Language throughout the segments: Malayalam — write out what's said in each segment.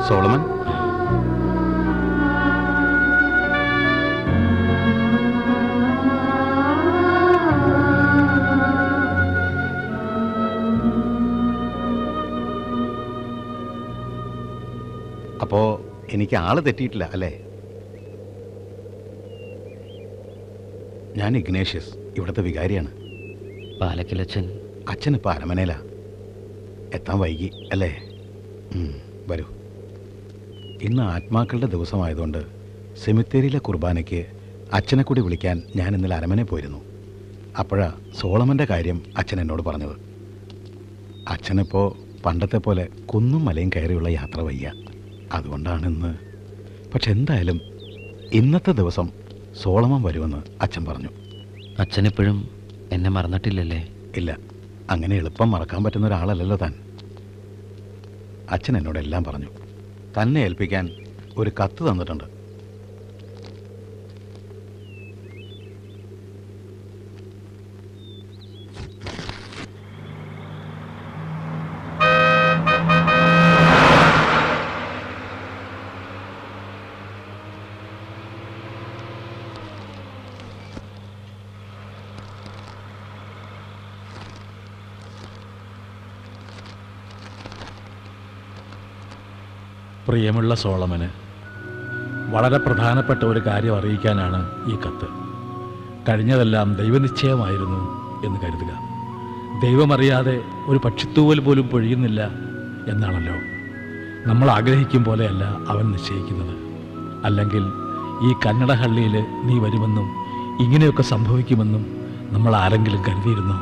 സോളമൻ അപ്പോ എനിക്ക് ആള് തെറ്റിയിട്ടില്ല അല്ലേ ഞാൻ ഇഗ്നേഷ്യസ് ഇവിടുത്തെ വികാരിയാണ് പാലക്കിലച്ചൻ അച്ഛൻ ഇപ്പൊ അരമനയിലാ എത്താൻ വൈകി അല്ലേ ഉം, വരൂ ഇന്ന് ആത്മാക്കളുടെ ദിവസമായതുകൊണ്ട് സെമിത്തേരിയിലെ കുർബാനയ്ക്ക് അച്ഛനെ കൂടി വിളിക്കാൻ ഞാൻ ഇന്നലെ അരമനെ പോയിരുന്നു അപ്പോഴാ സോളമൻ്റെ കാര്യം അച്ഛൻ എന്നോട് പറഞ്ഞത് അച്ഛനിപ്പോൾ പണ്ടത്തെ പോലെ കുന്നും മലയും കയറിയുള്ള യാത്ര വയ്യ അതുകൊണ്ടാണ് ഇന്ന് പക്ഷെ എന്തായാലും ഇന്നത്തെ ദിവസം സോളമൻ വരുമെന്ന് അച്ഛൻ പറഞ്ഞു അച്ഛനെപ്പോഴും എന്നെ മറന്നിട്ടില്ലല്ലേ ഇല്ല അങ്ങനെ എളുപ്പം മറക്കാൻ പറ്റുന്ന ഒരാളല്ലല്ലോ താൻ അച്ഛൻ എന്നോട് എല്ലാം പറഞ്ഞു തന്നെ ഏൽപ്പിക്കാൻ ഒരു കത്ത് തന്നിട്ടുണ്ട് പ്രിയമുള്ള സോളമന് വളരെ പ്രധാനപ്പെട്ട ഒരു കാര്യം അറിയിക്കാനാണ് ഈ കത്ത് കഴിഞ്ഞതെല്ലാം ദൈവനിശ്ചയമായിരുന്നു എന്ന് കരുതുക ദൈവമറിയാതെ ഒരു പക്ഷിത്തൂവൽ പോലും പൊഴിയുന്നില്ല എന്നാണല്ലോ നമ്മൾ ആഗ്രഹിക്കും പോലെയല്ല അവൻ നിശ്ചയിക്കുന്നത് അല്ലെങ്കിൽ ഈ കന്നഡഹള്ളിയിൽ നീ വരുമെന്നും ഇങ്ങനെയൊക്കെ സംഭവിക്കുമെന്നും നമ്മൾ ആരെങ്കിലും കരുതിയിരുന്നോ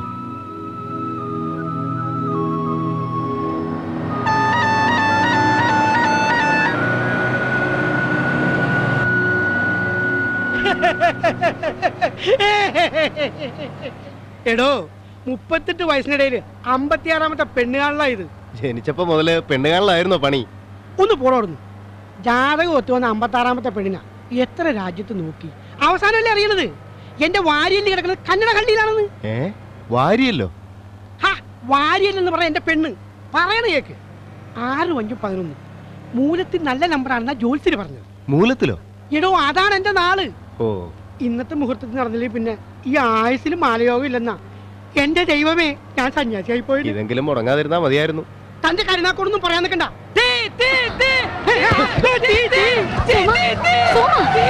എടോ മുപ്പത്തെട്ട് വയസ്സിനിടയിൽ അമ്പത്തിയാറാമത്തെ പെണ്ണുകാണല ഇത് ജനിച്ചപ്പോ മുതല് പെണ്ണുകാണലായിരുന്നോ പണി ഒന്ന് പോണോടുന്നു ജാതകം ഒത്തു വന്ന അമ്പത്താറാമത്തെ പെണ്ണിനാ എത്ര രാജ്യത്ത് നോക്കി അവസാനമല്ലേ അറിയണത് എന്റെ വാരിയല് കിടക്കുന്നത് കന്നഡ കള്ളിയിലാണെന്ന് ഏ വാരിയല്ലോ ഹാ വാരിയല്ലെന്ന് പറയാൻ എന്റെ പെണ്ണ് പറയണ കേക്ക് ആറ് അഞ്ചും പതിനൊന്ന് മൂലത്തിൽ നല്ല നമ്പറാണെന്നാ ജോത്സ്യര് പറഞ്ഞത് മൂലത്തിലോ എടോ അതാണ് എന്റെ നാള് ഓ ഇന്നത്തെ മുഹൂർത്തത്തിൽ നടന്നില്ലെങ്കിൽ പിന്നെ ഈ ആയുസിലും മാലയോഗം ഇല്ലെന്നാ എന്റെ ദൈവമേ ഞാൻ സന്യാസിയായി പോയി ഇതെങ്കിലും മുടങ്ങാതിരുന്നാ മതിയായിരുന്നു തന്റെ കരുനാക്കോടൊന്നും പറയാൻ നിൽക്കണ്ട തീ, തീ, തീ. ഹേ, ആ, തീ, തീ, തീ, തീ, തീ, തീ.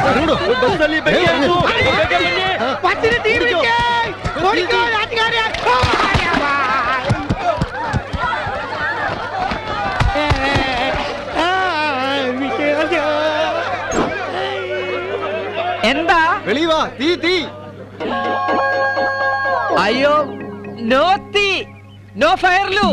പച്ചിന് തീ പിടിക്ക്. ഓടിക്കോ, നാട്ടുകാരെ. ഓ, ആരാ? ഏ, ആ, വിജയ. എന്താ വെളിയ വാ തീ തീ അയ്യോ നോ തീ നോ ഫയർലു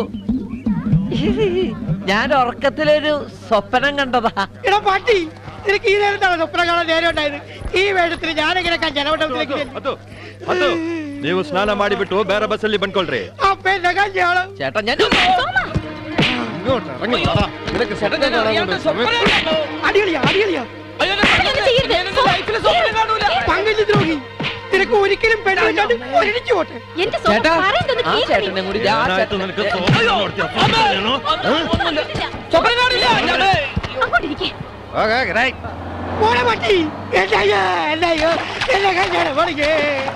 ഞാൻ ഉറക്കത്തിലൊരു സ്വപ്നം കണ്ടതാ എടാ പാട്ടി നിനക്ക് ഈ നേരത്താണ് സ്വപ്നം കാണാൻ നേരം ഉണ്ടായത് ഈ വേഷത്തിന് ഞാനെങ്ങനെ ജനവട്ടത്തിലേക്ക് ಅದು ನೀವು ಸ್ನಾನ ಮಾಡಿಬಿಟ್ಟು ಬೇರೆ ಬಸ್ಸಲ್ಲಿ ಬಂದ್ಕೊಳ್ರಿ അപ്പൊ എന്നെ കല്യാണം ചേട്ടാ ഞാൻ ഇങ്ങോട്ട് ഇറങ്ങി വാടാ. നിനക്ക് ചേട്ടാ, സ്വപ്നം ഞാൻ കാണാൻ അറിയാണ്ട് കൊണ്ട് സ്വപ്നം സമയം- കണ്ടു. അടികളിയാ അടികളിയാ അയ്യോ, ഞാൻ ഞാനെന്റെ ലൈഫില് സ്വപ്നം കാണൂല. പങ്കജ് ദ്രോഹി നിനക്ക് ഒരിക്കലും പെണ്ണില്ലാണ്ട് ഒരിടിച്ചു പോട്ടെ എന്റെ ചേട്ടാ പറയുന്നത് ആ ചേട്ടനെ കൂടി ആ ಏನಾಯ್ತು ನಿನಗೆ ചേട്ടനെ- ಸ್ವಪ್ನ അയ്യോ, ನೋಡ್ತೀಯ? അമ്മേ, ಏನು? ഒന്നുമില്ല. സ്വപ്നം കാണില്ല ഞാന് അങ്ങോട്ടിരിക്കേ ഓക്കേ, right. പോണ പട്ടി എന്നെ അയ്യോ, എന്നെ അയ്യോ, എന്നെ കല്യാണം പഠിക്കേ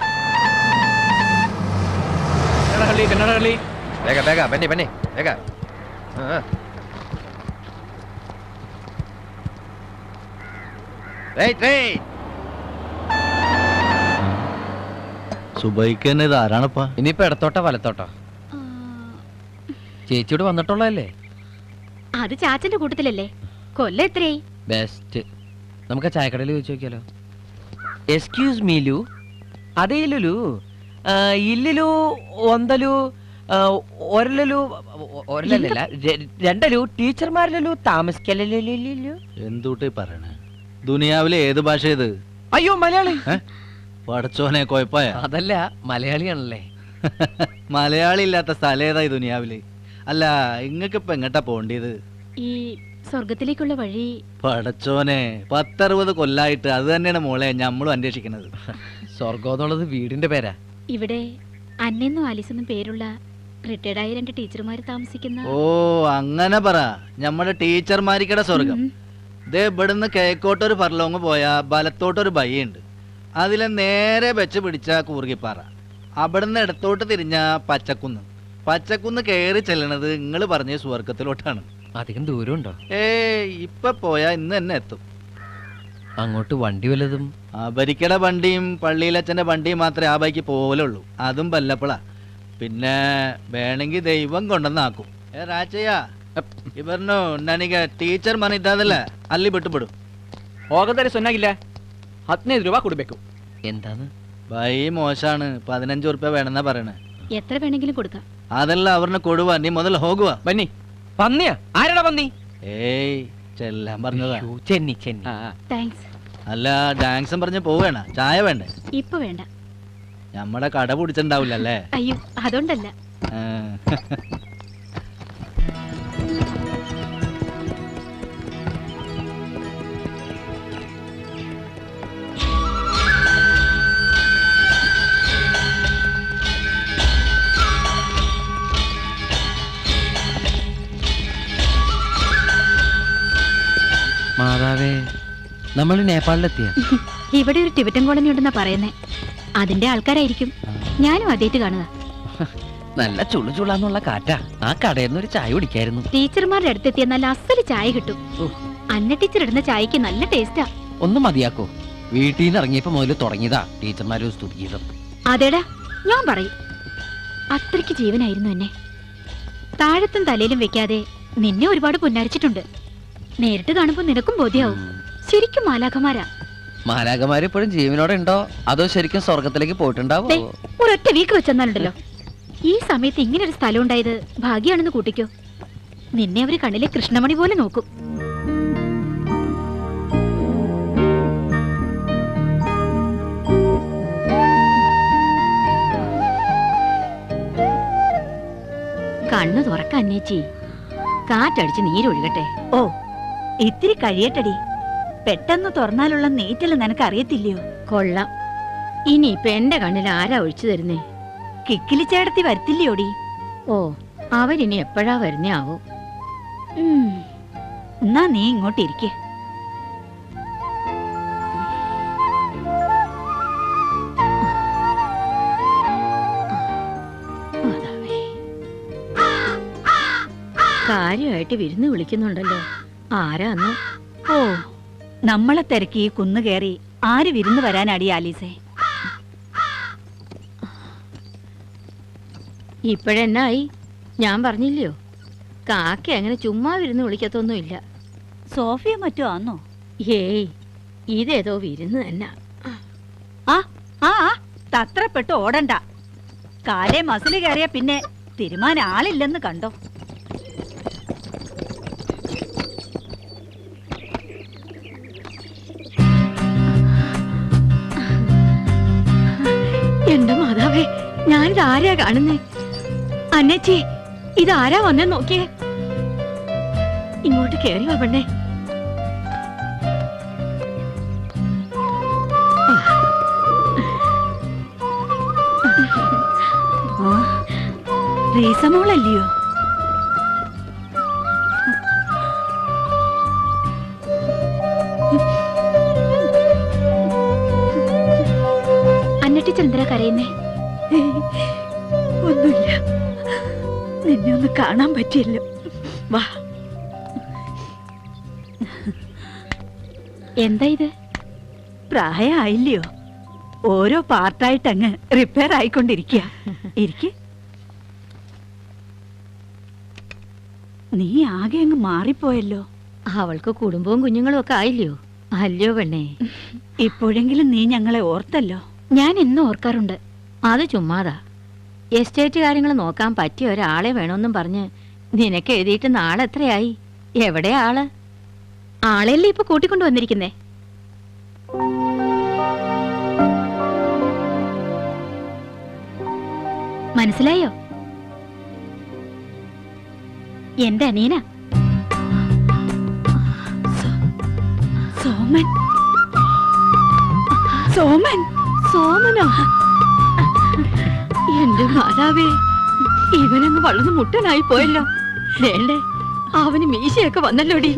കന്നഡഹള്ളി കന്നഡഹള്ളി ಬೇಗ ಬೇಗ ಬನ್ನಿ ಬನ್ನಿ ಬೇಗ ಹಾ. Right, right. സുബൈക്ക് തന്നെ ഇത് ആരാണപ്പാ ഇനിയിപ്പോ ഇടത്തോട്ടോ വലത്തോട്ടോ ചേച്ചിയോട് വന്നിട്ടുള്ളതല്ലേ അത് ചാച്ചന്റെ കൂട്ടത്തിലല്ലേ കൊല്ലം എത്രയായി ബെസ്റ്റ് നമുക്ക് ആ ചായക്കടയിൽ ചോദിച്ചു നോക്കിയാലോ എക്സ്ക്യൂസ് മീ ലു അതേ ലുലു ആ, ഇല്ലിലു ഒന്തലു ആ, ഒരലലു ഒ- ഒരലല്ല ര- രണ്ടലു ടീച്ചർമാരിലു താമസിക്കലു എന്തൂട്ടി പറയണേ ദുനിയാവിലെ ഏത് ഭാഷ ഇത് അയ്യോ മലയാളി പടച്ചോനെ കൊഴപ്പായ അതല്ല മലയാളിയാണല്ലേ മലയാളി ഇല്ലാത്ത സ്ഥലം ഏതാ ഈ ദുനിയാവില് അല്ല ഇങ്ങക്ക് ഇപ്പൊ എങ്ങട്ടാ പോണ്ടിയത് ഈ സ്വർഗത്തിലേക്കുള്ള വഴി പടച്ചോനെ പത്തറുപത് കൊല്ലായിട്ട് അത് തന്നെയാണ് മോളെ ഞമ്മളും അന്വേഷിക്കുന്നത് സ്വർഗം എന്നുള്ളത് വീടിന്റെ പേരാ ഇവിടെ അന്നെന്നും ആലിസെന്നും പേരുള്ള റിട്ടയർഡായ രണ്ട് ടീച്ചർമാർ താമസിക്കുന്ന ഓ അങ്ങനെ പറ നമ്മുടെ ടീച്ചർമാരിക്കടെ സ്വർഗം ഉം. ദേ ഇവിടുന്ന് കിഴക്കോട്ടൊരു ഫർലോങ് പോയാ വലത്തോട്ടൊരു ബയ്യുണ്ട് അതിലെ നേരെ വെച്ച് പിടിച്ച കൂർഗിപ്പാറ അവിടുന്ന് ഇടത്തോട്ട് തിരിഞ്ഞ പച്ചക്കുന്ന് പച്ചക്കുന്ന് കയറി ചെല്ലണത് നിങ്ങൾ പറഞ്ഞ സ്വർഗത്തിലോട്ടാണ് അധികം ദൂരമുണ്ടോ ഏയ് ഇപ്പൊ പോയാ ഇന്ന് തന്നെ എത്തും അങ്ങോട്ട് വണ്ടി വല്ലതും അബരിക്കടെ വണ്ടിയും പള്ളിയിലച്ഛൻ്റെ വണ്ടിയും മാത്രമേ ആ ബൈക്ക് പോലുള്ളൂ അതും വല്ലപ്പോഴാ പിന്നെ വേണമെങ്കിൽ ദൈവം കൊണ്ടുവന്നാക്കും ಏ ರಾಚಯ್ಯ ಇವ್ರನ್ನು ನನಗೆ ಟೀಚರ್ ಮನೆ ಇದ್ದಾದಲ್ಲ ಅಲ್ಲಿ ಬಿಟ್ಟು ಬಿಡು ಹೋಗದರೆ ಸೊನ್ನಾಗಿಲ್ಲ ಹದಿನೈದು രൂപ ಕೊಡಬೇಕು എന്താണ് ബൈ മോശാണ് പതിനഞ്ച് ഉറുപ്പ്യ വേണമെന്നാ പറയണേ എത്ര വേണമെങ്കിലും കൊടുക്കാം ಅದೆಲ್ಲ ಅವ್ರನ್ನ ಕೊಡುವ ನೀ ಮೊದಲು ಹೋಗುವ ಬನ್ನಿ പന്നിയാ ആരാടാ പന്നി ഏയ് ചെല്ലാൻ പറഞ്ഞതാ അയ്യോ, ചെന്നി ചെന്നി ആ, ആ. താങ്ക്സ് അല്ല ഡാൻസും പറഞ്ഞ് പോവേണ ചായ വേണ്ടേ ഇപ്പൊ വേണ്ട നമ്മുടെ കട പിടിച്ചിട്ടുണ്ടാവില്ലല്ലേ അയ്യോ അതുകൊണ്ടല്ല ആ. മാതാവേ നമ്മൾ നേപ്പാളിലെത്തിയ ഇവിടെ ഒരു ടിബറ്റൻ കോളനി ഉണ്ടെന്നാ പറയുന്നേ അതിന്റെ ആൾക്കാരായിരിക്കും ഞാനും ആദ്യമായിട്ട് കാണുക നല്ല ചുളു ചുളാന്നുള്ള കാറ്റാ ആ കടയിൽ നിന്ന് ഒരു ചായ കുടിക്കായിരുന്നു ടീച്ചർമാരുടെ അടുത്തെത്തിയ നല്ല അസല് ചായ കിട്ടും ഉഫ്. അന്ന ടീച്ചർ ഇടുന്ന ചായക്ക് നല്ല ടേസ്റ്റാ ഒന്ന് മതിയാക്കോ വീട്ടിൽ നിന്ന് ഇറങ്ങിയപ്പോ മുതൽ തുടങ്ങിയതാ ടീച്ചർമാരും സ്തുതിഗീതം അതേടാ ഞാൻ പറയും അത്രയ്ക്ക് ജീവനായിരുന്നു എന്നെ താഴത്തും തലയിലും വെക്കാതെ നിന്നെ ഒരുപാട് പുന്നാരിച്ചിട്ടുണ്ട് നേരിട്ട് കാണുമ്പോ നിനക്കും ബോധ്യാവും ശരിക്കും മാലാഖമാരാ മാലാകമാര് ഇപ്പോഴും ജീവനോടെ ഉണ്ടോ അതോ ശരിക്കും സ്വർഗത്തിലേക്ക് പോയിട്ടുണ്ടാവോ ദേ, ഒരൊറ്റ വീക്ക് വെച്ചെന്നാലുണ്ടല്ലോ ഈ സമയത്ത് ഇങ്ങനെ ഒരു സ്ഥലം ഉണ്ടായത് ഭാഗ്യാണെന്ന് കൂട്ടിക്കോ നിന്നെ അവര് കണ്ണിലെ കൃഷ്ണമണി പോലെ നോക്കും കണ്ണു തുറക്ക അന്നേച്ചി കാറ്റടിച്ച് നീരൊഴുകട്ടെ ഓ ഇത്തിരി കഴിയട്ടടി പെട്ടെന്ന് തുറന്നാലുള്ള നീറ്റല് നിനക്ക് അറിയത്തില്ലയോ കൊള്ളാം ഇനിയിപ്പൊ എന്റെ കണ്ണിൽ ആരാ ഒഴിച്ചു തരുന്നേ കിക്കിലി ചേടത്തി വരത്തില്ലയോടി ഓ അവരിനി എപ്പോഴാ വരുന്നേ ആവോ ഉം. എന്നാ നീ ഇങ്ങോട്ട് ഇരിക്കെ മാതാവേ. കാര്യമായിട്ട് വിരുന്ന് വിളിക്കുന്നുണ്ടല്ലോ ആരാന്ന് ഓ നമ്മളെ തിരക്കി ഈ കുന്നു കയറി ആര് വിരുന്ന് വരാനടി ആലീസേ ഇപ്പോഴെന്നായി ഞാൻ പറഞ്ഞില്ലയോ കാക്ക അങ്ങനെ ചുമ്മാ വിരുന്ന് വിളിക്കത്തൊന്നുമില്ല സോഫിയ മറ്റോ ആന്നോ ഏയ് ഇതേതോ വിരുന്ന് തന്നെ ആ ആ ആ, തത്രപ്പെട്ട് ഓടണ്ട കാലേ മസില് കയറിയ പിന്നെ തിരുമാൻ ആളില്ലെന്ന് കണ്ടോ എന്റെ മാതാവേ ഞാനിത് ആരെയാ കാണുന്നേ അന്നച്ചി ഇതാരാ വന്നേ നോക്കിയേ ഇങ്ങോട്ട് കേറി വാ പെണ്ണേ ആ റീസമോളല്ലയോ അന്ന ടീച്ചർ എന്തിനാ കരയുന്നേ ഒന്നുമില്ല നിന്നെ ഒന്ന് കാണാൻ പറ്റിയല്ലോ വാ എന്താ ഇത് പ്രായമായില്ലയോ ഓരോ പാർട്ടായിട്ട് അങ്ങ് റിപ്പയർ ആയിക്കൊണ്ടിരിക്കുക ഇരിക്ക് നീ ആകെ അങ്ങ് മാറിപ്പോയല്ലോ അവൾക്ക് കുടുംബവും കുഞ്ഞുങ്ങളും ഒക്കെ ആയില്ലയോ അല്ലയോ പെണ്ണേ ഇപ്പോഴെങ്കിലും നീ ഞങ്ങളെ ഓർത്തല്ലോ ഞാൻ എന്നും ഓർക്കാറുണ്ട് അത് ചുമ്മാതാ എസ്റ്റേറ്റ് കാര്യങ്ങൾ നോക്കാൻ പറ്റിയ ഒരാളെ വേണമെന്നും പറഞ്ഞ് നിനക്ക് എഴുതിയിട്ട് നാളെ എത്രയായി എവിടെ ആള് ആളെയല്ലേ ഇപ്പൊ കൂട്ടിക്കൊണ്ടു വന്നിരിക്കുന്നേ മനസ്സിലായോ എന്റെ അനിയന സോമൻ സോമൻ സോമനോ എന്റെ മാതാവേ ഇവനങ്ങ് വളർന്ന് മുട്ടനായി പോയല്ലോ വേണ്ടേ അവന് മീശയൊക്കെ വന്നല്ലോടി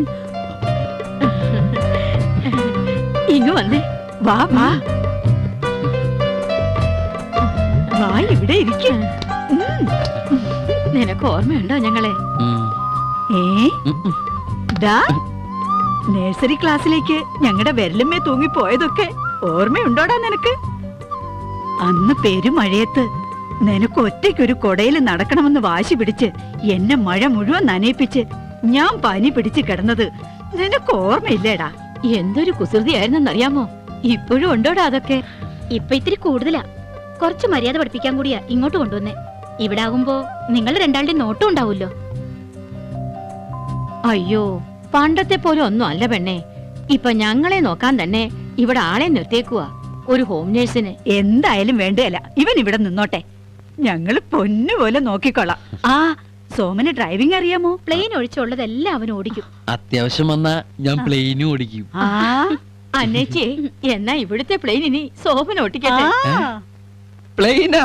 ഇങ്ങ് വന്നേ വാ വാ വാ ഇവിടെ ഇരിക്കും നിനക്ക് ഓർമ്മയുണ്ടോ ഞങ്ങളെ ഏ ദാ നഴ്സറി ക്ലാസ്സിലേക്ക് ഞങ്ങളുടെ വിരലുമേ തൂങ്ങി പോയതൊക്കെ ഓർമ്മയുണ്ടോടാ നിനക്ക് അന്ന് പെരുമഴയത്ത് നിനക്ക് ഒറ്റയ്ക്കൊരു കൊടയിൽ നടക്കണമെന്ന് വാശി പിടിച്ച് എന്നെ മഴ മുഴുവൻ നനയിപ്പിച്ച് ഞാൻ പനി പിടിച്ച് കിടന്നത് നിനക്ക് ഓർമ്മയില്ലേടാ എന്തൊരു കുസൃതിയായിരുന്നെന്നറിയാമോ ഇപ്പോഴും ഉണ്ടോടാ അതൊക്കെ ഇപ്പൊ ഇത്തിരി കൂടുതലാ കുറച്ച് മര്യാദ പഠിപ്പിക്കാൻ കൂടിയാ ഇങ്ങോട്ട് കൊണ്ടുവന്നേ ഇവിടെ ആകുമ്പോ നിങ്ങൾ രണ്ടാളുടെ നോട്ടും ഉണ്ടാവുമല്ലോ അയ്യോ പണ്ടത്തെ പോലെ ഒന്നും അല്ല പെണ്ണേ ഇപ്പൊ ഞങ്ങളെ നോക്കാൻ തന്നെ ഇവിടെ ആളെ നിർത്തിയേക്കുവാ ഒരു ഹോം നേഴ്സിന് എന്തായാലും വേണ്ടതല്ല ഇവൻ ഇവിടെ നിന്നോട്ടെ ഞങ്ങള് പൊന്നുപോലെ നോക്കിക്കൊള്ളാം ആ സോമന് ഡ്രൈവിംഗ് അറിയാമോ പ്ലെയിൻ ഒഴിച്ചുള്ളതെല്ലാം അവൻ ഓടിക്കും അത്യാവശ്യം വന്നാ ഞാൻ പ്ലെയിനും ഓടിക്കും ആ അന്നേച്ചി എന്നാ ഇവിടുത്തെ പ്ലെയിൻ ഇനി സോമൻ ഓട്ടിക്കട്ടെ ആ. പ്ലെയിനാ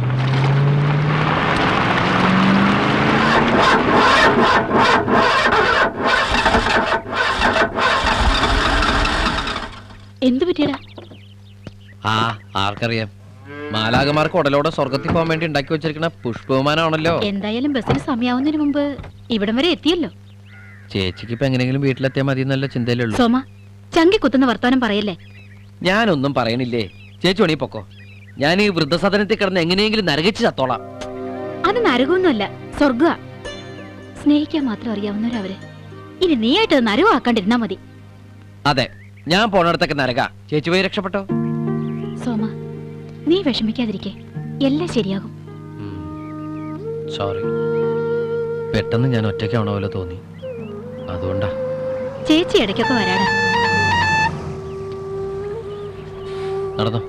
എന്തു പറ്റിയടാ ആ ആർക്കറിയാം മാലാകമാർക്ക് ഉടലോടെ സ്വർഗത്തിൽ പോകാൻ വേണ്ടി ഉണ്ടാക്കി വെച്ചിരിക്കുന്ന പുഷ്പവിമാനമാണല്ലോ എന്തായാലും ബസ്സിന് സമയാവുന്നതിന് മുമ്പ് ഇവിടം വരെ എത്തിയല്ലോ ചേച്ചിക്ക് ഇപ്പൊ എങ്ങനെയെങ്കിലും വീട്ടിലെത്തിയാൽ മതി എന്നല്ല ചിന്തയിലുള്ളൂ സോമ ചങ്കി കുത്തുന്ന വർത്താനം പറയല്ലേ ഞാനൊന്നും പറയണില്ലേ ചേച്ചി ഉണി പൊക്കോ ഞാൻ ഈ വൃദ്ധസദനത്തിൽ കിടന്ന് എങ്ങനെയെങ്കിലും നരകിച്ച് ചത്തോളാം അത് നരകമൊന്നുമല്ല സ്വർഗ സ്നേഹിക്കാൻ മാത്രം അറിയാവുന്നവരവര് ഇനി നീയായിട്ട് നരകമാക്കാണ്ടിരുന്നാ മതി അതെ ഞാൻ പോണടത്തൊക്കെ നരക ചേച്ചി പോയി രക്ഷപ്പെട്ടോ സോമ നീ വിഷമിക്കാതിരിക്കെ എല്ലാം ശരിയാകും സോറി പെട്ടെന്ന് ഞാൻ ഒറ്റയ്ക്കാവണ പോലെ തോന്നി അതുകൊണ്ടാ ചേച്ചി ഇടയ്ക്കൊക്കെ വരാടാ നടന്നോ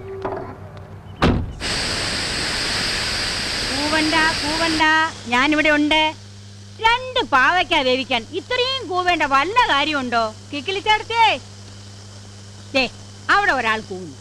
കൂവണ്ട കൂവണ്ട ഞാനിവിടെ ഉണ്ട് രണ്ട് പാവയ്ക്ക വേവിക്കാൻ ഇത്രയും കൂവേണ്ട വല്ല കാര്യമുണ്ടോ കിക്കിളിച്ചേർത്തേ ദേ അവിടെ ഒരാൾ കൂവുന്നു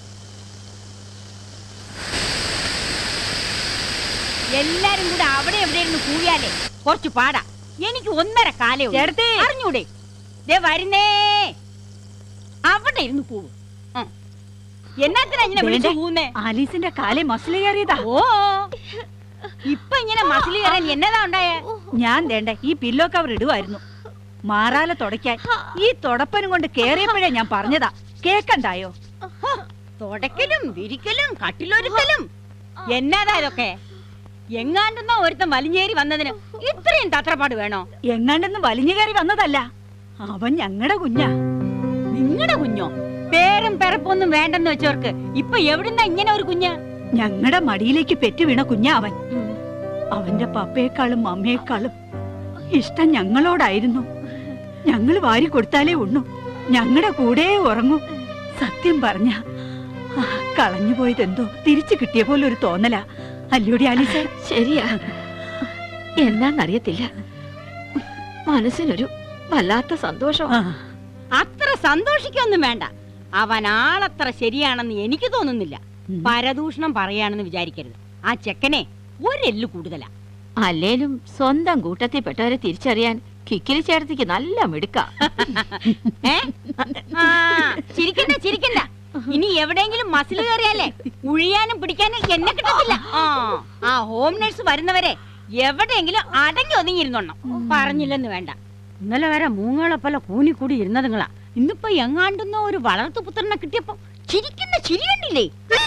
എല്ലാരും കൂടെ അവിടെ എവിടെ ഇരുന്ന് കൂവിയാലേ കുറച്ച് പാടാ എനിക്ക് ഒന്നര കാലേ ഉള്ളൂ. അറിഞ്ഞൂടെ ദേ വരുന്നേ അവിടെ ഇരുന്ന് കൂവും ഉം. എന്നാത്തിനാ ഇങ്ങനെ വിളിച്ചു വേണ്ടേ? കൂവുന്നേ ആലീസിന്റെ കാലെ മസിൽ കയറിയതാ ഓ ഇപ്പൊ ഇങ്ങനെ മസിൽ കയറാൻ എന്നതാ ഉണ്ടായേ ഞാൻ വേണ്ട ഈ പില്ലോ കവർ ഇടുവായിരുന്നു മാറാല തുടയ്ക്കാൻ ഈ തുടപ്പനും കൊണ്ട് കേറിയപ്പോഴേ ഞാൻ പറഞ്ഞതാ കേക്കണ്ടായോ തുടക്കലും വിരിക്കലും കട്ടിലൊരുക്കലും എന്നതാ ഇതൊക്കെ എങ്ങാണ്ടെന്നോ ഒരുത്തൻ വലിഞ്ഞേറി വന്നതിന് ഇത്രയും തത്രപ്പാട് വേണോ എങ്ങാണ്ടെന്ന് വലിഞ്ഞു കയറി വന്നതല്ല അവൻ ഞങ്ങളുടെ കുഞ്ഞാ നിങ്ങളുടെ കുഞ്ഞോ പേരും പിറപ്പൊന്നും വേണ്ടെന്ന് വെച്ചവർക്ക് ഇപ്പൊ എവിടുന്നാ ഇങ്ങനെ ഒരു കുഞ്ഞ് ഞങ്ങളുടെ മടിയിലേക്ക് പെറ്റു വീണ കുഞ്ഞാ അവൻ അവന്റെ പപ്പയെക്കാളും അമ്മയെക്കാളും ഇഷ്ടം ഞങ്ങളോടായിരുന്നു ഞങ്ങൾ വാരി കൊടുത്താലേ ഉണ്ണു ഞങ്ങളുടെ കൂടെ ഉറങ്ങൂ സത്യം പറഞ്ഞ കളഞ്ഞു പോയതെന്തോ തിരിച്ചു കിട്ടിയ പോലെ ഒരു തോന്നലാ അല്ലയോടി ആലീസ ശരിയാ എന്നാന്നറിയത്തില്ല മനസ്സിനൊരു വല്ലാത്ത സന്തോഷം അത്ര സന്തോഷിക്കൊന്നും വേണ്ട അവൻ ആളത്ര ശരിയാണെന്ന് എനിക്ക് തോന്നുന്നില്ല പരദൂഷണം പറയാണെന്ന് വിചാരിക്കരുത് ആ ചെക്കനെ ഒരെല്ല് കൂടുതലാ അല്ലേലും സ്വന്തം കൂട്ടത്തിൽപ്പെട്ടവരെ തിരിച്ചറിയാൻ കിക്കിലി ചേർത്തിക്ക് നല്ല മിടുക്ക ഏ? ആ, ചിരിക്കണ്ട ചിരിക്കണ്ട ഇനി എവിടെയെങ്കിലും മസിൽ കയറിയാലേ ഉഴിയാനും പിടിക്കാനും എന്നെ കിട്ടത്തില്ല ആ ആ ഹോം നഴ്സ് വരുന്നവരെ എവിടെയെങ്കിലും അടങ്ങി ഒതുങ്ങിയിരുന്നോണം പറഞ്ഞില്ലെന്ന് വേണ്ട ഇന്നലെ വരെ മൂങ്ങളെപ്പോലെ കൂനിക്കൂടി ഇരുന്നതുങ്ങളാ ഇന്നിപ്പോ എങ്ങാണ്ടുന്ന ഒരു വളർത്തു പുത്രനെ കിട്ടിയപ്പോ ചിരിക്കുന്ന ചിരി കണ്ടില്ലേ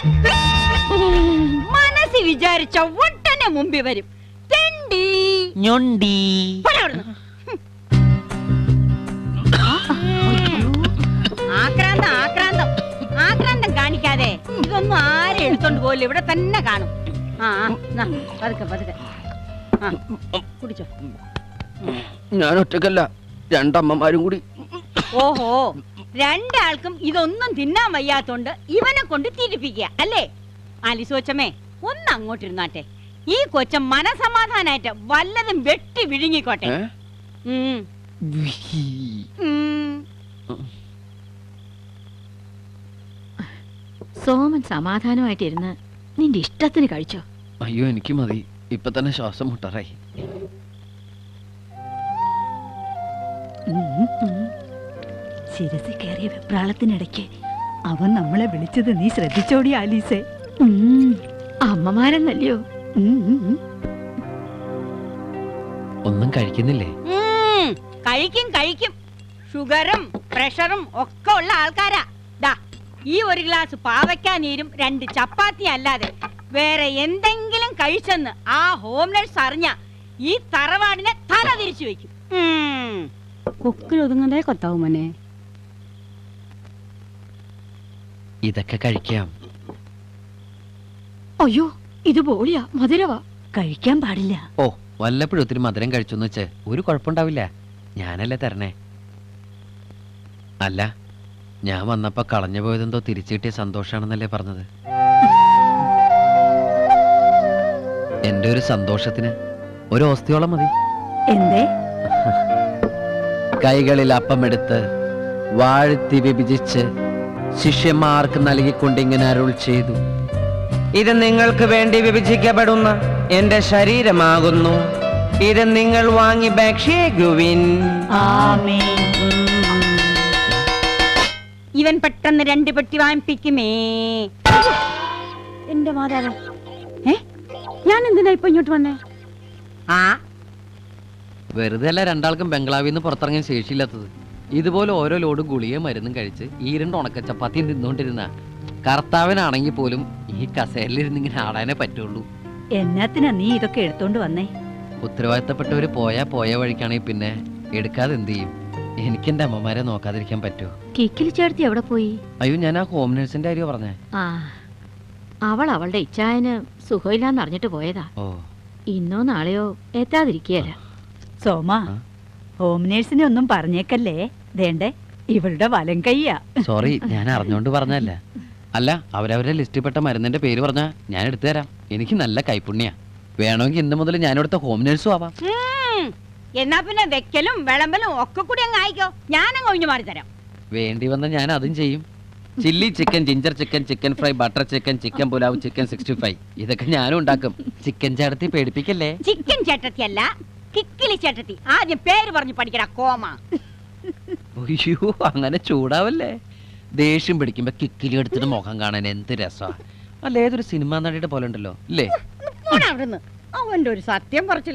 മനസ്സിൽ വിചാരിച്ച ഒട്ടനെ മുമ്പിൽ വരും തെണ്ടി ഞൊണ്ടി പോടാ അവിടുന്ന്. ആക്രാന്തം ആക്രാന്തം ആക്രാന്തം കാണിക്കാതെ ഇതൊന്നും ആരും എടുത്തോണ്ട് പോകില്ല ഇവിടെ തന്നെ കാണും ആ ആ, നാ, പതുക്കെ പതുക്കെ ആ കുടിച്ചോ ഞാൻ ഒറ്റക്കല്ല രണ്ടമ്മമാരും കൂടി ഓഹോ രണ്ടാൾക്കും ഇതൊന്നും തിന്നാൻ വയ്യാത്തോണ്ട് ഇവനെ കൊണ്ട് തിരിപ്പിക്കുക അല്ലേ ആലിസോച്ചമ്മേ ഒന്ന് അങ്ങോട്ടിരുന്നാട്ടെ ഈ കൊച്ചൻ മനസമാധാനായിട്ട് വല്ലതും വെട്ടി വിഴുങ്ങിക്കോട്ടെ ഏ? ഉം. ഉം. സോമൻ സമാധാനമായിട്ടിരുന്ന് നിന്റെ ഇഷ്ടത്തിന് കഴിച്ചോ അയ്യോ എനിക്ക് മതി ഇപ്പൊ തന്നെ ശ്വാസം മുട്ടറായി ശിരസിൽ കയറിയ വെപ്രാളത്തിനിടയ്ക്ക് അവൻ നമ്മളെ വിളിച്ചത് നീ ശ്രദ്ധിച്ചോടി ആലീസേ അമ്മമാരെന്നല്ലയോ ഒന്നും കഴിക്കുന്നില്ലേ ഉം, കഴിക്കും കഴിക്കും ഷുഗറും പ്രഷറും ഒക്കെ ഉള്ള ആൾക്കാരാ ദാ ഈ ഒരു ഗ്ലാസ് പാവയ്ക്കാ നീരും രണ്ട് ചപ്പാത്തി അല്ലാതെ വേറെ എന്തെങ്കിലും കഴിച്ചെന്ന് ആ ഹോം നഴ്സ് അറിഞ്ഞ ഈ തറവാടിനെ തല തിരിച്ചു വെക്കും കൊക്കിലൊതുങ്ങതേ കൊത്താവും മോനെ ഇതൊക്കെ കഴിക്കാം അയ്യോ ഇത് ബോളിയാ മധുരവാ കഴിക്കാൻ പാടില്ല ഓ വല്ലപ്പോഴും ഒത്തിരി മധുരം കഴിച്ചെന്ന് വെച്ച് ഒരു കുഴപ്പമുണ്ടാവില്ല ഞാനല്ലേ തരണേ അല്ല ഞാൻ വന്നപ്പോ കളഞ്ഞു പോയതെന്തോ തിരിച്ചു കിട്ടിയ സന്തോഷാണെന്നല്ലേ പറഞ്ഞത് എന്റെ ഒരു സന്തോഷത്തിന് ഒരു ഓസ്തിയോളം മതി എന്തേ കൈകളിൽ അപ്പമെടുത്ത് വാഴ്ത്തി വിഭജിച്ച് ശിഷ്യന്മാർക്ക് നൽകിക്കൊണ്ട് ഇങ്ങനെ അരുൾ ചെയ്തു ഇത് നിങ്ങൾക്ക് വേണ്ടി വിഭജിക്കപ്പെടുന്ന എന്റെ ശരീരമാകുന്നു ഇത് നിങ്ങൾ വാങ്ങി ഭക്ഷിക്കുവിൻ ഇവൻ പെട്ടെന്ന് രണ്ട് പെട്ടി വാങ്ങിപ്പിക്കുമേ എന്റെ മാതാവ് ഏ ഞാൻ എന്തിനാ ഇപ്പൊ ഇങ്ങോട്ട് വന്നേ ആ വെറുതെ അല്ല രണ്ടാൾക്കും ബംഗ്ലാവിൽ നിന്ന് പുറത്തിറങ്ങാൻ ശേഷിയില്ലാത്തത് ഇതുപോലെ ഓരോ ലോഡ് ഗുളികയും മരുന്നും കഴിച്ച് ഈ രണ്ട് ഉണക്ക ചപ്പാത്തിയും തിന്നുകൊണ്ടിരുന്ന കർത്താവിനാണെങ്കിൽ പോലും ഈ കസേരയിലിരുന്ന് ഇങ്ങനെ ആടാനേ പറ്റുള്ളൂ എന്നാത്തിനാ നീ ഇതൊക്കെ എടുത്തോണ്ട് വന്നേ ഉത്തരവാദിത്തപ്പെട്ടവര് പോയാ പോയ വഴിക്കാണെങ്കിൽ പിന്നെ എടുക്കാതെ എന്ത് ചെയ്യും എനിക്ക് എന്റെ അമ്മമാരെ നോക്കാതിരിക്കാൻ പറ്റുമോ കിക്കിലി ചേർത്തി എവിടെ പോയി അയ്യോ ഞാൻ ആ ഹോം നേഴ്സിന്റെ കാര്യം പറഞ്ഞേ ആ അവൾ അവളുടെ ഇച്ഛായന് സുഖമില്ലാന്ന് അറിഞ്ഞിട്ട് പോയതാ ഓ ഇന്നോ നാളെയോ എത്താതിരിക്കുകയല്ല സോമ ഹോം നേഴ്സിനെ ഒന്നും പറഞ്ഞേക്കല്ലേ വേണ്ടേ ഇവളുടെ വലം കയ്യാ സോറി ഞാൻ അറിഞ്ഞോണ്ട് പറഞ്ഞല്ല അല്ല അവരവരുടെ ലിസ്റ്റിൽപ്പെട്ട മരുന്നിന്റെ പേര് പറഞ്ഞാ ഞാൻ എടുത്തു തരാം എനിക്ക് നല്ല കൈപ്പുണ്യ വേണമെങ്കിൽ ഇന്ന് മുതൽ ഞാൻ ഇവിടുത്തെ ഹോം നേഴ്സും ആവാം ഉം. എന്നാ പിന്നെ വെക്കലും വിളമ്പലും ഒക്കെ കൂടി അങ്ങ് ആയിക്കോ ഞാനങ്ങ് ഒഴിഞ്ഞു മാറി തരാം വേണ്ടി വന്ന ഞാൻ അതും ചെയ്യും chilli chicken ginger chicken chicken fry butter chicken chicken pulao chicken sixty five ഇതൊക്കെ ഞാനും ഉണ്ടാക്കും ചിക്കൻ ചേർത്തി പേടിപ്പിക്കല്ലേ ചിക്കൻ ചേട്ടത്തി അല്ല കിക്കിലി ചേട്ടത്തി ആദ്യം പേര് പറഞ്ഞു പഠിക്കടാ കോമ അയ്യോ അങ്ങനെ ചൂടാവല്ലേ ദേഷ്യം പിടിക്കുമ്പോ കിക്കിലി എടുത്തിട്ട് മുഖം കാണാൻ എന്ത് രസാ അല്ല ഏതൊരു സിനിമാ നടിയുടെ പോലെ ഉണ്ടല്ലോ ഇല്ലേ പോടാ അവിടുന്ന് അവന്റെ ഒരു സത്യം പറച്ചില്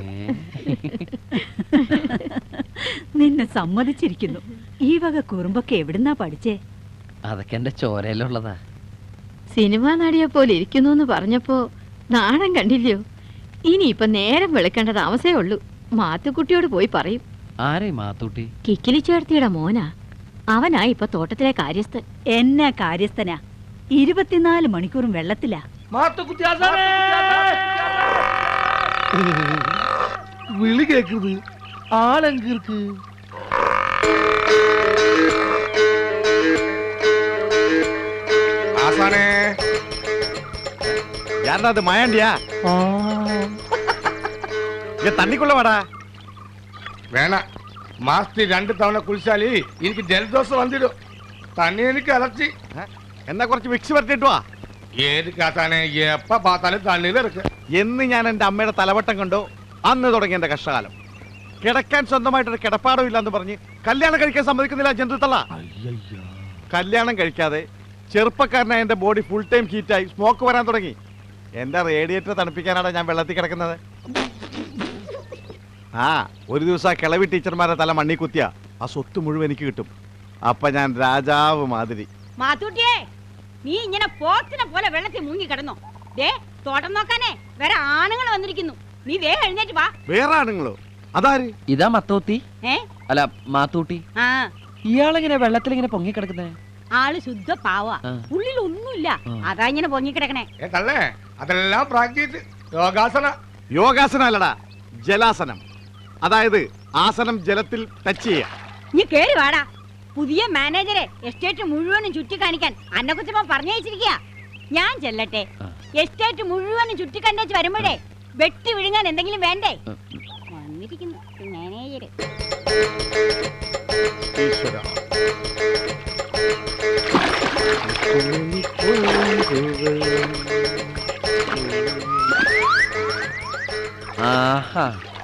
നിന്നെ സമ്മതിച്ചിരിക്കുന്നു ഈ വക കുറുമ്പൊക്കെ എവിടുന്നാ പഠിച്ചേ അതൊക്കെ എന്റെ ചോരയിലുള്ളതാ സിനിമാ നടിയെ പോലെ ഇരിക്കുന്നു എന്ന് പറഞ്ഞപ്പോ നാണം കണ്ടില്ലയോ ഇനിയിപ്പൊ നേരം വെളുക്കേണ്ട താമസേ ഉള്ളൂ മാത്തുക്കുട്ടിയോട് പോയി പറയും ആരേ മാത്തൂട്ടി കിക്കിലി ചേർത്തിയുടെ മോനാ അവനാ ഇപ്പൊ തോട്ടത്തിലെ കാര്യസ്ഥൻ എന്നാ കാര്യസ്ഥനാ ഇരുപത്തിനാല് മണിക്കൂറും വെള്ളത്തിലാ വിളി കേക്കുന്നത് ആലങ്കീർക്ക് ആസാനേ யாரா அது மாயாண்டியா இங்க தண்ணிக்குள்ள வாடா വേണ മാസത്തിൽ രണ്ട് തവണ കുളിച്ചാല് എനിക്ക് ജലദോഷം വന്നിടും തന്നെ എനിക്ക് അലർച്ചി എന്നാ കുറച്ച് വിക്സ് വരട്ടിട്ട് വാ ഏത് കാത്താനെ എപ്പ പാത്താലും തണ്ണിയിൽ ഇറക്കുക എന്ന് ഞാൻ എൻ്റെ അമ്മയുടെ തലവട്ടം കണ്ടോ അന്ന് തുടങ്ങി എൻ്റെ കഷ്ടകാലം കിടക്കാൻ സ്വന്തമായിട്ടൊരു കിടപ്പാടം ഇല്ലാന്ന് പറഞ്ഞ് കല്യാണം കഴിക്കാൻ സമ്മതിക്കുന്നില്ല ജന്തുത്തള്ള കല്യാണം കഴിക്കാതെ ചെറുപ്പക്കാരനായ എൻ്റെ ബോഡി ഫുൾ ടൈം ഹീറ്റായി സ്മോക്ക് വരാൻ തുടങ്ങി എൻ്റെ റേഡിയേറ്റർ തണുപ്പിക്കാനാണ് ഞാൻ വെള്ളത്തിൽ കിടക്കുന്നത് ആ ഒരു ദിവസം ആ കിളവി ടീച്ചർമാരെ തല മണ്ണി കുത്തിയ ആ സ്വത്ത് മുഴുവൻ എനിക്ക് കിട്ടും അപ്പൊ ഞാൻ രാജാവ് മാതിരി മാത്തൂട്ടിയേ നീ ഇങ്ങനെ പോത്തിനെ പോലെ വെള്ളത്തിൽ മുങ്ങി കിടന്നോ ദേ തോട്ടം നോക്കാനേ വേറെ ആണുങ്ങൾ വന്നിരിക്കുന്നു നീ വേഗം എഴുന്നേറ്റ് വാ വേറെ ആണുങ്ങളോ അതാര് ഇതാ മത്തോത്തി ഏ അല്ല മാത്തൂട്ടി ആ ഇയാളിങ്ങനെ വെള്ളത്തിൽ ഇങ്ങനെ പൊങ്ങിക്കിടക്കുന്നേ ആള് ശുദ്ധ പാവ ആ. ഉള്ളിൽ ഒന്നുമില്ല അതാ ഇങ്ങനെ പൊങ്ങിക്കിടക്കണേ ഏ തള്ളേ അതെല്ലാം പ്രാക്ടീസ് യോഗാസന യോഗാസനം അല്ലടാ ജലാസനം അതായത് ആസനം ജലത്തിൽ ടച്ച് ചെയ്യാം നീ കേറി വാടാ പുതിയ മാനേജരെ എസ്റ്റേറ്റ് മുഴുവനും ചുറ്റി കാണിക്കാൻ അന്നക്കുച്ചമ്മ പറഞ്ഞയച്ചിരിക്കുക ഞാൻ ചെല്ലട്ടെ എസ്റ്റേറ്റ് മുഴുവനും ചുറ്റി കണ്ടേച്ച് വരുമ്പോഴേ വെട്ടി വിഴുങ്ങാൻ എന്തെങ്കിലും വേണ്ടേ വന്നിരിക്കുന്നു മാനേജര് ഈശ്വര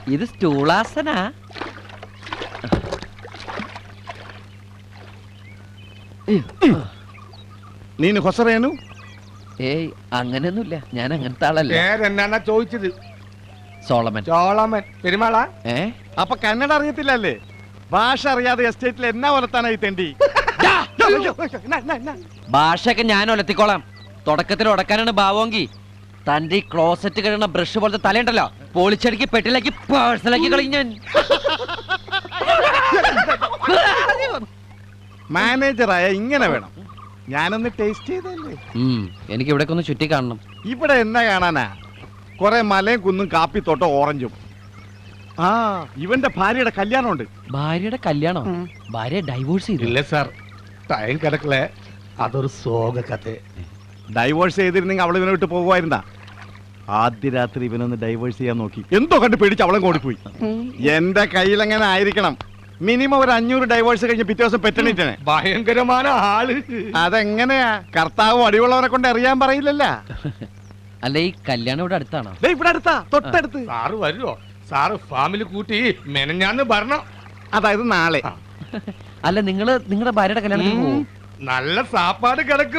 ഇത് സ്റ്റൂളാസനാ നീನು ಹೊಸರೇನು ഏയ് അങ്ങനെയൊന്നുമില്ല ഞാൻ അങ്ങനത്തെ ആളല്ല പേരെന്നാ ചോദിച്ചത് സോളമൻ ചോളമൻ പെരുമാളാ ഏ അപ്പൊ കന്നഡ അറിയത്തില്ലല്ലേ ഭാഷ അറിയാതെ എസ്റ്റേറ്റിൽ എന്നാ വളർത്താനായി തെണ്ടി ഭാഷയൊക്കെ ഞാൻ ഒലത്തിക്കോളാം തുടക്കത്തിൽ ഉടക്കാനാണ് ഭാവമെങ്കിൽ തന്റെ ഈ ക്ലോസറ്റ് കഴിയുന്ന ബ്രഷ് പോലത്തെ തലയുണ്ടല്ലോ പൊളിച്ചടുക്കി പെട്ടിലാക്കി പേഴ്സലാക്കി കളയും ഞാൻ മാനേജറായ ഇങ്ങനെ വേണം ഞാനൊന്ന് ടേസ്റ്റ് ചെയ്തല്ലേ ഉം, എനിക്ക് ഇവിടെ ഒന്ന് ചുറ്റി കാണണം ഇവിടെ എന്നാ കാണാനാ കൊറേ മലയും കുന്നും കാപ്പിത്തോട്ടം ഓറഞ്ചും ആ ഇവന്റെ ഭാര്യയുടെ കല്യാണമുണ്ട് ഭാര്യയുടെ കല്യാണം ഭാര്യ ഡൈവോഴ്സ് ചെയ്തു ഇല്ല സാർ ടൈം കിടക്കലേ അതൊരു സോക കഥ ഡൈവോഴ്സ് ചെയ്തിരുന്നെങ്കിൽ അവൾ ഇവനെ വിട്ട് പോകുമായിരുന്നാ ആദ്യ രാത്രി ഇവനൊന്ന് ഡൈവോഴ്സ് ചെയ്യാൻ നോക്കി എന്തോ കണ്ട് പേടിച്ച് അവളും ഓടിപ്പോയി എന്റെ കയ്യിൽ എങ്ങനെ ആയിരിക്കണം മിനിമം ഒരു അഞ്ഞൂറ് ഡൈവോഴ്സ് കഴിഞ്ഞ് പിറ്റേ ദിവസം പെറ്റണിട്ടനെ ഭയങ്കരമായ ആള് അതെങ്ങനെയാ കർത്താവ് അടിയുള്ളവരെ കൊണ്ട് അറിയാൻ പറയില്ലല്ല അല്ല ഈ കല്യാണം ഇവിടെ അടുത്താണോ ഇവിടെ അടുത്താ തൊട്ടടുത്ത് സാറ് വരുമോ സാറ് ഫാമിലി കൂട്ടി മെനഞ്ഞാന്ന് ഭരണം അതായത് നാളെ അല്ല നിങ്ങള് നിങ്ങളുടെ ഭാര്യയുടെ കല്യാണത്തിന് പോവും നല്ല സാപ്പാട് കിടക്കും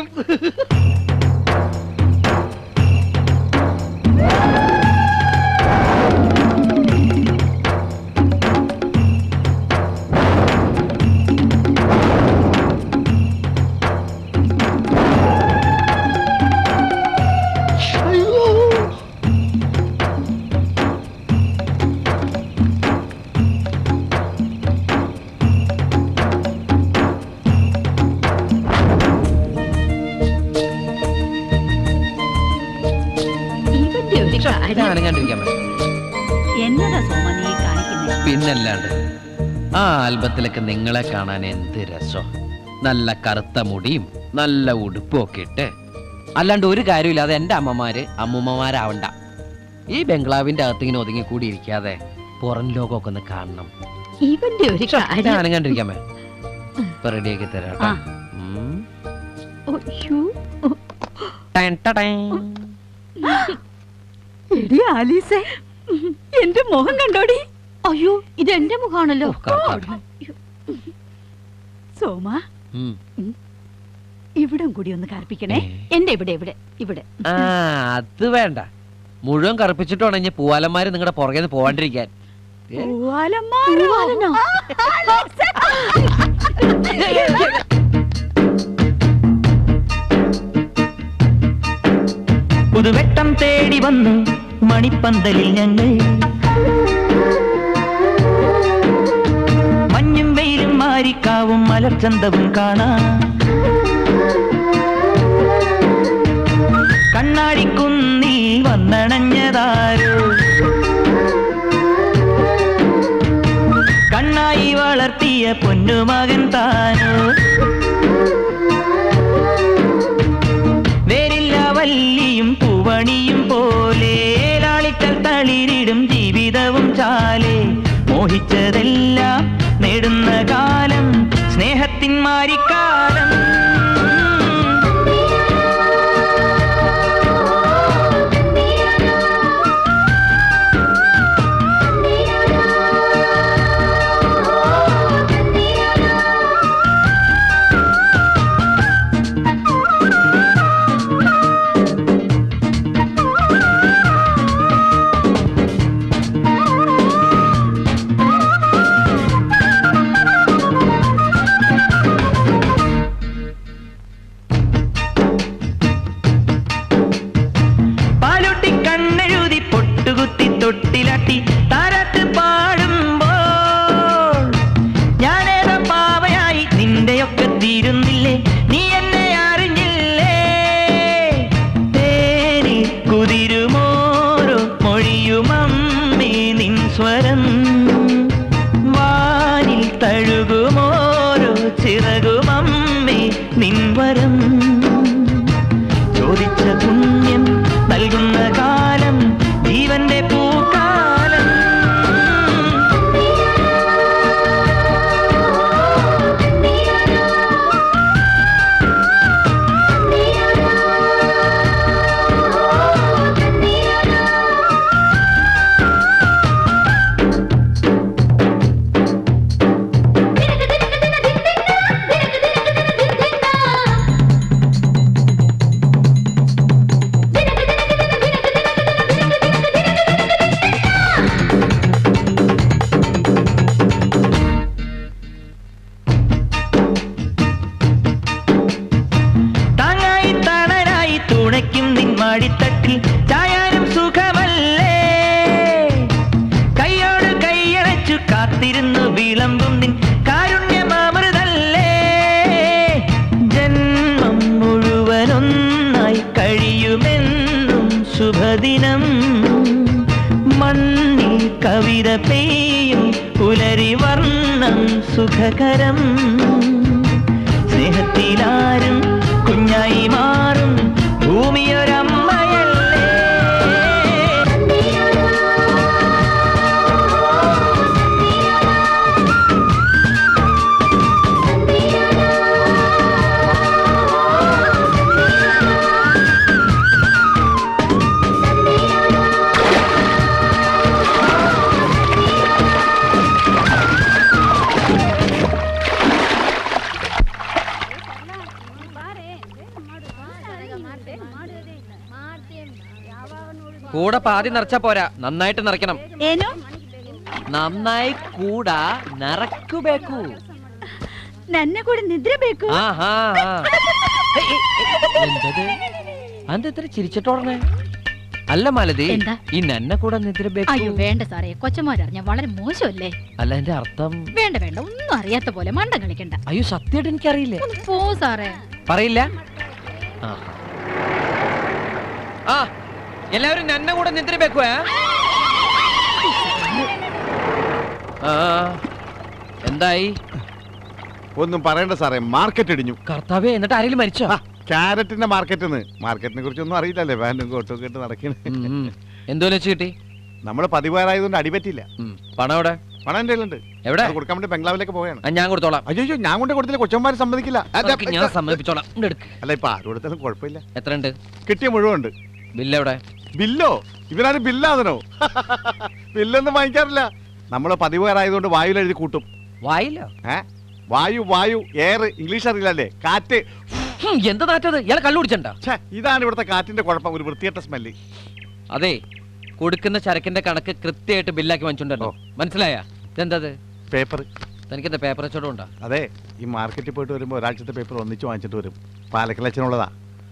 ഇവന്റെ ഒരു കാര്യം ഞാനും കണ്ടിരിക്കാൻ പറ്റും എന്നതാ സോമ നീ കാണിക്കുന്നേ പിന്നല്ലാണ്ട് ആ ആൽബത്തിലൊക്കെ നിങ്ങളെ കാണാൻ എന്ത് രസം നല്ല കറുത്ത മുടിയും നല്ല ഉടുപ്പും ഒക്കെ ഇട്ട് അല്ലാണ്ട് ഒരു കാര്യമില്ലാതെ എൻ്റെ അമ്മമാര് അമ്മൂമ്മമാരാവണ്ട ഈ ബംഗ്ലാവിന്റെ അകത്ത് ഇങ്ങനെ ഒതുങ്ങി കൂടി ഇരിക്കാതെ പുറം ലോകമൊക്കെ ഒന്ന് കാണണം ഇവന്റെ ഒരു കാര്യം ഞാനും കണ്ടിരിക്കാമേ ഇപ്പൊ റെഡിയാക്കി തരാം ആ. കേട്ടോ. ഉം. അയ്യോ. ടൈൻ ടടൈൻ. എടി ആലീസേ എന്റെ മുഖം കണ്ടോടി അയ്യോ ഇത് എന്റെ മുഖാണല്ലോ കറുത്ത. സോമ ഉം. ഇവിടം കൂടി ഒന്ന് കറുപ്പിക്കണേ എന്റെ ഇവിടെ ഇവിടെ ഇവിടെ ആ അത് വേണ്ട മുഴുവൻ കറുപ്പിച്ചിട്ട് ഉണഞ്ഞ് പൂവാലന്മാര് നിങ്ങളുടെ പുറകെ നിന്ന് പോവാണ്ടിരിക്കാൻ ഏ? പൂവാലന്മാരോ? ആലീസേ. പുതുവെട്ടം തേടി വന്നു മണിപ്പന്തലിൽ ഞങ്ങൾ മഞ്ഞും വെയിലും മാരിക്കാവും മലർച്ചന്തവും കാണാം കണ്ണാടിക്കുന്നിൽ വന്നണഞ്ഞതാരോ കണ്ണായി വളർത്തിയ പൊന്നുമകൻ താനോ വേരില്ല വല്ലിയും പൂവണിയും പോലെ ലാളിക്കൽ തളിരിടും ജീവിതവും ചാലേ മോഹിച്ചതെല്ലാം നേടുന്ന കാലം സ്നേഹത്തിൻ മാരിക്കാലം പാലൂട്ടി കണ്ണെഴുതി പൊട്ടുകുത്തി തൊട്ടിലാട്ടി താരാട്ട് പാടുമ്പോൾ ഞാനേതാ പാവയായി നിന്റെയൊക്കെ തീരുന്നില്ലേ നീ എന്നെ അറിഞ്ഞില്ലേ തേനി കുതിരുമോരോ മൊഴിയുമമ്മേ നിൻ സ്വരം വാനിൽ തഴുകുമോരോ ചിറകുമമ്മേ നിൻ വരം ചോദിച്ച പുണ്യം നൽകുന്ന കാലം ജീവന്റെ പൂക്കാലം മടിത്തട്ടിൽ ചായാനും സുഖമല്ലേ കൈയോട് കൈയണച്ചു കാത്തിരുന്നു വിളമ്പും നിൻ കാരുണ്യമാമൃതല്ലേ ജന്മം മുഴുവനൊന്നായി കഴിയുമെന്നും ശുഭദിനം മണ്ണിൽ കവിത പെയ്യും പുലരി വർണ്ണം സുഖകരം സ്നേഹത്തിലാരും കുഞ്ഞായി മാറും ഭൂമിയൊരമ്മയല്ലേ കൂടെ പാതി നിറച്ചാ പോരാ നന്നായിട്ട് നിറയ്ക്കണം ಏನೋ നന്നായി കൂട നിറക്കുಬೇಕು ನನ್ನ ಕೂಡ ನಿದ್ರೆ ಬೇಕು ആഹാ എന്തത് അതെത്ര ചിരിച്ചിട്ടോടനെ അല്ല മാലതി എന്താ? ഈ നന്നെ കൂടെ നിദ്ര അയ്യോ വേണ്ട സാറേ കൊച്ചന്മാരറിഞ്ഞ വളരെ മോശമല്ലേ അല്ല എന്റെ അർത്ഥം വേണ്ട വേണ്ട ഒന്നും അറിയാത്ത പോലെ മണ്ടം കളിക്കണ്ട അയ്യോ സത്യമായിട്ട് എനിക്കറിയില്ലേ ഒന്ന് പോ സാറേ പറയില്ല ആ. ആ എല്ലാവരും നന്നെ കൂടെ നിദ്ര ബേക്കുവേ ആ എന്തായി ഒന്നും പറയണ്ട സാറേ മാർക്കറ്റ് ഇടിഞ്ഞു കർത്താവേ എന്നിട്ട് ആരെങ്കിലും മരിച്ചോ ക്യാരറ്റിന്റെ മാർക്കറ്റ് മാർക്കറ്റിനെ കുറിച്ചൊന്നും അറിയില്ലല്ലേ പാന്റും കോട്ടും ഒക്കെ ഇട്ട് നടക്കണേ എന്തോ വെച്ച് കിട്ടി നമ്മൾ പതിവാറായതുകൊണ്ട് അടിപറ്റില്ല പണം എവിടെ പണം എന്റെ കയ്യിലുണ്ട് എവിടെ? അത് കൊടുക്കാൻ വേണ്ടി ബംഗ്ലാവിലേക്ക് പോവുകയാണ് ആ, ഞാൻ കൊടുത്തോളാം അയ്യോ ഞാൻ കൊണ്ട് കൊടുത്തില്ല കൊച്ചന്മാർ സമ്മതിക്കില്ല അതെ, അതൊക്കെ ഞാൻ സമ്മതിപ്പിച്ചോളാം ഇങ്ങട് എടുക്ക്. അല്ല ഇപ്പൊ ആര് കൊടുത്താലും കുഴപ്പമില്ല എത്ര ഉണ്ട് കിട്ടിയ മുഴുവൻ ഉണ്ട് ബില്ല് എവിടെ ബില്ലോ ഇവരാരും ബില്ലാതനോ ബില്ലൊന്നും വാങ്ങിക്കാറില്ല നമ്മൾ പതിവുകാരായതുകൊണ്ട് വായുവിൽ എഴുതി കൂട്ടും വായില്ലോ ഏ വായു വായു എയർ ഇംഗ്ലീഷ് അറിയില്ലല്ലേ കാറ്റ് എന്ത് നാറ്റത് ഇയാളെ കള്ളു കുടിച്ചണ്ട ഛെ, ഇതാണ് ഇവിടുത്തെ കാറ്റിന്റെ കുഴപ്പം ഒരു വൃത്തികെട്ട സ്മെല്ല് അതെ കൊടുക്കുന്ന ചരക്കിന്റെ കണക്ക് കൃത്യമായിട്ട് ബില്ലാക്കി വാങ്ങിച്ചോണ്ടല്ലോ മനസ്സിലായ ഇതെന്തത് പേപ്പർ തനിക്ക് എന്താ പേപ്പർ വെച്ചോടും ഉണ്ടോ അതെ ഈ മാർക്കറ്റിൽ പോയിട്ട് വരുമ്പോൾ ഒരാഴ്ചത്തെ പേപ്പർ ഒന്നിച്ച് വാങ്ങിച്ചിട്ട് വരും പാലക്കലച്ചനുള്ളതാ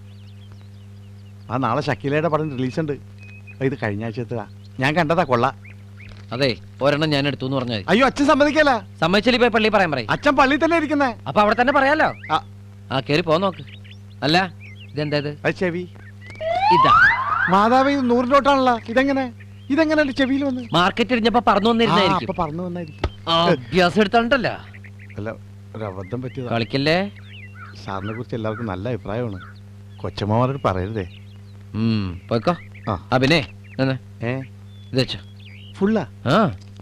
ആ നാളെ ഷക്കീലയുടെ പടം റിലീസ് ഉണ്ട് ഇത് കഴിഞ്ഞ ആഴ്ചത്തേതാ ഞാൻ കണ്ടതാ കൊള്ള അതെ ഒരെണ്ണം ഞാൻ എടുത്തു എന്ന് പറഞ്ഞാൽ അയ്യോ അച്ഛൻ സമ്മതിക്കല സമ്മതിച്ചില്ല ഇപ്പൊ പള്ളി പറയാൻ പറയും അച്ഛൻ പള്ളിയിൽ തന്നെ ഇരിക്കുന്നേ അപ്പൊ അവിടെ തന്നെ പറയാലോ ആ കേറി പോ നോക്ക് അല്ല ഇതെന്താ ഇത് അത് ചെവി ഇതാ മാതാവ് ഇത് നൂറ് നോട്ടാണല്ലോ ഇതെങ്ങനെ ഇതെങ്ങനെ എന്റെ ചെവിയിൽ വന്ന് മാർക്കറ്റ് ഇടിഞ്ഞപ്പോ പറന്നു ആ, വന്നിരുന്നായിരിക്കും അപ്പൊ പറഞ്ഞു വന്നായിരിക്കും ആ, അഭ്യാസം എടുത്തോണ്ടല്ലോ അല്ല ഒരു അബദ്ധം പറ്റിയതാ കളിക്കല്ലേ സാറിനെ കുറിച്ച് എല്ലാവർക്കും നല്ല അഭിപ്രായമാണ് കൊച്ചമ്മമാരോട് പറയരുതേ ഉം, പോയിക്കോ ആ. ആ പിന്നെ നിന്ന്. ഏ ഇത് വെച്ചോ ഫുള്ളാ ആ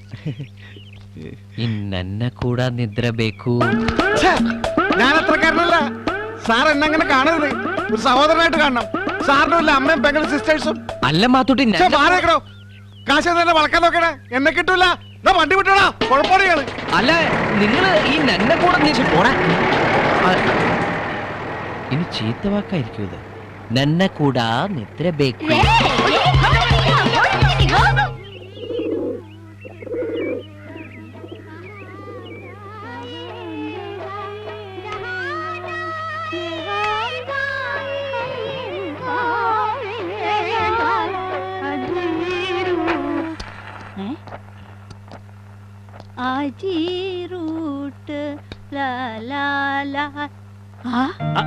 ഇന്നെ കൂടാ നിദ്ര ബേക്കൂ ഞാൻ അത്രക്കാരനല്ല സാർ എന്നെ അങ്ങനെ കാണരുത് ഒരു സഹോദരനായിട്ട് കാണണം സാറിനും ഇല്ല അമ്മയും പെങ്ങളും സിസ്റ്റേഴ്സും അല്ല മാത്തൂട്ടി ഛെ, മാറിയേക്കണോ കാശ് തന്നെ വളക്കാൻ നോക്കണേ എന്നെ കിട്ടൂല ദാ വണ്ടി വിട്ടോടാ കുഴപ്പമാണ് അല്ല നിങ്ങള് ഈ നന്നെ കൂടെ നീച്ച് പോടാ ആ, ഇനി ചീത്ത വാക്കായിരിക്കും ഇത് നന്നെ കൂടാ നിദ്ര ബേക്കൂ ആജി റൂട്ട് ലാ ലാ ലാ ആ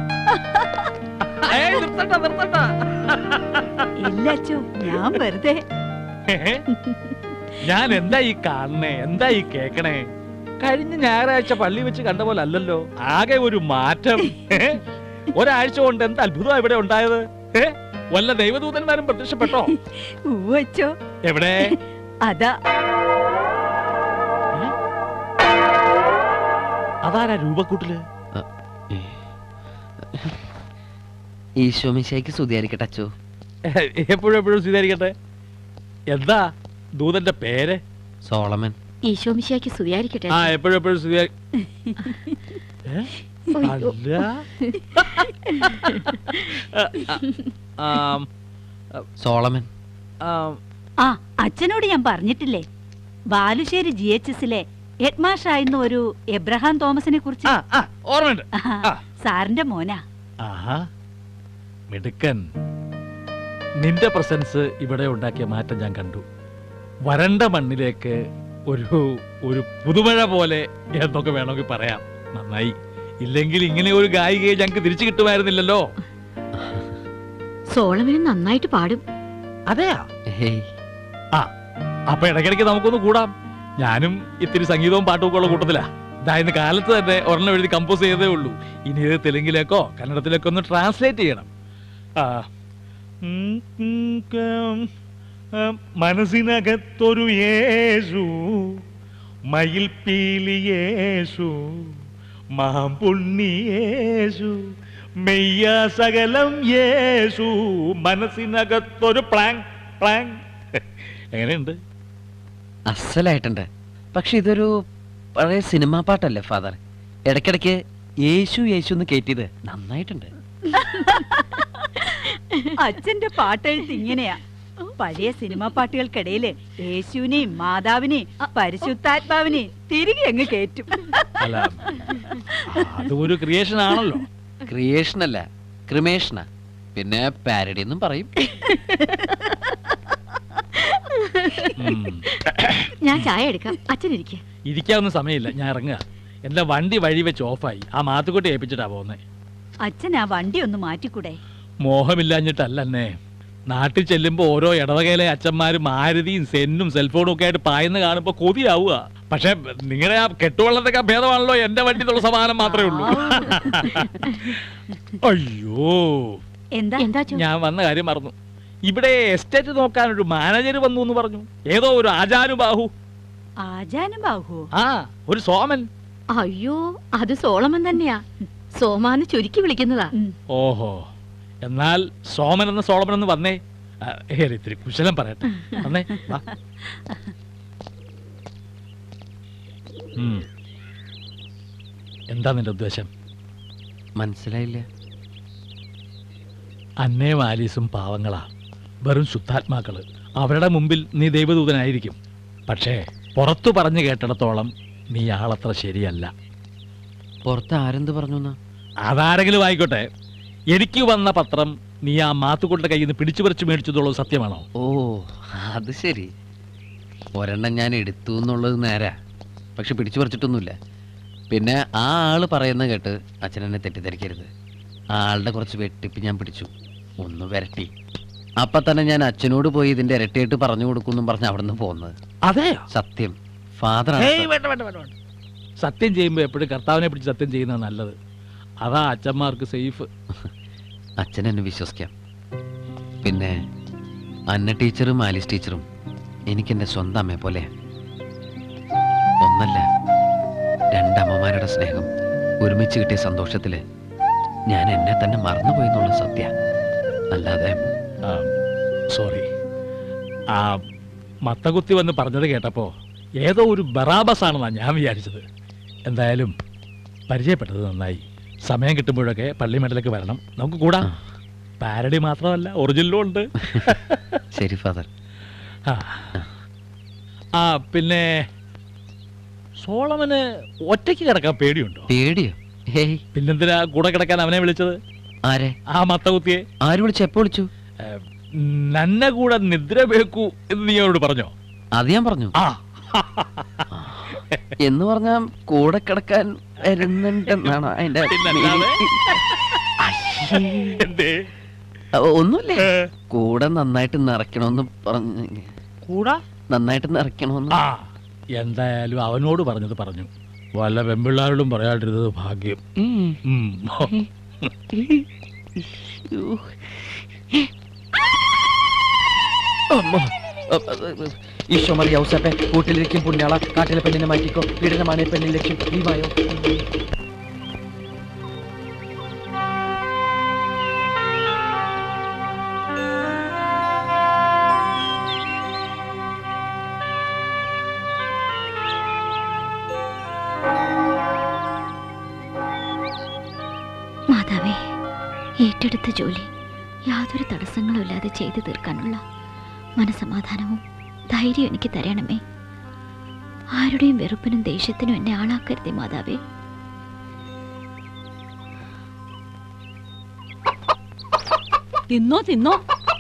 ഇല്ല അച്ചോ ഞാൻ വെറുതെ ഞാൻ എന്താ ഈ കാണണേ എന്താ ഈ കേക്കണേ കഴിഞ്ഞ ഞായറാഴ്ച പള്ളി വെച്ച് കണ്ട പോലെ അല്ലല്ലോ ആകെ ഒരു മാറ്റം ഏ? ഒരാഴ്ച കൊണ്ട് എന്ത് അത്ഭുതം ഇവിടെ ഉണ്ടായത് ഏ? വല്ല ദൈവദൂതന്മാരും പ്രത്യക്ഷപ്പെട്ടോ ഉവച്ചോ എവിടെ അതാ അതാരാ രൂപക്കൂട്ടില് ഈശോ മിശയ്ക്ക് സ്തുതിയായിരിക്കട്ടെ അച്ചോ എപ്പോഴും എപ്പോഴും സ്വീകരിക്കട്ടെ എന്താ ദൂതന്റെ പേര് സോളമൻ ഈശോമിശിയാക്കി സ്തുതിയായിരിക്കട്ടെ ആ എപ്പോഴും എപ്പോഴും സ്തുതിയാ ഏ? അയ്യോ. അല്ല ആം, സോളമൻ ആ അച്ഛനോട് ഞാൻ പറഞ്ഞിട്ടില്ലേ ബാലുശ്ശേരി ജി എച്ച് എസിലെ ഹെഡ് മാഷായിരുന്ന ഒരു എബ്രഹാം തോമസിനെ കുറിച്ച് ഓർമ്മയുണ്ട് സാറിന്റെ മോനാ ആഹാ മിടുക്കൻ നിന്റെ പ്രസൻസ് ഇവിടെ ഉണ്ടാക്കിയ മാറ്റം ഞാൻ കണ്ടു വരണ്ട മണ്ണിലേക്ക് ഒരു ഒരു പുതുമഴ പോലെ എന്നൊക്കെ വേണമെങ്കിൽ പറയാം നന്നായി ഇല്ലെങ്കിൽ ഇങ്ങനെ ഒരു ഗായികയെ ഞങ്ങൾക്ക് തിരിച്ചു കിട്ടുമായിരുന്നില്ലല്ലോ സോളമന് നന്നായിട്ട് പാടും അതെയാ ആ അപ്പൊ ഇടയ്ക്കിടയ്ക്ക് നമുക്കൊന്ന് കൂടാം ഞാനും ഇത്തിരി സംഗീതവും പാട്ടും ഒക്കെ ഉള്ള കൂട്ടത്തിലാ ഇതാ ഇന്ന് കാലത്ത് തന്നെ ഒരെണ്ണം എഴുതി കമ്പോസ് ചെയ്തേ ഉള്ളൂ ഇനി ഇത് തെലുങ്കിലേക്കോ കന്നഡത്തിലേക്കോ ഒന്ന് ട്രാൻസ്ലേറ്റ് ചെയ്യണം ആ ഉം, ഉം, കം, ആ, മനസ്സിനകത്തൊരു യേശു മയിൽ പീലി യേശു മാമ്പുണ്ണി യേശു മെയ്യ സകലം യേശു മനസ്സിനകത്തൊരു പ്ലാങ് പ്ലാങ് എങ്ങനെയുണ്ട് അസലായിട്ടുണ്ട് പക്ഷെ ഇതൊരു പഴയ സിനിമാ പാട്ടല്ലേ ഫാദർ ഇടയ്ക്കിടയ്ക്ക് യേശു യേശു എന്ന് കയറ്റിയത് നന്നായിട്ടുണ്ട് അച്ഛന്റെ പാട്ടെഴുത്ത് ഇങ്ങനെയാ പഴയ സിനിമാ പാട്ടുകൾക്കിടയില് യേശുവിനെയും മാതാവിനെയും പരിശുദ്ധാത്മാവിനെയും തിരികെ അങ്ങ് കേറ്റും അല്ല അത് ഒരു ക്രിയേഷൻ ആണല്ലോ ക്രിയേഷൻ അല്ല ക്രിമേഷനാ പിന്നെ പാരഡി എന്നും പറയും ഞാൻ ചായ എടുക്കാം അച്ഛൻ ഇരിക്കുക ഇരിക്കാവുന്ന സമയമില്ല ഞാൻ ഇറങ്ങുക എന്റെ വണ്ടി വഴി വെച്ച് ഓഫായി ആ മാത്തുക്കുട്ടി ഏൽപ്പിച്ചിട്ടാ പോകുന്നത് അച്ഛൻ ആ വണ്ടി ഒന്ന് മാറ്റിക്കൂടെ മോഹമില്ലാഞ്ഞിട്ടല്ല എന്നെ നാട്ടിൽ ചെല്ലുമ്പോ ഓരോ ഇടവകയിലെ അച്ഛന്മാരും മാരുതിയും സെന്നും സെൽഫോണും ഒക്കെ ആയിട്ട് പായുന്ന കാണുമ്പോ കൊതിയാവുക പക്ഷെ നിങ്ങളുടെ ആ കെട്ടുവള്ളത്തൊക്കെ ഭേദമാണല്ലോ എന്റെ വണ്ടി എന്നുള്ള സമാധാനം മാത്രമേ ഉള്ളൂ അയ്യോ എന്താ എന്താ ഞാൻ വന്ന കാര്യം മറന്നു ഇവിടെ എസ്റ്റേറ്റ് നോക്കാൻ ഒരു മാനേജർ വന്നു എന്ന് പറഞ്ഞു ഏതോ ഒരു ആചാനുബാഹു ആജാനും ബാഹു ആ ഒരു സോമൻ അയ്യോ അത് സോളമൻ തന്നെയാ സോമാന്ന് ചുരുക്കി വിളിക്കുന്നതാ ഓഹോ എന്നാൽ സോമൻ എന്ന സോളമൻ എന്ന് വന്നേ ആ, ഏറെ ഇത്തിരി കുശലം പറയട്ടെ വന്നേ വാ ഉം. എന്താ നിന്റെ ഉദ്ദേശം മനസ്സിലായില്ല അന്നയും ആലീസും പാവങ്ങളാ വെറും ശുദ്ധാത്മാക്കള് അവരുടെ മുമ്പിൽ നീ ദൈവദൂതനായിരിക്കും പക്ഷേ പുറത്തു പറഞ്ഞു കേട്ടിടത്തോളം നീ ആളത്ര ശരിയല്ല പുറത്ത് ആരെന്ത് പറഞ്ഞു എന്നാ? അതാരെങ്കിലും ആയിക്കോട്ടെ എനിക്ക് വന്ന പത്രം നീ ആ മാത്തുകൊണ്ട കയ്യിൽ നിന്ന് പിടിച്ചു പറിച്ചു മേടിച്ചതുള്ളത് സത്യമാണോ ഓ അത് ശരി ഒരെണ്ണം ഞാൻ എടുത്തു എന്നുള്ളത് നേരാ പക്ഷെ പിടിച്ചു പറിച്ചിട്ടൊന്നുമില്ല പിന്നെ ആ ആള് പറയുന്ന കേട്ട് അച്ഛൻ എന്നെ തെറ്റിദ്ധരിക്കരുത് ആ ആളുടെ കുറച്ച് വെട്ടിപ്പ് ഞാൻ പിടിച്ചു ഒന്ന് വരട്ടി അപ്പൊ തന്നെ ഞാൻ അച്ഛനോട് പോയി ഇതിന്റെ ഇരട്ടിയായിട്ട് പറഞ്ഞു കൊടുക്കുമെന്നും പറഞ്ഞ് അവിടെ നിന്ന് പോകുന്നത് അതെയോ സത്യം ഫാദർ ഏയ് വേണ്ട വേണ്ട വേണ്ട വേണ്ട സത്യം ചെയ്യുമ്പോൾ എപ്പോഴും കർത്താവിനെ പിടിച്ച് സത്യം ചെയ്യുന്നത് നല്ലത് അതാ അച്ഛന്മാർക്ക് സേഫ് അച്ഛൻ എന്നെ വിശ്വസിക്കാം പിന്നെ അന്ന ടീച്ചറും ആലിസ് ടീച്ചറും എനിക്കെൻ്റെ സ്വന്തം അമ്മയെ പോലെ ഒന്നല്ല രണ്ടമ്മമാരുടെ സ്നേഹം ഒരുമിച്ച് കിട്ടിയ സന്തോഷത്തില് ഞാൻ എന്നെ തന്നെ മറന്നുപോയി എന്നുള്ള സത്യ അല്ലാതെ സോറി ആ മത്തകുത്തി വന്ന് പറഞ്ഞത് കേട്ടപ്പോൾ ഏതോ ഒരു ബറാബസ് ആണെന്നാണ് ഞാൻ വിചാരിച്ചത് എന്തായാലും പരിചയപ്പെട്ടത് നന്നായി സമയം കിട്ടുമ്പോഴൊക്കെ പള്ളിമേട്ടിലേക്ക് വരണം നമുക്ക് കൂടാം പാരഡി മാത്രമല്ല ഒറിജിനലും ഉണ്ട് ശരി ഫാദർ ആ. ആ പിന്നെ സോളമന് ഒറ്റയ്ക്ക് കിടക്കാൻ പേടിയുണ്ടോ പേടിയോ ഹേയ് പിന്നെന്തിനാ കൂടെ കിടക്കാൻ അവനെ വിളിച്ചത് ആരെ ആ മത്തകുത്തിയെ ആര് വിളിച്ചു എപ്പോ വിളിച്ചു നന്ന കൂടെ നിദ്ര വേക്കൂ എന്ന് നീ അവരോട് പറഞ്ഞോ അത് ഞാൻ പറഞ്ഞു ആ എന്ന് പറഞ്ഞാ കൂടെ കിടക്കാൻ വരുന്നുണ്ടെന്നാണ് അതിന്റെ എന്തേ അ- ഒന്നുമില്ലേ കൂടെ നന്നായിട്ട് നിറയ്ക്കണമെന്ന് പറഞ്ഞു കൂടാ നന്നായിട്ട് നിറയ്ക്കണമെന്ന് ആ എന്തായാലും അവനോട് പറഞ്ഞത് പറഞ്ഞു വല്ല പെമ്പിള്ളാരോടും പറയാണ്ടിരുന്നത് ഭാഗ്യം ഉം. അമ്മ. അ- അ- അ- ഈശോ മറിയ ഔസപ്പെ കൂട്ടിലിരിക്കും പുണ്യാള കാട്ടിലെ പെണ്ണിനെ മാറ്റിക്കോ പീഡനമാണ് പെണ്ണിൻ ലക്ഷ്യം നീവായോ മാതാവേ ഏറ്റെടുത്ത ജോലി യാതൊരു തടസ്സങ്ങളും ഇല്ലാതെ ചെയ്തു തീർക്കാനുള്ള മനസമാധാനവും ധൈര്യം എനിക്ക് തരണമേ ആരുടെയും വെറുപ്പിനും ദേഷ്യത്തിനും എന്നെ ആളാക്കരുതേ മാതാവേ തിന്നോ തിന്നോ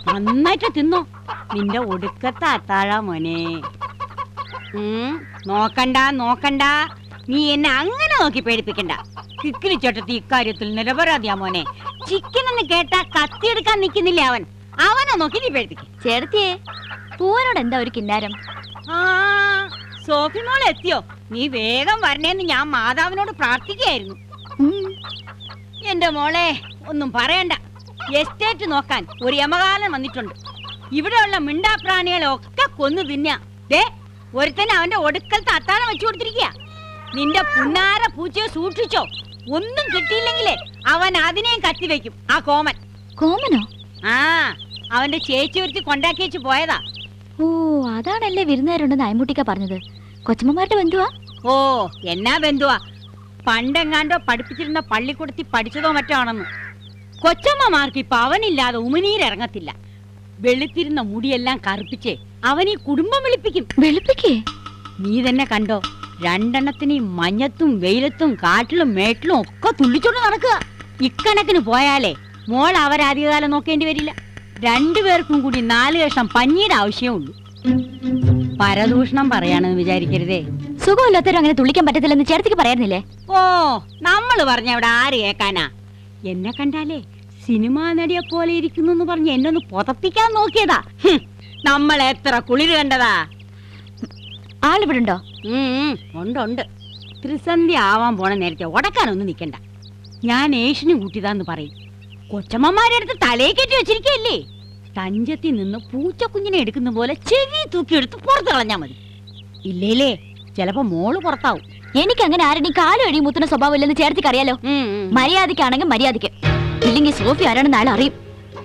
നന്നായിട്ട് തിന്നോ നിന്റെ ഒടുക്കത്തെ അത്താഴ മോനെ ഉം, നോക്കണ്ട നോക്കണ്ട നീ എന്നെ അങ്ങനെ നോക്കി പേടിപ്പിക്കണ്ട കിക്കിലി ചേട്ടത്തി ഇക്കാര്യത്തിൽ നിരപരാധിയാ മോനെ ചിക്കൻ എന്ന് കേട്ടാ കത്തിയെടുക്കാൻ നിൽക്കുന്നില്ല അവൻ അവനെ നോക്കി നീ പേടിപ്പിക്കും ചേർത്തിയേ പൂവനോട് എന്താ ഒരു കിന്നാരം ആ സോഫി മോൾ എത്തിയോ നീ വേഗം വരണേന്ന് ഞാൻ മാതാവിനോട് പ്രാർത്ഥിക്കുകയായിരുന്നു എന്റെ മോളെ ഒന്നും പറയണ്ട എസ്റ്റേറ്റ് നോക്കാൻ ഒരു യമകാലം വന്നിട്ടുണ്ട് ഇവിടെയുള്ള മിണ്ടാപ്രാണികളെ ഒക്കെ കൊന്നു തിന്ന ദേ ഒരുത്തൻ അവന്റെ ഒടുക്കലത്തെ അത്താഴം വെച്ചു കൊടുത്തിരിക്കുക നിന്റെ പുന്നാര പൂച്ചയെ സൂക്ഷിച്ചോ ഒന്നും കിട്ടിയില്ലെങ്കിലേ അവൻ അതിനെയും കത്തിവെക്കും ആ കോമൻ കോമനോ ആ അവന്റെ ചേച്ചി ഒരുത്തി കൊണ്ടാക്കി വെച്ച് പോയതാ ഓ അതാണല്ലേ വിരുന്നുകാരുണ്ടെന്ന് അയമ്പൂട്ടിക്ക പറഞ്ഞത് കൊച്ചമ്മമാരുടെ ബന്ധുവാ ഓ എന്നാ ബന്ധുവാ പണ്ടെങ്ങാണ്ടോ പഠിപ്പിച്ചിരുന്ന പള്ളിക്കൂടത്തി പഠിച്ചതോ മറ്റോ ആണെന്ന് കൊച്ചമ്മമാർക്ക് ഇപ്പൊ അവനില്ലാതെ ഉമിനീരിറങ്ങത്തില്ല വെളുത്തിരുന്ന മുടിയെല്ലാം കറുപ്പിച്ച് അവൻ ഈ കുടുംബം വെളുപ്പിക്കും വെളുപ്പിക്കേ നീ തന്നെ കണ്ടോ രണ്ടെണ്ണത്തിന് ഈ മഞ്ഞത്തും വെയിലത്തും കാട്ടിലും മേട്ടിലും ഒക്കെ തുള്ളിച്ചോണ്ട് നടക്കുക ഇക്കണക്കിന് പോയാലേ മോൾ അവരധികകാലം നോക്കേണ്ടി വരില്ല രണ്ടുപേർക്കും കൂടി നാല് കഷ്ണം പഞ്ഞിയുടെ ആവശ്യമുള്ളൂ പരദൂഷണം പറയാണെന്ന് വിചാരിക്കരുതേ സുഖമില്ലാത്തവരും അങ്ങനെ തുള്ളിക്കാൻ പറ്റത്തില്ലെന്ന് ചേർത്തിക്ക് പറയായിരുന്നില്ലേ ഓ നമ്മൾ പറഞ്ഞ അവിടെ ആര് കേക്കാനാ എന്നെ കണ്ടാലേ സിനിമാ നടിയെ പോലെ ഇരിക്കുന്നു എന്ന് പറഞ്ഞ് എന്നെ ഒന്ന് പുതപ്പിക്കാൻ നോക്കിയതാ ഹും, നമ്മൾ എത്ര കുളിര് കണ്ടതാ ആളിവിടെ ഉണ്ടോ ഉണ്ട് ഉണ്ട് ത്രിസന്ധ്യ ആവാൻ പോണ നേരത്തെ ഉടക്കാനൊന്നും നിക്കണ്ട ഞാൻ ഏഷ്യന് കൂട്ടിയതാന്ന് പറയും കൊച്ചമ്മമാരെ അടുത്ത് തലയെ കെട്ടി വെച്ചിരിക്കല്ലേ തഞ്ചത്തിൽ നിന്ന് പൂച്ചക്കുഞ്ഞിനെ എടുക്കുന്ന പോലെ ചെവി തൂക്കി എടുത്ത് പുറത്ത് കളഞ്ഞാ മതി ഇല്ലേലേ ചിലപ്പോ മോള് പുറത്താവും എനിക്ക് അങ്ങനെ ആരുടെ കാലും എഴുതി മുത്തുന്ന സ്വഭാവം ഇല്ലെന്ന് ചേർത്തിക്ക് അറിയാലോ മര്യാദക്കാണെങ്കിൽ മര്യാദക്ക് ഇല്ലെങ്കിൽ സോഫി ആരാണെന്ന് അയാൾ അറിയും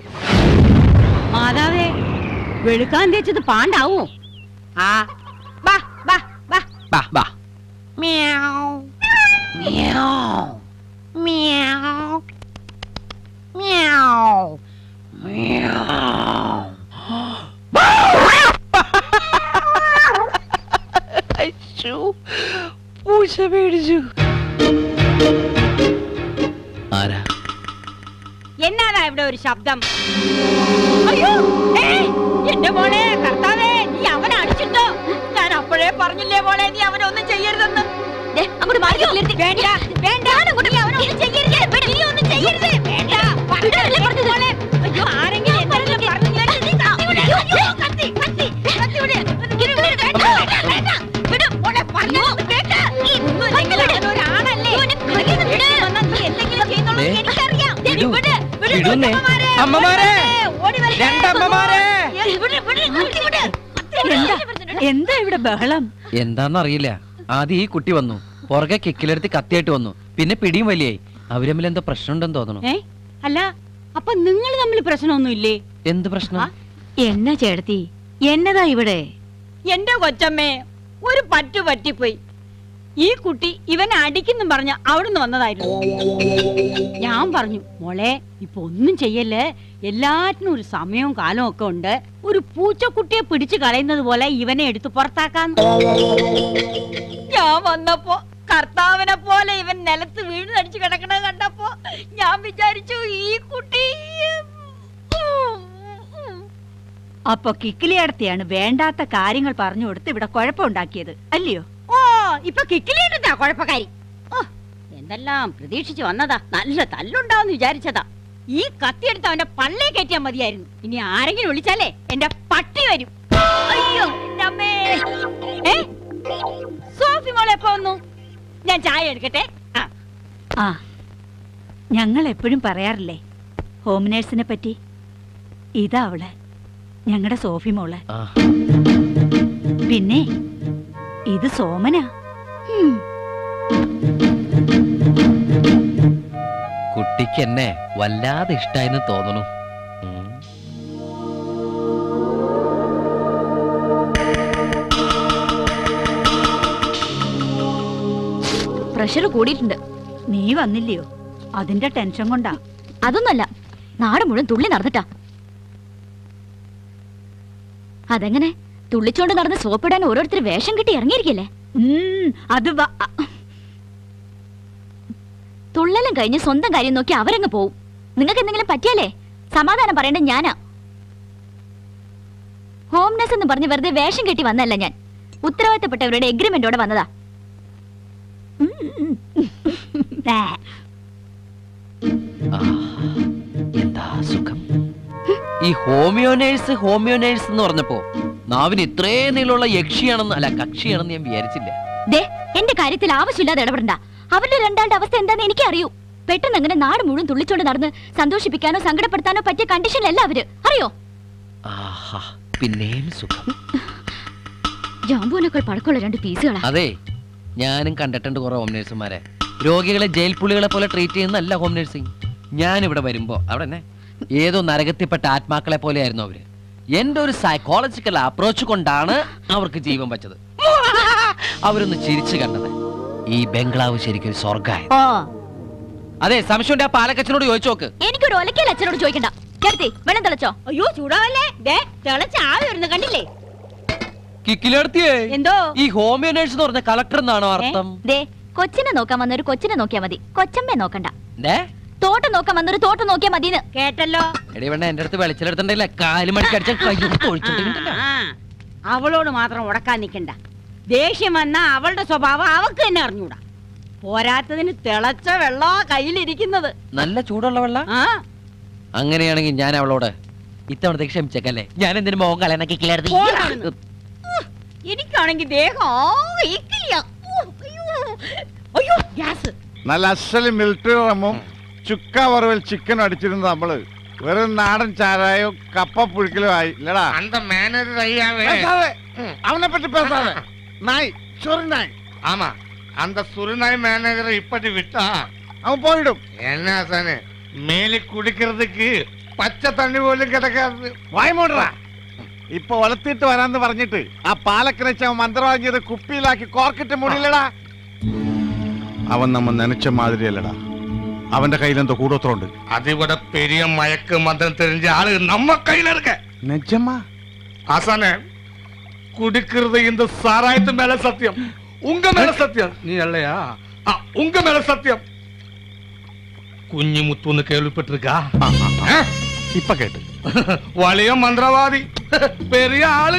മാതാവേ വെളുക്കാൻ തേച്ചത് പാണ്ടാവോ ആ ബാ ബാ ബാ ബാ ബാ മ്യാവ് മ്യാവ് മ്യാവ് മ്യാവ് മ്യാവ് പൂച്ച പേടിച്ചു ആരാ എന്നാടാ ഇവിടെ ഒരു ശബ്ദം അയ്യോ ഏയ്, എന്റെ മോളെ കർത്താവേ നീ അവനെ അടിച്ചിട്ടോ ഞാൻ അപ്പോഴേ പറഞ്ഞില്ലേ മോളെ നീ അവനൊന്നും ചെയ്യരുതെന്ന് അയ്യോ, വേണ്ട വേണ്ട നീ അവനൊന്നും ചെയ്യരുത് നീ ഒന്നും ചെയ്യരുത് വേണ്ട പറഞ്ഞതല്ലേ പറഞ്ഞത് മോളെ അയ്യോ ആരെങ്കിലും എന്തെങ്കിലും പറഞ്ഞു കേട്ടാ നീ കത്തി വിട്. അയ്യോ, കത്തി കത്തി കത്തി വിട്. വിട്, വിട്, വേണ്ട, വേണ്ട, വേണ്ട. വിട്, മോളെ പറഞ്ഞത് കേട്ടാ. ഒന്നും ഇല്ലെങ്കിലും അവനൊരാണല്ലേ. വീട്ടിൽ വന്നാ നീ എന്തെങ്കിലും ചെയ്യുന്നുള്ളത് ഏ? എനിക്കറിയാം. ദേ, വിടൂ. വിട്, വിട്, വിടുന്നേ. അമ്മമാരെ, അമ്മമാരെ. ഓടി വരട്ടെ. രണ്ടമ്മമാരെ. ഏ, വിട്, വിട്, കത്തി വിട്. എന്താ എന്താ ഇവിടെ ബഹളം എന്താന്നറിയില്ല ആദ്യം ഈ കുട്ടി വന്നു പുറകെ കിക്കിലെടുത്ത് കത്തിയായിട്ട് വന്നു പിന്നെ പിടിയും വലിയായി അവര് തമ്മിൽ എന്തോ പ്രശ്നമുണ്ടെന്ന് തോന്നുന്നു ഏ അല്ല അപ്പൊ നിങ്ങൾ തമ്മിൽ പ്രശ്നമൊന്നുമില്ലേ എന്ത് പ്രശ്നം എന്നാ ചേട്ടത്തി എന്നതാ ഇവിടെ എന്റെ കൊച്ചമ്മേ ഒരു പറ്റു പറ്റിപ്പോയി ഈ കുട്ടി ഇവനെ അടിക്കുന്നു പറഞ്ഞ അവിടുന്ന് വന്നതായിരുന്നു ഞാൻ പറഞ്ഞു മോളെ ഇപ്പൊ ഒന്നും ചെയ്യല്ലേ എല്ലാറ്റിനും ഒരു സമയവും കാലവും ഒക്കെ ഉണ്ട് ഒരു പൂച്ചക്കുട്ടിയെ പിടിച്ചു കളയുന്നത് പോലെ ഇവനെ എടുത്ത് പുറത്താക്കാന്ന് ഞാൻ വന്നപ്പോ കർത്താവിനെ പോലെ ഇവൻ നിലത്ത് വീണ് അടിച്ചു കിടക്കണത് കണ്ടപ്പോ ഞാൻ വിചാരിച്ചു ഈ കുട്ടി അപ്പൊ കിക്കിലിയടത്തെയാണ് വേണ്ടാത്ത കാര്യങ്ങൾ പറഞ്ഞു കൊടുത്ത് ഇവിടെ കുഴപ്പമുണ്ടാക്കിയത് അല്ലയോ ഓ ഇപ്പൊ കിക്കിലിട്ടാ കുഴപ്പക്കാരി ഓ എന്തെല്ലാം പ്രതീക്ഷിച്ചു വന്നതാ നല്ല തല്ലുണ്ടാവും വിചാരിച്ചതാ ഈ കത്തിയെടുത്ത് അവന്റെ പള്ളേ കയറ്റിയാ മതിയായിരുന്നു ഇനി ആരെങ്കിലും വിളിച്ചാലേ എന്റെ പട്ടി വരും അയ്യോ എന്റെ അമ്മേ ഏ സോഫി മോളെ എപ്പോ വന്നു ഞാൻ ചായ എടുക്കട്ടെ ആ ആ ഞങ്ങൾ എപ്പോഴും പറയാറില്ലേ ഹോം നേഴ്സിനെ പറ്റി ഇതാ അവള് ഞങ്ങളുടെ സോഫി മോള് ആ പിന്നെ ഇത് സോമനാ ഉം. കുട്ടിക്ക് എന്നെ വല്ലാതെ ഇഷ്ടായെന്ന് തോന്നുന്നു ഉം. പ്രഷർ കൂടിയിട്ടുണ്ട് നീ വന്നില്ലയോ അതിന്റെ ടെൻഷൻ കൊണ്ടാ അതൊന്നല്ല നാട് മുഴുവൻ തുള്ളി നടന്നിട്ടാ അതെങ്ങനെ തുള്ളിച്ചോണ്ട് നടന്ന് സോപ്പിടാൻ ഓരോരുത്തർ വേഷം കിട്ടി ഇറങ്ങിയിരിക്കല്ലേ അത് തുള്ളലും കഴിഞ്ഞ് സ്വന്തം കാര്യം നോക്കി അവരങ്ങ് പോവും നിങ്ങൾക്ക് എന്തെങ്കിലും പറ്റിയാലേ സമാധാനം പറയേണ്ട ഞാനാ ഹോം നഴ്സ് എന്ന് പറഞ്ഞ് വെറുതെ വേഷം കെട്ടി വന്നല്ല ഞാൻ ഉത്തരവാദിത്തപ്പെട്ടവരുടെ എഗ്രിമെന്റോടെ വന്നതാ എന്താ സുഖം ഈ ഹോമിയോ നേഴ്സ് ഹോമിയോ നേഴ്സ് എന്ന് പറഞ്ഞപ്പോ നാവിന് ഇത്രേ നീളമുള്ള യക്ഷിയാണെന്ന് അല്ല കക്ഷിയാണെന്ന് ഞാൻ വിചാരിച്ചില്ല ദേ എന്റെ കാര്യത്തിൽ ആവശ്യമില്ലാതെ ഇടപെടണ്ട അവരുടെ രണ്ടാളുടെ അവസ്ഥ എന്താന്ന് എനിക്ക് അറിയൂ പെട്ടെന്ന് അങ്ങനെ നാട് മുഴുവൻ തുള്ളിച്ചോണ്ട് നടന്ന് സന്തോഷിപ്പിക്കാനോ സങ്കടപ്പെടുത്താനോ പറ്റിയ കണ്ടീഷനിലല്ല അവര് അറിയോ ആഹാ പിന്നെയും സുഖം ജാമ്പുവിനേക്കാൾ പഴക്കമുള്ള രണ്ട് പീസുകളാ അതെ ഞാനും കണ്ടിട്ടുണ്ട് കുറെ ഹോം നേഴ്സുമാരെ രോഗികളെ ജയിൽ പുള്ളികളെ പോലെ ട്രീറ്റ് ചെയ്യുന്നല്ല ഹോം നേഴ്സിംഗ് ഞാൻ ഇവിടെ വരുമ്പോ അവിടെ തന്നെ ഏതോ നരകത്തിൽപ്പെട്ട ആത്മാക്കളെ പോലെയായിരുന്നു അവര് എന്റെ ഒരു സൈക്കോളജിക്കൽ അപ്രോച്ച് കൊണ്ടാണ് അവർക്ക് ജീവൻ വെച്ചത് അവരൊന്ന് ചിരിച്ചു കണ്ടത് ഈ ബംഗ്ലാവ് ശരിക്കും സ്വർഗായ ഓ അതെ സംശയം ആ പാലക്കച്ചനോട് ചോദിച്ചു നോക്ക് എനിക്കൊരു ഒലക്കൽ അച്ഛനോട് ചോദിക്കണ്ട ചേർത്തി വെള്ളം തിളച്ചോ അയ്യോ ചൂടാവല്ലേ ദേ തിളച്ച ആവി വരുന്നു കണ്ടില്ലേ കിക്കിലെടുത്തിയേ എന്തോ ഈ ഹോമിയോ നേഴ്സ് എന്ന് പറഞ്ഞ കളക്ടർ എന്നാണോ അർത്ഥം ദേ കൊച്ചിനെ നോക്കാൻ വന്നൊരു കൊച്ചിനെ നോക്കിയാ മതി കൊച്ചമ്മയെ നോക്കണ്ട ദേ, തോട്ടം നോക്കാൻ വന്നൊരു തോട്ടം നോക്കിയാ മതിന്ന് കേട്ടല്ലോ എടീ വേണ്ട എന്റെ അടുത്ത് വെളിച്ചെടുത്തിട്ടില്ല കാല് മണിക്ക് അടിച്ച കയ്യൊക്കെ ഒഴിച്ചിട്ടുണ്ടല്ലോ ആ, അവളോട് മാത്രം ഉടക്കാൻ നിക്കണ്ട ദേഷ്യം വന്ന അവളുടെ സ്വഭാവം അവക്ക് തന്നെ അറിഞ്ഞൂടാ പോരാത്തതിന് തിളച്ച വെള്ളോ കയ്യിലിരിക്കുന്നത് നല്ല ചൂടുള്ള വെള്ള ആ അങ്ങനെയാണെങ്കിൽ ഞാൻ അവളോട് ഇത്തവണത്തേക്ക് ക്ഷമിച്ചേക്കല്ലേ ഞാൻ എന്തിനു മോഹം കളയാനൊക്കെ പോരാടുന്നു. എനിക്കാണെങ്കി ദേഹം ആകെ ഇക്കില്ല. ഊ, അയ്യോ. അയ്യോ ഗ്യാസ് നല്ല അസല് മിലിറ്ററി റമ്മും ചുക്ക വറവിൽ ചിക്കനും അടിച്ചിരുന്നത് നമ്മള് വെറും നാടൻ ചാരായോ കപ്പ പുഴുക്കലും ആയി ഇല്ലടാ அந்த மேனேஜர் ஐயாவே பேசாதே. அவனை பற்றி பேசாத நாய் சொரு நாய் ஆமா அந்த சுருநாய் மேனேஜரை இப்படி விட்டா அவன் போயிடும் என்ன ஆசானு மேலே குடிக்கிறதுக்கு പച്ച തണ്ണി പോലും കിടക്കാറ് വായ മൂടറാ ഇപ്പൊ വളർത്തിയിട്ട് വരാന്ന് പറഞ്ഞിട്ട് ആ പാലക്കരച്ച് അവൻ മന്ത്രവാങ്ങിയത് കുപ്പിയിലാക്കി കോർക്കിട്ട് മുടിയില്ലടാ അവൻ നമ്മ നനച്ച മാതിരിയല്ലടാ അവന്റെ കയ്യിലെന്തോ കൂടോത്രമുണ്ട് அதை விட பெரிய மயக்கு மந்திரம் தெரிஞ்ச ஆளு நம்ம கையில இருக்க நிஜமா ஆசானே குடிக்கிறது இந்த சாராயத்து மேல சத்தியம் உங்க மேல சத்தியம் நீ இல்லையா ஆ, உங்க மேல சத்தியம் കുഞ്ഞു മുത്തുന്ന് കേൾവിപ്പെട്ടിരിക്കാ ഇപ്പൊ കേട്ട് വലിയ മന്ത്രവാദി പെരിയ ആള്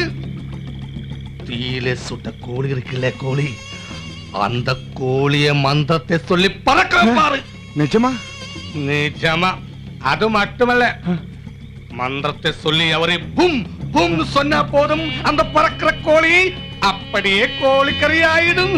തീയിലെ സുട്ട കോഴി ഇരിക്കില്ലേ കോഴി அந்த கோழிய மந்திரத்தை சொல்லி பறக்க வைப்பாரு நிஜமா நிஜமா அது மட்டுமல்ல மந்திரத்தை சொல்லி அவரை பும் பும் சொன்னா போதும் அந்த பறக்கிற கோழி அப்படியே கோழிக்கறி ஆயிடும்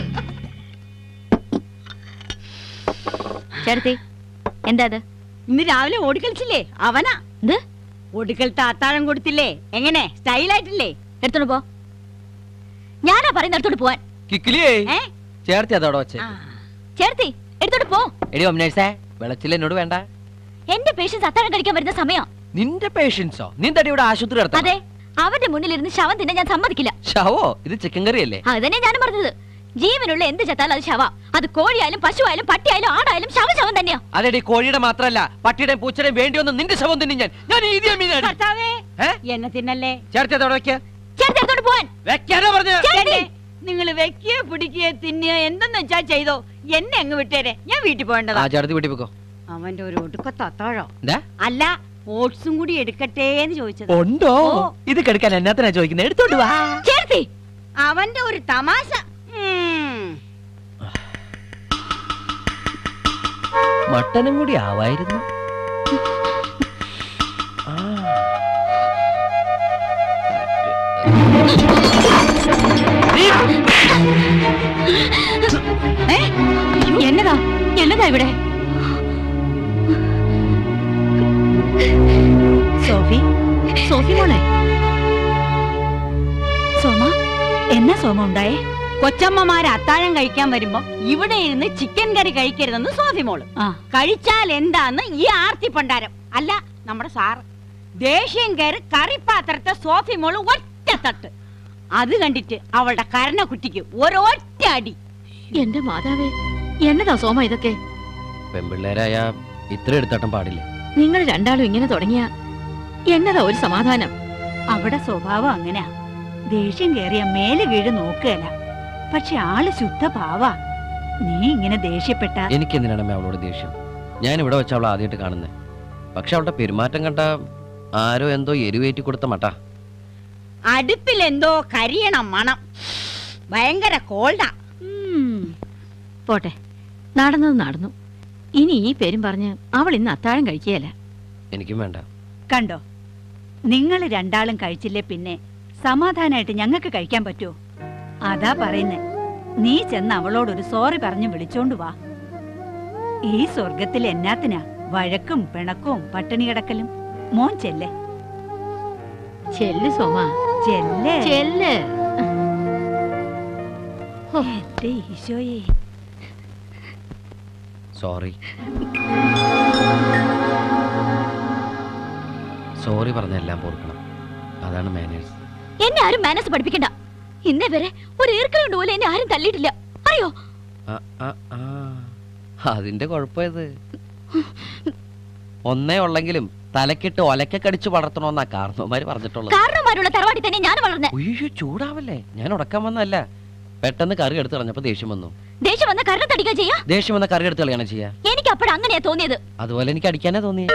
ചേർത്തി എന്താ അത് ഇന്ന് രാവിലെ ഓടിക്കളിച്ചില്ലേ അവനാ ഇത് ഒടുക്കലത്തെ അത്താഴം കൊടുത്തില്ലേ എങ്ങനെ സ്റ്റൈലായിട്ടില്ലേ എടുത്തോണ്ട് പോ ഞാനാ പറയുന്ന എടുത്തോണ്ട് പോവാൻ കിക്കിലിയേ ഏ? ചേർത്തി അതോടെ വെച്ച് ചേർത്തി എടുത്തോണ്ട് പോ എടി ഹോം നേഴ്സേ വെളച്ചിൽ എന്നോട് വേണ്ട എന്റെ പേഷ്യൻസ് അത്താഴം കഴിക്കാൻ വരുന്ന സമയം നിന്റെ പേഷ്യൻസോ നീ തടി ഇവിടെ ആശുപത്രി നടത്താം അതെ അവരുടെ മുന്നിൽ ഇരുന്ന് ശവം തിന്നെ ഞാൻ സമ്മതിക്കില്ല ഷവോ ഇത് ചിക്കൻ കറി അല്ലേ അത് തന്നെ ഞാനും പറഞ്ഞത് ജീവനുള്ള എന്ത് ചത്താലും അത് ശവ അത് കോഴിയായാലും പശുവായാലും പട്ടിയായാലും ആടായാലും ശവ ശവം തന്നെയാ അതെടി കോഴിയുടെ മാത്രല്ല പട്ടിയുടെയും പൂച്ചയുടെയും വേണ്ടി വന്ന് നിന്റെ ശവം തിന്നി ഞാൻ ഞാൻ ഈദി അമീനാണ് ഭർത്താവേ എന്നെ തിന്നല്ലേ ചേർത്തി അതോടെ വെക്ക ചേർത്തി എടുത്തോണ്ട് പോവാൻ വെക്കാനാ പറഞ്ഞ നിങ്ങൾ വെക്കുകയോ പിടിക്കുകയോ തിന്നുകയോ എന്തെന്ന് വെച്ചാ ചെയ്തോ എന്നെ അങ്ങ് വിട്ടേരെ ഞാൻ വീട്ടിൽ ആ പോകേണ്ടതാ ചേർത്തി വീട്ടിൽ പോക്കോ അവന്റെ ഒരു ഒടുക്കത്തെ അത്താഴോ എന്താ അല്ല ഓട്സും കൂടി എടുക്കട്ടെ എന്ന് ചോദിച്ചത് ഉണ്ടോ ഓ. ഇത് കെടുക്കാൻ എന്നാത്തിനാ ചോദിക്കുന്നത് എടുത്തോണ്ട് വാ ചേർത്തി അവന്റെ ഒരു തമാശ ഉം. മട്ടനും കൂടി ആവായിരുന്നു ഏ? എന്നതാ എന്നതാ ഇവിടെ സോഫി സോഫി മോളെ സോമ എന്നാ സോമ ഉണ്ടായേ കൊച്ചമ്മമാര് അത്താഴം കഴിക്കാൻ വരുമ്പോ ഇവിടെ ഇരുന്ന് ചിക്കൻ കറി കഴിക്കരുതെന്ന് സോഫി മോള് കഴിച്ചാൽ എന്താന്ന് ഈ ആർത്തി പണ്ടാരം അല്ല നമ്മുടെ സാറ് ദേഷ്യം കയറി കറിപ്പാത്രത്തെ സോഫി മോള് ഒറ്റ തട്ട് അത് കണ്ടിട്ട് അവളുടെ കരണ കുട്ടിക്ക് ഒരൊറ്റ അടി എന്റെ മാതാവേ എന്നതാ സോമ ഇതൊക്കെ പെമ്പിള്ളേരായ ഇത്ര എടുത്താട്ടം പാടില്ല നിങ്ങൾ രണ്ടാളും ഇങ്ങനെ തുടങ്ങിയ എന്നതാ ഒരു സമാധാനം അവിടെ സ്വഭാവം അങ്ങനെയാ ദേഷ്യം കേറിയ മേലെ വീട് നോക്കുകയല്ല പക്ഷെ ആള് ശുദ്ധ പാവാ നീ ഇങ്ങനെ ദേഷ്യപ്പെട്ട എനിക്ക് എന്തിനാണ് അവളോട് ദേഷ്യം ഞാൻ ഇവിടെ വെച്ച അവളെ ആദ്യമായിട്ട് കാണുന്നത് പക്ഷെ അവളുടെ പെരുമാറ്റം കണ്ട ആരോ എന്തോ എരിവേറ്റി കൊടുത്ത മട്ടാ അടുപ്പിൽ എന്തോ കരിയണ മണം ഭയങ്കര കോൾഡാ പോട്ടെ നടന്നത് നടന്നു ഇനി ഈ പേരും പറഞ്ഞ് അവൾ ഇന്ന് അത്താഴം കഴിക്കുകയല്ല എനിക്കും വേണ്ട കണ്ടോ നിങ്ങൾ രണ്ടാളും കഴിച്ചില്ലേ പിന്നെ സമാധാനായിട്ട് ഞങ്ങൾക്ക് കഴിക്കാൻ പറ്റുമോ അതാ പറയുന്നേ നീ ചെന്ന് അവളോടൊരു സോറി പറഞ്ഞു വിളിച്ചോണ്ട് വാ ഈ സ്വർഗത്തിൽ എന്നാത്തിനാ വഴക്കും പിണക്കവും പട്ടിണി കിടക്കലും മോൻ ചെല്ലേ ചെല്ല് സോമ ചെല്ലേ ചെല്ല് എന്റെ ഈശോയെ സോറി സോറി പറഞ്ഞ എല്ലാം പൊറുക്കണം അതാണ് മാനേഴ്സ് എന്നെ ആരും മാനസ് പഠിപ്പിക്കണ്ട ഇന്നേ വരെ ഒരു ഈർക്കലുണ്ട് പോലെ എന്നെ ആരും തള്ളിയിട്ടില്ല അറിയോ ആ, ആ, ആ. അതിന്റെ കുഴപ്പത് ഒന്നേ ഉള്ളെങ്കിലും തലക്കിട്ട് ഒലക്കെ കടിച്ചു വളർത്തണമെന്നാ കാരണവന്മാര് പറഞ്ഞിട്ടുള്ളത് കാരണവന്മാരുള്ള തറവാട്ടി തന്നെ ഞാൻ വളർന്നെ ഉയ്യോ ചൂടാവല്ലേ ഞാൻ ഉടക്കാൻ വന്നല്ല പെട്ടെന്ന് കറി എടുത്ത് കളഞ്ഞപ്പോ ദേഷ്യം വന്നു ദേഷ്യം വന്ന കരണം തടിക്കുക ചെയ്യാ ദേഷ്യം വന്ന കറി എടുത്ത് കളയാണ് ചെയ്യാ എനിക്ക് അപ്പോഴ അങ്ങനെയാ തോന്നിയത് അതുപോലെ എനിക്ക് അടിക്കാനേ തോന്നി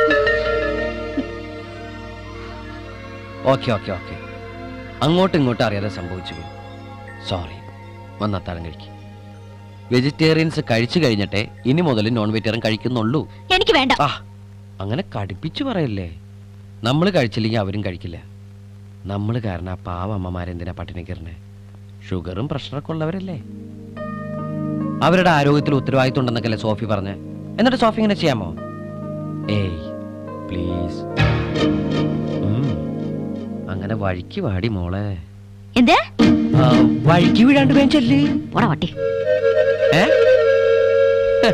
ഓക്കെ ഓക്കെ ഓക്കെ അങ്ങോട്ടും ഇങ്ങോട്ടും അറിയാതെ സംഭവിച്ചു പോയി സോറി വന്നത്താഴം കഴിക്കും വെജിറ്റേറിയൻസ് കഴിച്ചു കഴിഞ്ഞിട്ടേ ഇനി മുതൽ നോൺ വെജിറ്റേറിയൻ കഴിക്കുന്നുള്ളൂ എനിക്ക് വേണ്ട ആ അങ്ങനെ കടുപ്പിച്ചു പറയല്ലേ നമ്മൾ കഴിച്ചില്ലെങ്കിൽ അവരും കഴിക്കില്ല നമ്മൾ കാരണം ആ പാവ അമ്മമാരെന്തിനാ പട്ടിണി കയറണേ ഷുഗറും പ്രഷറൊക്കെ ഉള്ളവരല്ലേ അവരുടെ ആരോഗ്യത്തിൽ ഉത്തരവാദിത്വം ഉണ്ടെന്നൊക്കെ അല്ലേ സോഫി പറഞ്ഞേ എന്നിട്ട് സോഫി ഇങ്ങനെ ചെയ്യാമോ ഏയ് പ്ലീസ് അങ്ങനെ വഴിക്ക് വാടി മോളെ എന്തേ ആ, വഴിക്ക് വീഴാണ്ട് വേഗം ചെല്ല് പോടാ വട്ടി ഏ? ഹ്.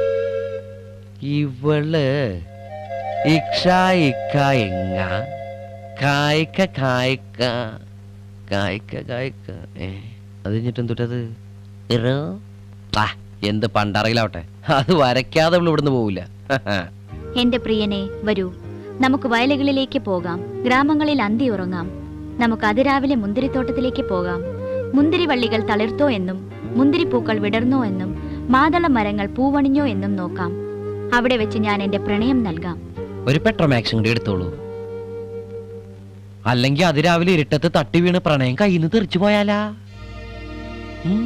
ഇവള് ഇക്ഷ ഇക്ക എങ്ങ കായ്ക്ക കായ്ക്ക കായ്ക്ക കായ്ക്ക ഏ അത് കഴിഞ്ഞിട്ട് എന്തുട്ടത് ഇറോ ആ എന്ത് പണ്ടറയിലാവട്ടെ അത് വരയ്ക്കാതെ അവൾ ഇവിടുന്ന് പോവില്ല എന്റെ പ്രിയനെ വരൂ നമുക്ക് വയലുകളിലേക്ക് പോകാം ഗ്രാമങ്ങളിൽ അന്തി ഉറങ്ങാം നമുക്ക് അതിരാവിലെ മുന്തിരിത്തോട്ടത്തിലേക്ക് പോകാം മുന്തിരിവള്ളികൾ തളിർത്തോ എന്നും മുന്തിരിപ്പൂക്കൾ വിടർന്നോ എന്നും മാതള മരങ്ങൾ പൂവണിഞ്ഞോ എന്നും നോക്കാം അവിടെ വെച്ച് ഞാൻ എന്റെ പ്രണയം നൽകാം ഒരു പെട്രോമാക്സും കൂടി എടുത്തോളൂ അല്ലെങ്കിൽ അതിരാവിലെ ഇരുട്ടത്ത് തട്ടി വീണ് പ്രണയം കയ്യിൽ നിന്ന് തെറിച്ചു പോയാലാ ഉം.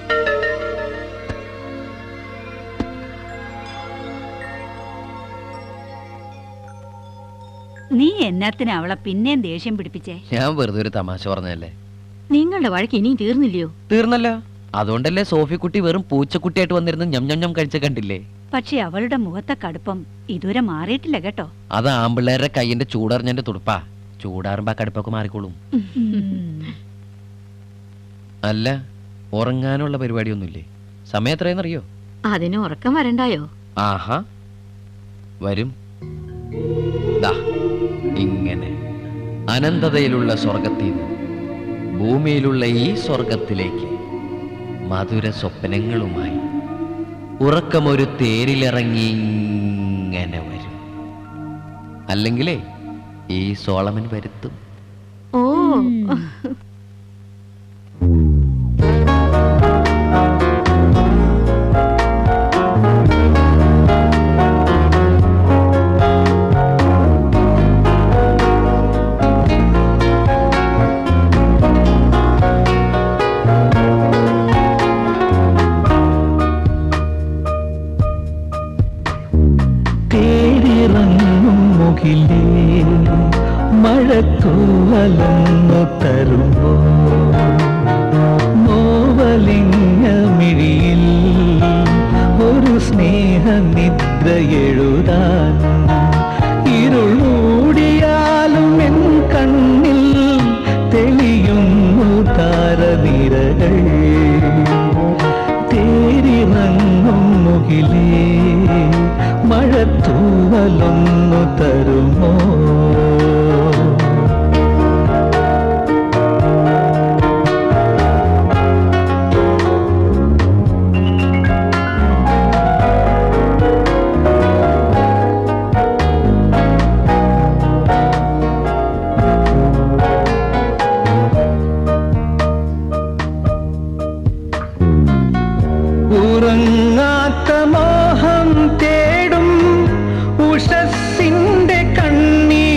നീ എന്നാത്തിനാ അവളെ പിന്നെയും ദേഷ്യം പിടിപ്പിച്ചേ ഞാൻ വെറുതെ ഒരു തമാശ പറഞ്ഞല്ലേ നിങ്ങളുടെ വഴക്ക് ഇനിയും തീർന്നില്ലയോ തീർന്നല്ലോ അതുകൊണ്ടല്ലേ സോഫി കുട്ടി വെറും പൂച്ചക്കുട്ടിയായിട്ട് വന്നിരുന്ന് ഞം ഞം ഞം കഴിച്ച കണ്ടില്ലേ പക്ഷെ അവളുടെ മുഖത്തെ കടുപ്പം ഇതുവരെ മാറിയിട്ടില്ല കേട്ടോ അത് ആമ്പിള്ളേരുടെ കയ്യിന്റെ ചൂടറിഞ്ഞതിന്റെ തുടുപ്പാ ചൂടാറുമ്പോ ആ കടുപ്പൊക്കെ മാറിക്കോളും അല്ല ഉറങ്ങാനുള്ള പരിപാടിയൊന്നുമില്ലേ സമയം എത്രയെന്നറിയോ അതിന് ഉറക്കം വരണ്ടായോ ആഹാ വരും ദാ ഇങ്ങനെ അനന്തതയിലുള്ള സ്വർഗത്തിൽ നിന്ന് ഭൂമിയിലുള്ള ഈ സ്വർഗത്തിലേക്ക് മധുര സ്വപ്നങ്ങളുമായി ഉറക്കമൊരു തേരിലിറങ്ങി ഇങ്ങനെ വരും അല്ലെങ്കിലേ ഈ സോളമൻ വരുത്തും ഓ തേടിറങ്ങും മുകിലേ മഴത്തൂവലൊന്നു തരുമ്പോ നോവലിങ്ങ മിഴിയിൽ ഒരു സ്നേഹനിദ്ര എഴുതാൻ ഇരുൾ മൂടിയാലും എൻ കണ്ണിൽ തെളിയുന്നു താരനിരകൾ തേരിറങ്ങും മുകിലേ മഴത്തൂവലൊന്നു തരുമോ ഉറങ്ങാത്ത മോഹം തേടും ഉഷസ്സിന്റെ കണ്ണീർ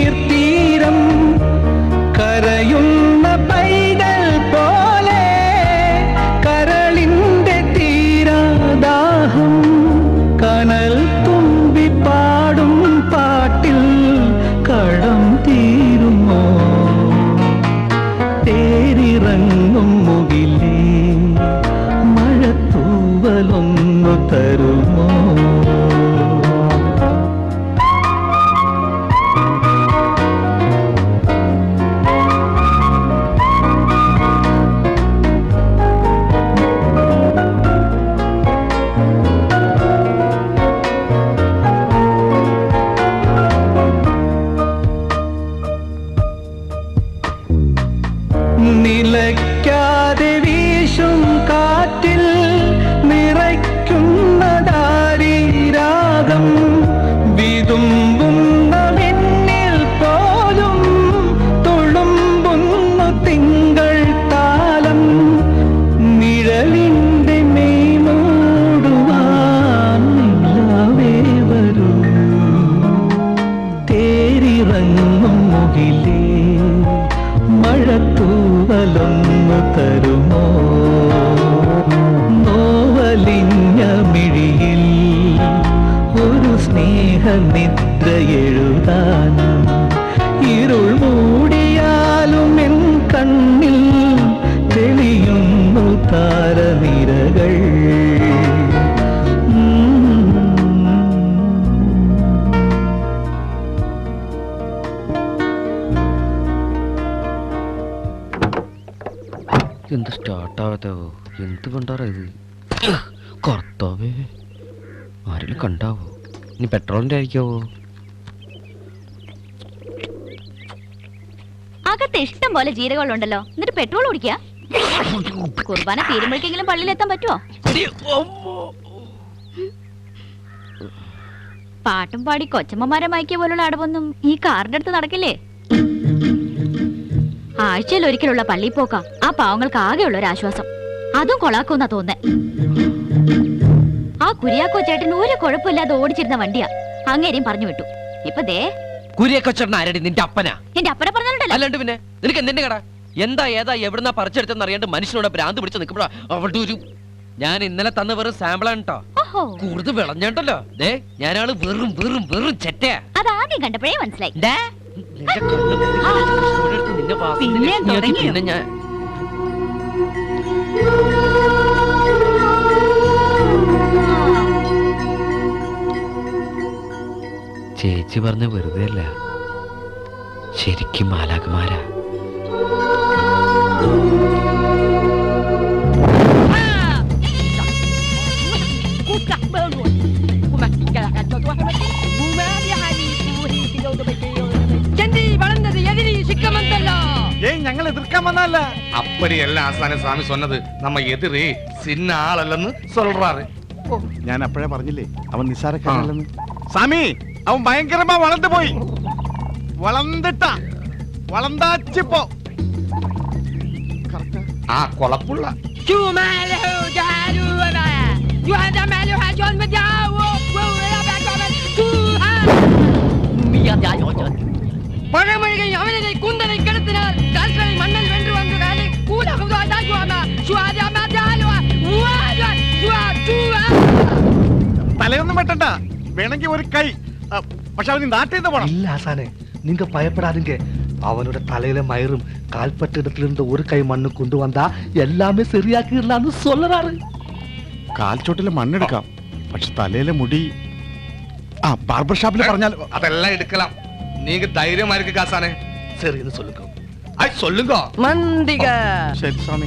സ്നേഹനിദ്ര എഴുതാനും ഇരുൾ മൂടിയാലും എൻ കണ്ണിൽ തെളിയുന്നു താരനിരകൾ എന്ത് സ്റ്റാർട്ടാവാത്തോ എന്ത് പണ്ടാറാ ഇത് കർത്താവേ ആരെങ്കിലും കണ്ടാവോ ഇനി പെട്രോളിന്റെ ആയിരിക്കാവോ അകത്ത് ഇഷ്ടം പോലെ ജീരകമുണ്ടല്ലോ എന്നിട്ട് പെട്രോൾ കുടിക്കുക കുർബാന തീരുമ്പോഴേക്കെങ്കിലും പള്ളിയിൽ എത്താൻ പറ്റുമോ പാട്ടും പാടി കൊച്ചമ്മമാരെ മയക്കിയ പോലുള്ള അടവൊന്നും ഈ കാറിന്റെ അടുത്ത് നടക്കില്ലേ ആഴ്ചയിൽ ഒരിക്കലുള്ള പള്ളിയിൽ പോക്ക ആ പാവങ്ങൾക്ക് ആകെയുള്ള ഒരു ആശ്വാസം അതും കൊളാക്കുന്നാ തോന്നേ ആ കുര്യാക്കോ ചേട്ടൻ ഒരു കുഴപ്പമില്ലാതെ ഓടിച്ചിരുന്ന വണ്ടിയാ അങ്ങേരെയും പറഞ്ഞു വിട്ടു ഇപ്പൊ ദേ കുരിയക്കൊച്ചേട്ടൻ ആരടി നിന്റെ അപ്പനാ എന്റെ അപ്പനെ പറഞ്ഞിട്ടുണ്ടല്ലോ അല്ലാണ്ട് പിന്നെ നിനക്ക് എന്തിന്റെ കട എന്താ ഏതാ എവിടുന്നാ പറിച്ചെടുത്തെന്ന് അറിയാണ്ട് മനുഷ്യനോട് ഭ്രാന്ത് പിടിച്ച് നിൽക്കുമ്പോഴാ അവളുടെ ഒരു ഞാൻ ഇന്നലെ തന്ന വെറും സാമ്പിളാണ് കേട്ടോ ഓഹോ കൂടുതൽ വിളഞ്ഞോണ്ടല്ലോ ദേ ഞാനാള് വെറും വെറും വെറും ചെറ്റയാ അത് ആദ്യം കണ്ടപ്പോഴേ മനസ്സിലായി നിന്റെ കണ്ണ് കൃഷ്ണനെടുത്ത് നിന്നെ വാസനയിൽ പിന്നെ ലക്ഷ്മിയാക്കി തുടങ്ങിയോ? പിന്നെ ഞാൻ ചേച്ചി പറഞ്ഞ വെറുതെ അല്ല ശരിക്കും മാലാകുമാരാ ചെന്തി വളർന്നത് എതിരി സിക്കമന്തല്ലോ ஏய் ഞങ്ങൾ എതിർക്കാൻ വന്നല്ല அப்படியല്ല ആസാന സ്വാമി சொன்னது നമ്മ എതിരെ സിന്ന ആളല്ലെന്ന് சொல்றாரு ഞാൻ അപ്പോഴേ പറഞ്ഞില്ലേ അവൻ നിസ്സാരക്കാരനല്ലെന്ന് സ്വാമി അവൻ ഭയങ്കരമാ വളർന്നു പോയി വളർന്നിട്ടാ വളർന്നാച്ചിപ്പോ ആ കൊളപ്പുള്ള شو ماله جعلوا وما يهدى ماله حاجون مدعو பழமொழிகை அவனதை கூந்தலை கெடுத்தினார் கால்களை மண்ணல் வென்று வந்து காலை கூடாகுதோ தாக்குவாமா சுவாதா மாதாலுவா உவாதா சுவா சுவா തലയൊന്നും വെട്ടണ്ട വേണമെങ്കിൽ ഒരു കൈ ആ, പക്ഷെ അവന് നാട്ടിൽ നിന്ന് പോണം இல்ல ஆசானே நீங்க பயப்படாதீங்க அவனோட தலையில மயிரும் கால்பட்ட இடத்துல இருந்த ஒரு கை மண்ணு கொண்டு வந்தா எல்லாமே சரியாக்கிடலாம்னு சொல்லுறாரு കാൽച്ചോട്ടിലെ മണ്ണെടുക്കാം പക്ഷെ തലയിലെ മുടി ആ ബാർബർ ഷാപ്പിൽ പറഞ്ഞാൽ அதெல்லாம் எடுக்கலாம் நீங்க தைரியமா இருக்கு காசானே சரின்னு சொல்லுங்க ஐ சொல்லுங்க மந்திக ശരി സ്വാമി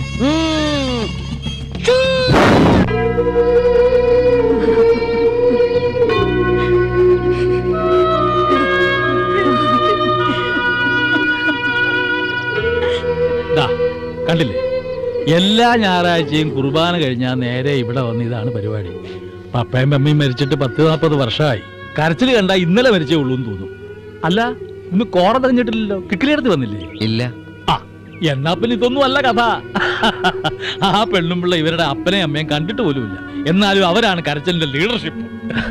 ദാ, കണ്ടില്ലേ എല്ലാ ഞായറാഴ്ചയും കുർബാന കഴിഞ്ഞാൽ നേരെ ഇവിടെ വന്ന് ഇതാണ് പരിപാടി പപ്പയും അമ്മയും മരിച്ചിട്ട് പത്ത് നാൽപ്പത് വർഷമായി കരച്ചിൽ കണ്ട ഇന്നലെ മരിച്ചേ ഉള്ളൂ എന്ന് തോന്നും അല്ല ഇന്ന് കോറ തെരഞ്ഞിട്ടില്ലല്ലോ കിക്കിലെടുത്ത് വന്നില്ലേ ഇല്ല ആ എന്നാ പിന്നെ ഇതൊന്നും അല്ല കഥ ആ പെണ്ണും പിള്ള ഇവരുടെ അപ്പനെയും അമ്മയും കണ്ടിട്ട് പോലുമില്ല എന്നാലും അവരാണ് കരച്ചിലിന്റെ ലീഡർഷിപ്പ്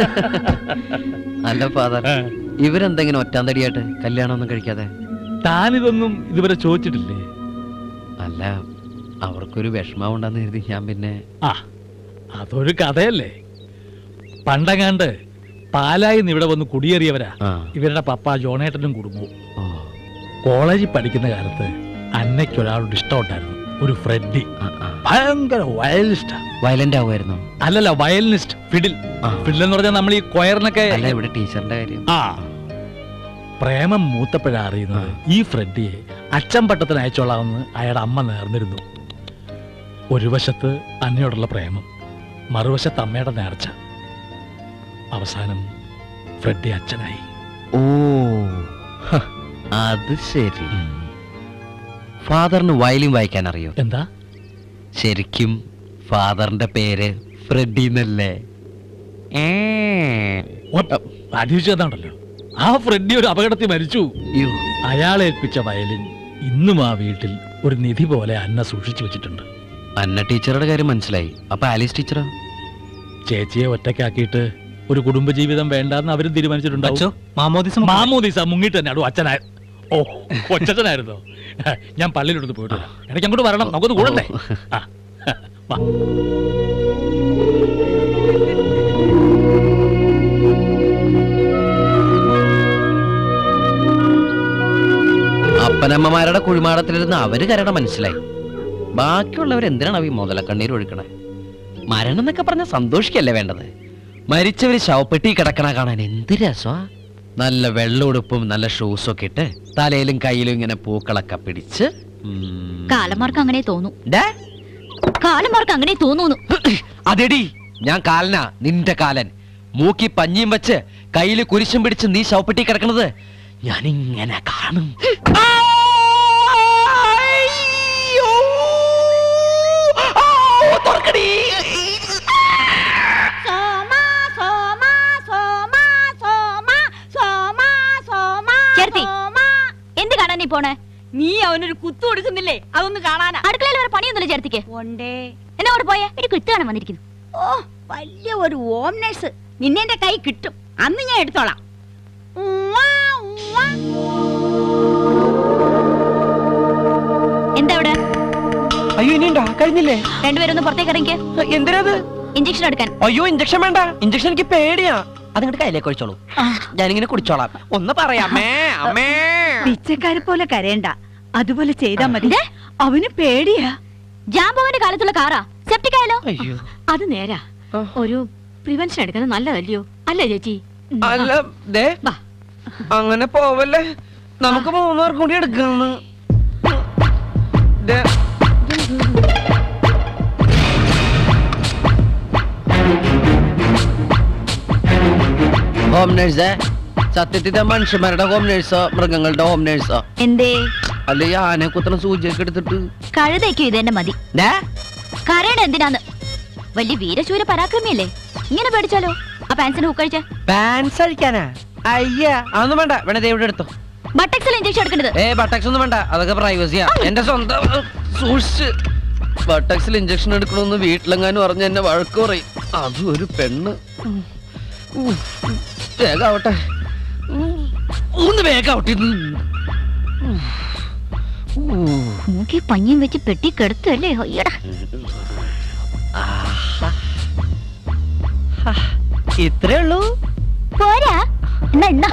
അല്ല ഫാദർ ഇവരെന്തെങ്കിലും ഒറ്റാന്തടിയായിട്ട് കല്യാണം ഒന്നും കഴിക്കാതെ താനിതൊന്നും ഇതുവരെ ചോദിച്ചിട്ടില്ലേ അല്ല അവർക്കൊരു വിഷമാവുണ്ടെന്ന് കരുതി ഞാൻ പിന്നെ ആ അതൊരു കഥയല്ലേ പണ്ടങ്ങാണ്ട് പാലായിൽ നിന്ന് ഇവിടെ വന്ന് കുടിയേറിയവരാ ആ ഇവരുടെ പപ്പ ജോണേട്ടനും കുടുംബവും കോളേജിൽ പഠിക്കുന്ന കാലത്ത് അന്നയ്ക്കൊരാളോട് ഇഷ്ടമുണ്ടായിരുന്നു ഒരു ഫ്രെഡി ഭയങ്കര വയലിനിസ്റ്റാ വയലന്റ് ആവുമായിരുന്നു അല്ലല്ല വയലിനിസ്റ്റ് ഫിഡിൽ ഫിഡിൽ എന്ന് പറഞ്ഞാൽ നമ്മൾ ഈ കൊയറിനൊക്കെ അല്ല ഇവിടെ ടീച്ചറിന്റെ കാര്യം ആ പ്രേമം മൂത്തപ്പോഴാ അറിയുന്നത് ഈ ഫ്രെഡിയെ അച്ഛൻ പട്ടത്തിന് അയച്ചോളാമെന്ന് അയാളുടെ അമ്മ നേർന്നിരുന്നു ഒരു വശത്ത് അന്നയോടുള്ള പ്രേമം മറുവശത്ത് അമ്മയുടെ നേർച്ച അവസാനം ഫ്രെഡി അച്ഛനായി ഓ ഹ, അത് ശരി ഫാദറിന് വയലിൻ വായിക്കാൻ അറിയോ എന്താ ശരിക്കും ഫാദറിന്റെ പേര് ഫ്രെഡി എന്നല്ലേ അടിച്ചതാണല്ലോ ആ ഫ്രെഡി ഒരു അപകടത്തിൽ മരിച്ചു അയാളെ ഏൽപ്പിച്ച വയലിൻ ഇന്നും ആ വീട്ടിൽ ഒരു നിധി പോലെ അന്ന സൂക്ഷിച്ചു വെച്ചിട്ടുണ്ട് അന്ന ടീച്ചറുടെ കാര്യം മനസ്സിലായി അപ്പൊ ആലീസ് ടീച്ചറോ ചേച്ചിയെ ഒറ്റയ്ക്കാക്കിയിട്ട് ഒരു കുടുംബജീവിതം വേണ്ടെന്ന് അവരും തീരുമാനിച്ചിട്ടുണ്ടാവും അച്ചോ, മാമോദിസ മാമോദിസ മുങ്ങിട്ട് തന്നെ അടു അച്ഛനായ ഓ കൊച്ചച്ഛനായിരുന്നോ ഞാൻ പള്ളിയിലെടുത്ത് പോയിട്ട് വരാം. ഇടയ്ക്ക് അങ്ങോട്ട് വരണം നമുക്കൊന്ന് കൂടണ്ടേ ആ, വാ അപ്പനമ്മമാരുടെ കുഴിമാടത്തിലിരുന്ന് അവര് കരട മനസ്സിലായി ബാക്കിയുള്ളവർ എന്തിനാണ് ഈ മുതലക്കണ്ണീർ ഒഴുക്കണേ മരണം എന്നൊക്കെ പറഞ്ഞ സന്തോഷിക്കല്ലേ വേണ്ടത് മരിച്ചവര് ശവപ്പെട്ടി കിടക്കണ കാണാൻ എന്ത് രസമാ നല്ല വെള്ളമുടുപ്പും നല്ല ഷൂസും ഒക്കെ ഇട്ട് തലയിലും കയ്യിലും ഇങ്ങനെ പൂക്കളൊക്കെ പിടിച്ച് ഉം. കാലന്മാർക്ക് അങ്ങനെ തോന്നു ഡേ, കാലന്മാർക്ക് അങ്ങനെ തോന്നുന്നു അതെടി ഞാൻ കാലനാ നിന്റെ കാലൻ മൂക്കി പഞ്ഞിയും വെച്ച് കയ്യില് കുരിശും പിടിച്ച് നീ ശവപ്പെട്ടി കിടക്കണത് ഞാൻ ഇങ്ങനെ കാണും ചേർത്തി എന്ത് കാണാൻ നീ പോണേ നീ അവനൊരു കുത്തു കൊടുക്കുന്നില്ലേ അതൊന്ന് കാണാനാ അടുക്കളയിൽ വേറെ പണിയൊന്നുമില്ല ചേർത്തിക്ക് ഉണ്ടേ എന്നാ അവിടെ പോയേ ഒരു കുത്ത് കാണാൻ വന്നിരിക്കുന്നു ഓ വലിയ ഒരു ഓം നഴ്സ് നിന്നെ എന്റെ കൈ കിട്ടും അന്ന് ഞാൻ എടുത്തോളാം ഉവ്വാ, ഉവ്വാ. എന്താ അവിടെ അയ്യോ ഇനിയുണ്ടോ കഴിഞ്ഞില്ലേ രണ്ടുപേരും ഒന്ന് പുറത്തേക്ക് ഇറങ്ങിക്ക് എന്തിനത് ഇഞ്ചക്ഷൻ എടുക്കാൻ അയ്യോ ഇഞ്ചക്ഷൻ വേണ്ട ഇഞ്ചക്ഷൻ എനിക്ക് പേടിയാ അതിങ്ങോട്ട് കയ്യിലേക്ക് ഒഴിച്ചോളൂ ഞാനിങ്ങനെ കുടിച്ചോളാം ഒന്ന് പറയാമേ അമ്മേ പിച്ചക്കാരെ പോലെ കരയണ്ട അതുപോലെ ചെയ്താ മതി അവന് പേടിയാ ജാമ്പവന്റെ കാലത്തുള്ള കാറാ സെപ്റ്റിക് ആയാലോ അയ്യോ അത് നേരാ ഒരു പ്രിവെൻഷൻ എടുക്കുന്നത് നല്ലതല്ലയോ അല്ലേ ചേച്ചി അല്ല ദേ അങ്ങനെ പോവല്ലേ നമുക്ക് മൂന്നാർ കൂടി എടുക്കാന്ന് ദേ, ഹോം നേഴ്സേ സത്യത്തിൽ മനുഷ്യന്മാരുടെ ഹോം നേഴ്സോ മൃഗങ്ങളുടെ ഹോം നേഴ്സോ എന്തേ അല്ലെ ഈ ആനെ കുത്തണ സൂചിയൊക്കെ എടുത്തിട്ട് കഴുതയ്ക്കും ഇത് തന്നെ മതി ദേ, കരയണ എന്തിനാന്ന് വലിയ വീരശൂര പരാക്രമിയല്ലേ ഇങ്ങനെ പേടിച്ചാലോ ആ പാൻസിന് ഹുക്കഴിച്ച പാൻസ് അഴിക്കാനാ അയ്യ അതൊന്നും വേണ്ട വേണേ ദൈവം എടുത്തോ ബട്ടക്സിൽ ഇഞ്ചക്ഷൻ എടുക്കേണ്ടത് ഏ ബട്ടക്സ് ഒന്നും വേണ്ട അതൊക്കെ പ്രൈവസിയാ എന്റെ സ്വന്തം ഉം, സൂക്ഷിച്ച് ബട്ടക്സിൽ ഇഞ്ചക്ഷൻ എടുക്കണമെന്ന് വീട്ടിലെങ്ങാനും പറഞ്ഞ എന്നെ വഴക്ക് പറയും അതും ഒരു പെണ്ണ് ഉം. ഉം. വേഗാവട്ടെ ഉം. ഒന്ന് വേഗാവട്ടെ ഇത്. ഉം. ഉം. മൂക്കി പഞ്ഞിയും വെച്ച് പെട്ടി കെടുത്തല്ലേ അയ്യടാ ഇത്രേ ഉള്ളൂ പോരാ എന്നാ എന്നാ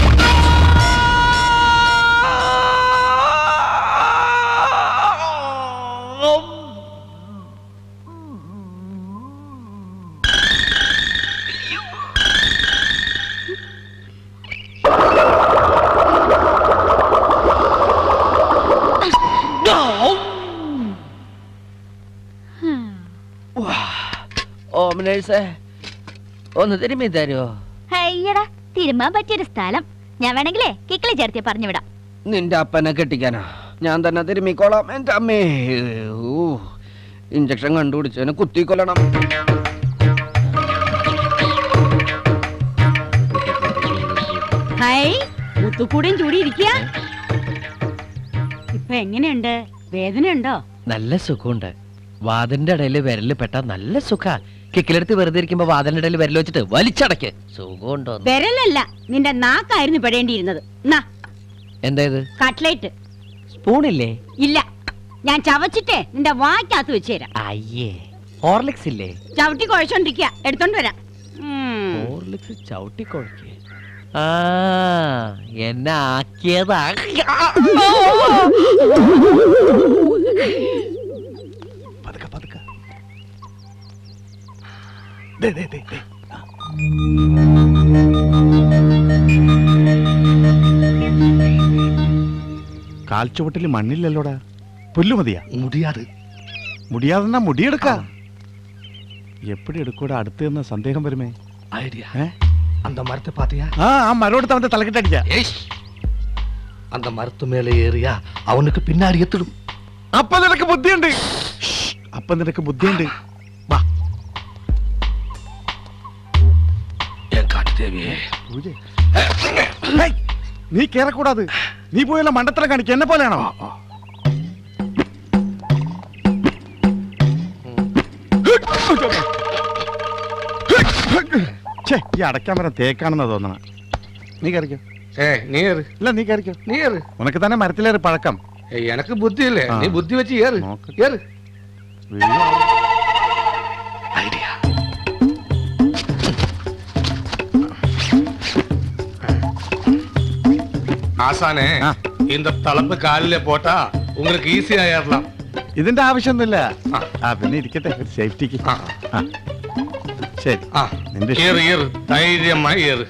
ഓം നേഴ്സേ ഒന്ന് തിരുമ്മി തരുമോ അയ്യടാ തിരുമാൻ പറ്റിയൊരു സ്ഥലം ഞാൻ വേണമെങ്കിലേ കിക്കിളി ചേർത്തിയ പറഞ്ഞു വിടാം നിന്റെ അപ്പനെ കെട്ടിക്കാനാ ഞാൻ തന്നെ തിരുമ്മിക്കോളാം എന്റെ അമ്മേ ഊ ഇഞ്ചക്ഷൻ കണ്ടുപിടിച്ചതിനെ കുത്തിക്കൊല്ലണം ഹൈ മുത്തുക്കൂടെയും ചൂടി ഇരിക്കുക ഇപ്പൊ എങ്ങനെയുണ്ട് വേദനയുണ്ടോ നല്ല സുഖമുണ്ട് വാതിന്റെ ഇടയിൽ വിരല് പെട്ട നല്ല സുഖ കിക്കിലെടുത്ത് വെറുതെ ഇരിക്കുമ്പോ വാതിന്റെ ഇടയിൽ വിരൽ വെച്ചിട്ട് വലിച്ചടക്ക് സുഖമുണ്ടോ വിരലല്ല നിന്റെ നാക്കായിരുന്നു പെടേണ്ടിയിരുന്നത് എന്നാ എന്താ ഇത് കട്ട്ലേറ്റ് സ്പൂണില്ലേ ഇല്ല ഞാൻ ചവച്ചിട്ടേ നിന്റെ വായ്ക്കകത്ത് വെച്ച് തരാം അയ്യേ ഹോർലിക്സ് ഇല്ലേ ചവിട്ടി കുഴച്ചോണ്ടിരിക്കുക എടുത്തോണ്ട് വരാം ഉം. ഹോർലിക്സ് ചവിട്ടി കുഴക്കേ ആ എന്നെ ആക്കിയതാ ദേ, ദേ, ദേ, ദേ. കാൽച്ചുവട്ടിൽ മണ്ണില്ലല്ലോടാ പുല്ല് മതിയാ മുടിയാത് മുടിയാതെന്നാ മുടിയെടുക്ക എപ്പടി എടുക്കൂടാ അടുത്ത് നിന്ന് സന്ദേഹം വരുമേ ஐடியா ഏ? அந்த மரத்தை பாத்தியா ആ ആ മരോടുത്ത് അവന്റെ തലക്കിട്ടടിക്ക அந்த மரத்து மேல ஏறியா அவனுக்கு பின்னாடி எத்திடும் അപ്പൊ നിനക്ക് ബുദ്ധിയുണ്ട് അപ്പൊ നിനക്ക് ബുദ്ധിയുണ്ട് വാ என் காட்டு தேவியே പൂജ ഹേയ്, നീ കേറക്കൂടാത് നീ പോയല്ല മണ്ടത്തരം കാണിക്ക എന്നെ പോലെയാണോ ഛേ, ഈ അടയ്ക്കാൻ വരാൻ തേക്കാണെന്നാ തോന്നണ നീ കയറിക്കോ ഏ നീ ഏറ് ഇല്ല നീ കയറിക്കോ നീ ഏറ് ഉനക്ക് തന്നെ മരത്തിലേറെ പഴക്കം ഏയ് എനക്ക് ബുദ്ധിയില്ലേ ആ. നീ ബുദ്ധി വെച്ച് ഏറ് നോക്ക്. ഏറ് ஐடியா ആസാനെ ആ. இந்த தளப்பு காலில போட்டா உங்களுக்கு ஈஸியா ஏறலாம் ഇതിന്റെ ആവശ്യമൊന്നുമില്ല ആ പിന്നെ ഇരിക്കട്ടെ ഒരു സേഫ്റ്റിക്ക് ആ. ശരി നിന്റെ ഇഷ്ടം. ஏறு ஏறு தைரியமா ஏறு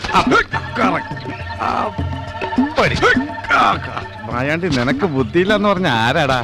മായാണ്ടി നിനക്ക് ബുദ്ധിയില്ലെന്ന് പറഞ്ഞ ആരാടാ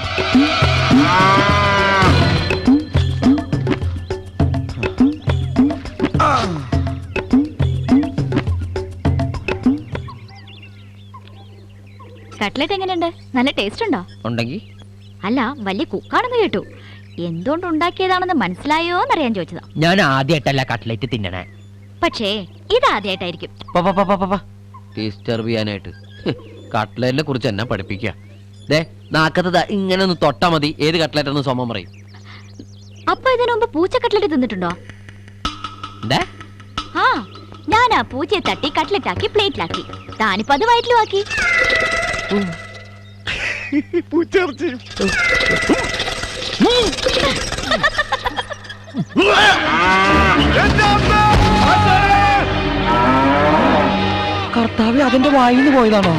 കട്ട്ലറ്റ് എങ്ങനെയുണ്ട് നല്ല ടേസ്റ്റ് ഉണ്ടോ ഉണ്ടെങ്കിൽ അല്ല വലിയ കുക്കാണെന്ന് കേട്ടു എന്തുകൊണ്ട് ഉണ്ടാക്കിയതാണെന്ന് മനസ്സിലായോ എന്നറിയാൻ ചോദിച്ചതാ ഞാൻ ആദ്യമായിട്ടല്ല കട്ട്ലറ്റ് തിന്നണേ പക്ഷേ ഇതാദ്യമായിട്ടായിരിക്കും ഡിസ്റ്റർബ് ചെയ്യാനായിട്ട് കട്ട്ലറ്റിനെ കുറിച്ച് എന്നെ പഠിപ്പിക്കുക ദേ നാക്കത്ത് ദാ ഇങ്ങനെ ഒന്ന് തൊട്ടാ മതി ഏത് കട്ട്ലറ്റ് എന്ന് സോമം പറയും അപ്പൊ ഇതിനു മുമ്പ് പൂച്ച കട്ട്ലറ്റ് തിന്നിട്ടുണ്ടോ എന്താ ആ ഞാൻ ആ പൂച്ചയെ തട്ടി കട്ട്ലറ്റ് ആക്കി പ്ലേറ്റിലാക്കി താനിപ്പോ അത് വയറ്റിലും ആക്കി പൂച്ചയിറച്ചി കർത്താവ് അതിന്റെ വായിന്ന് പോയതാണോ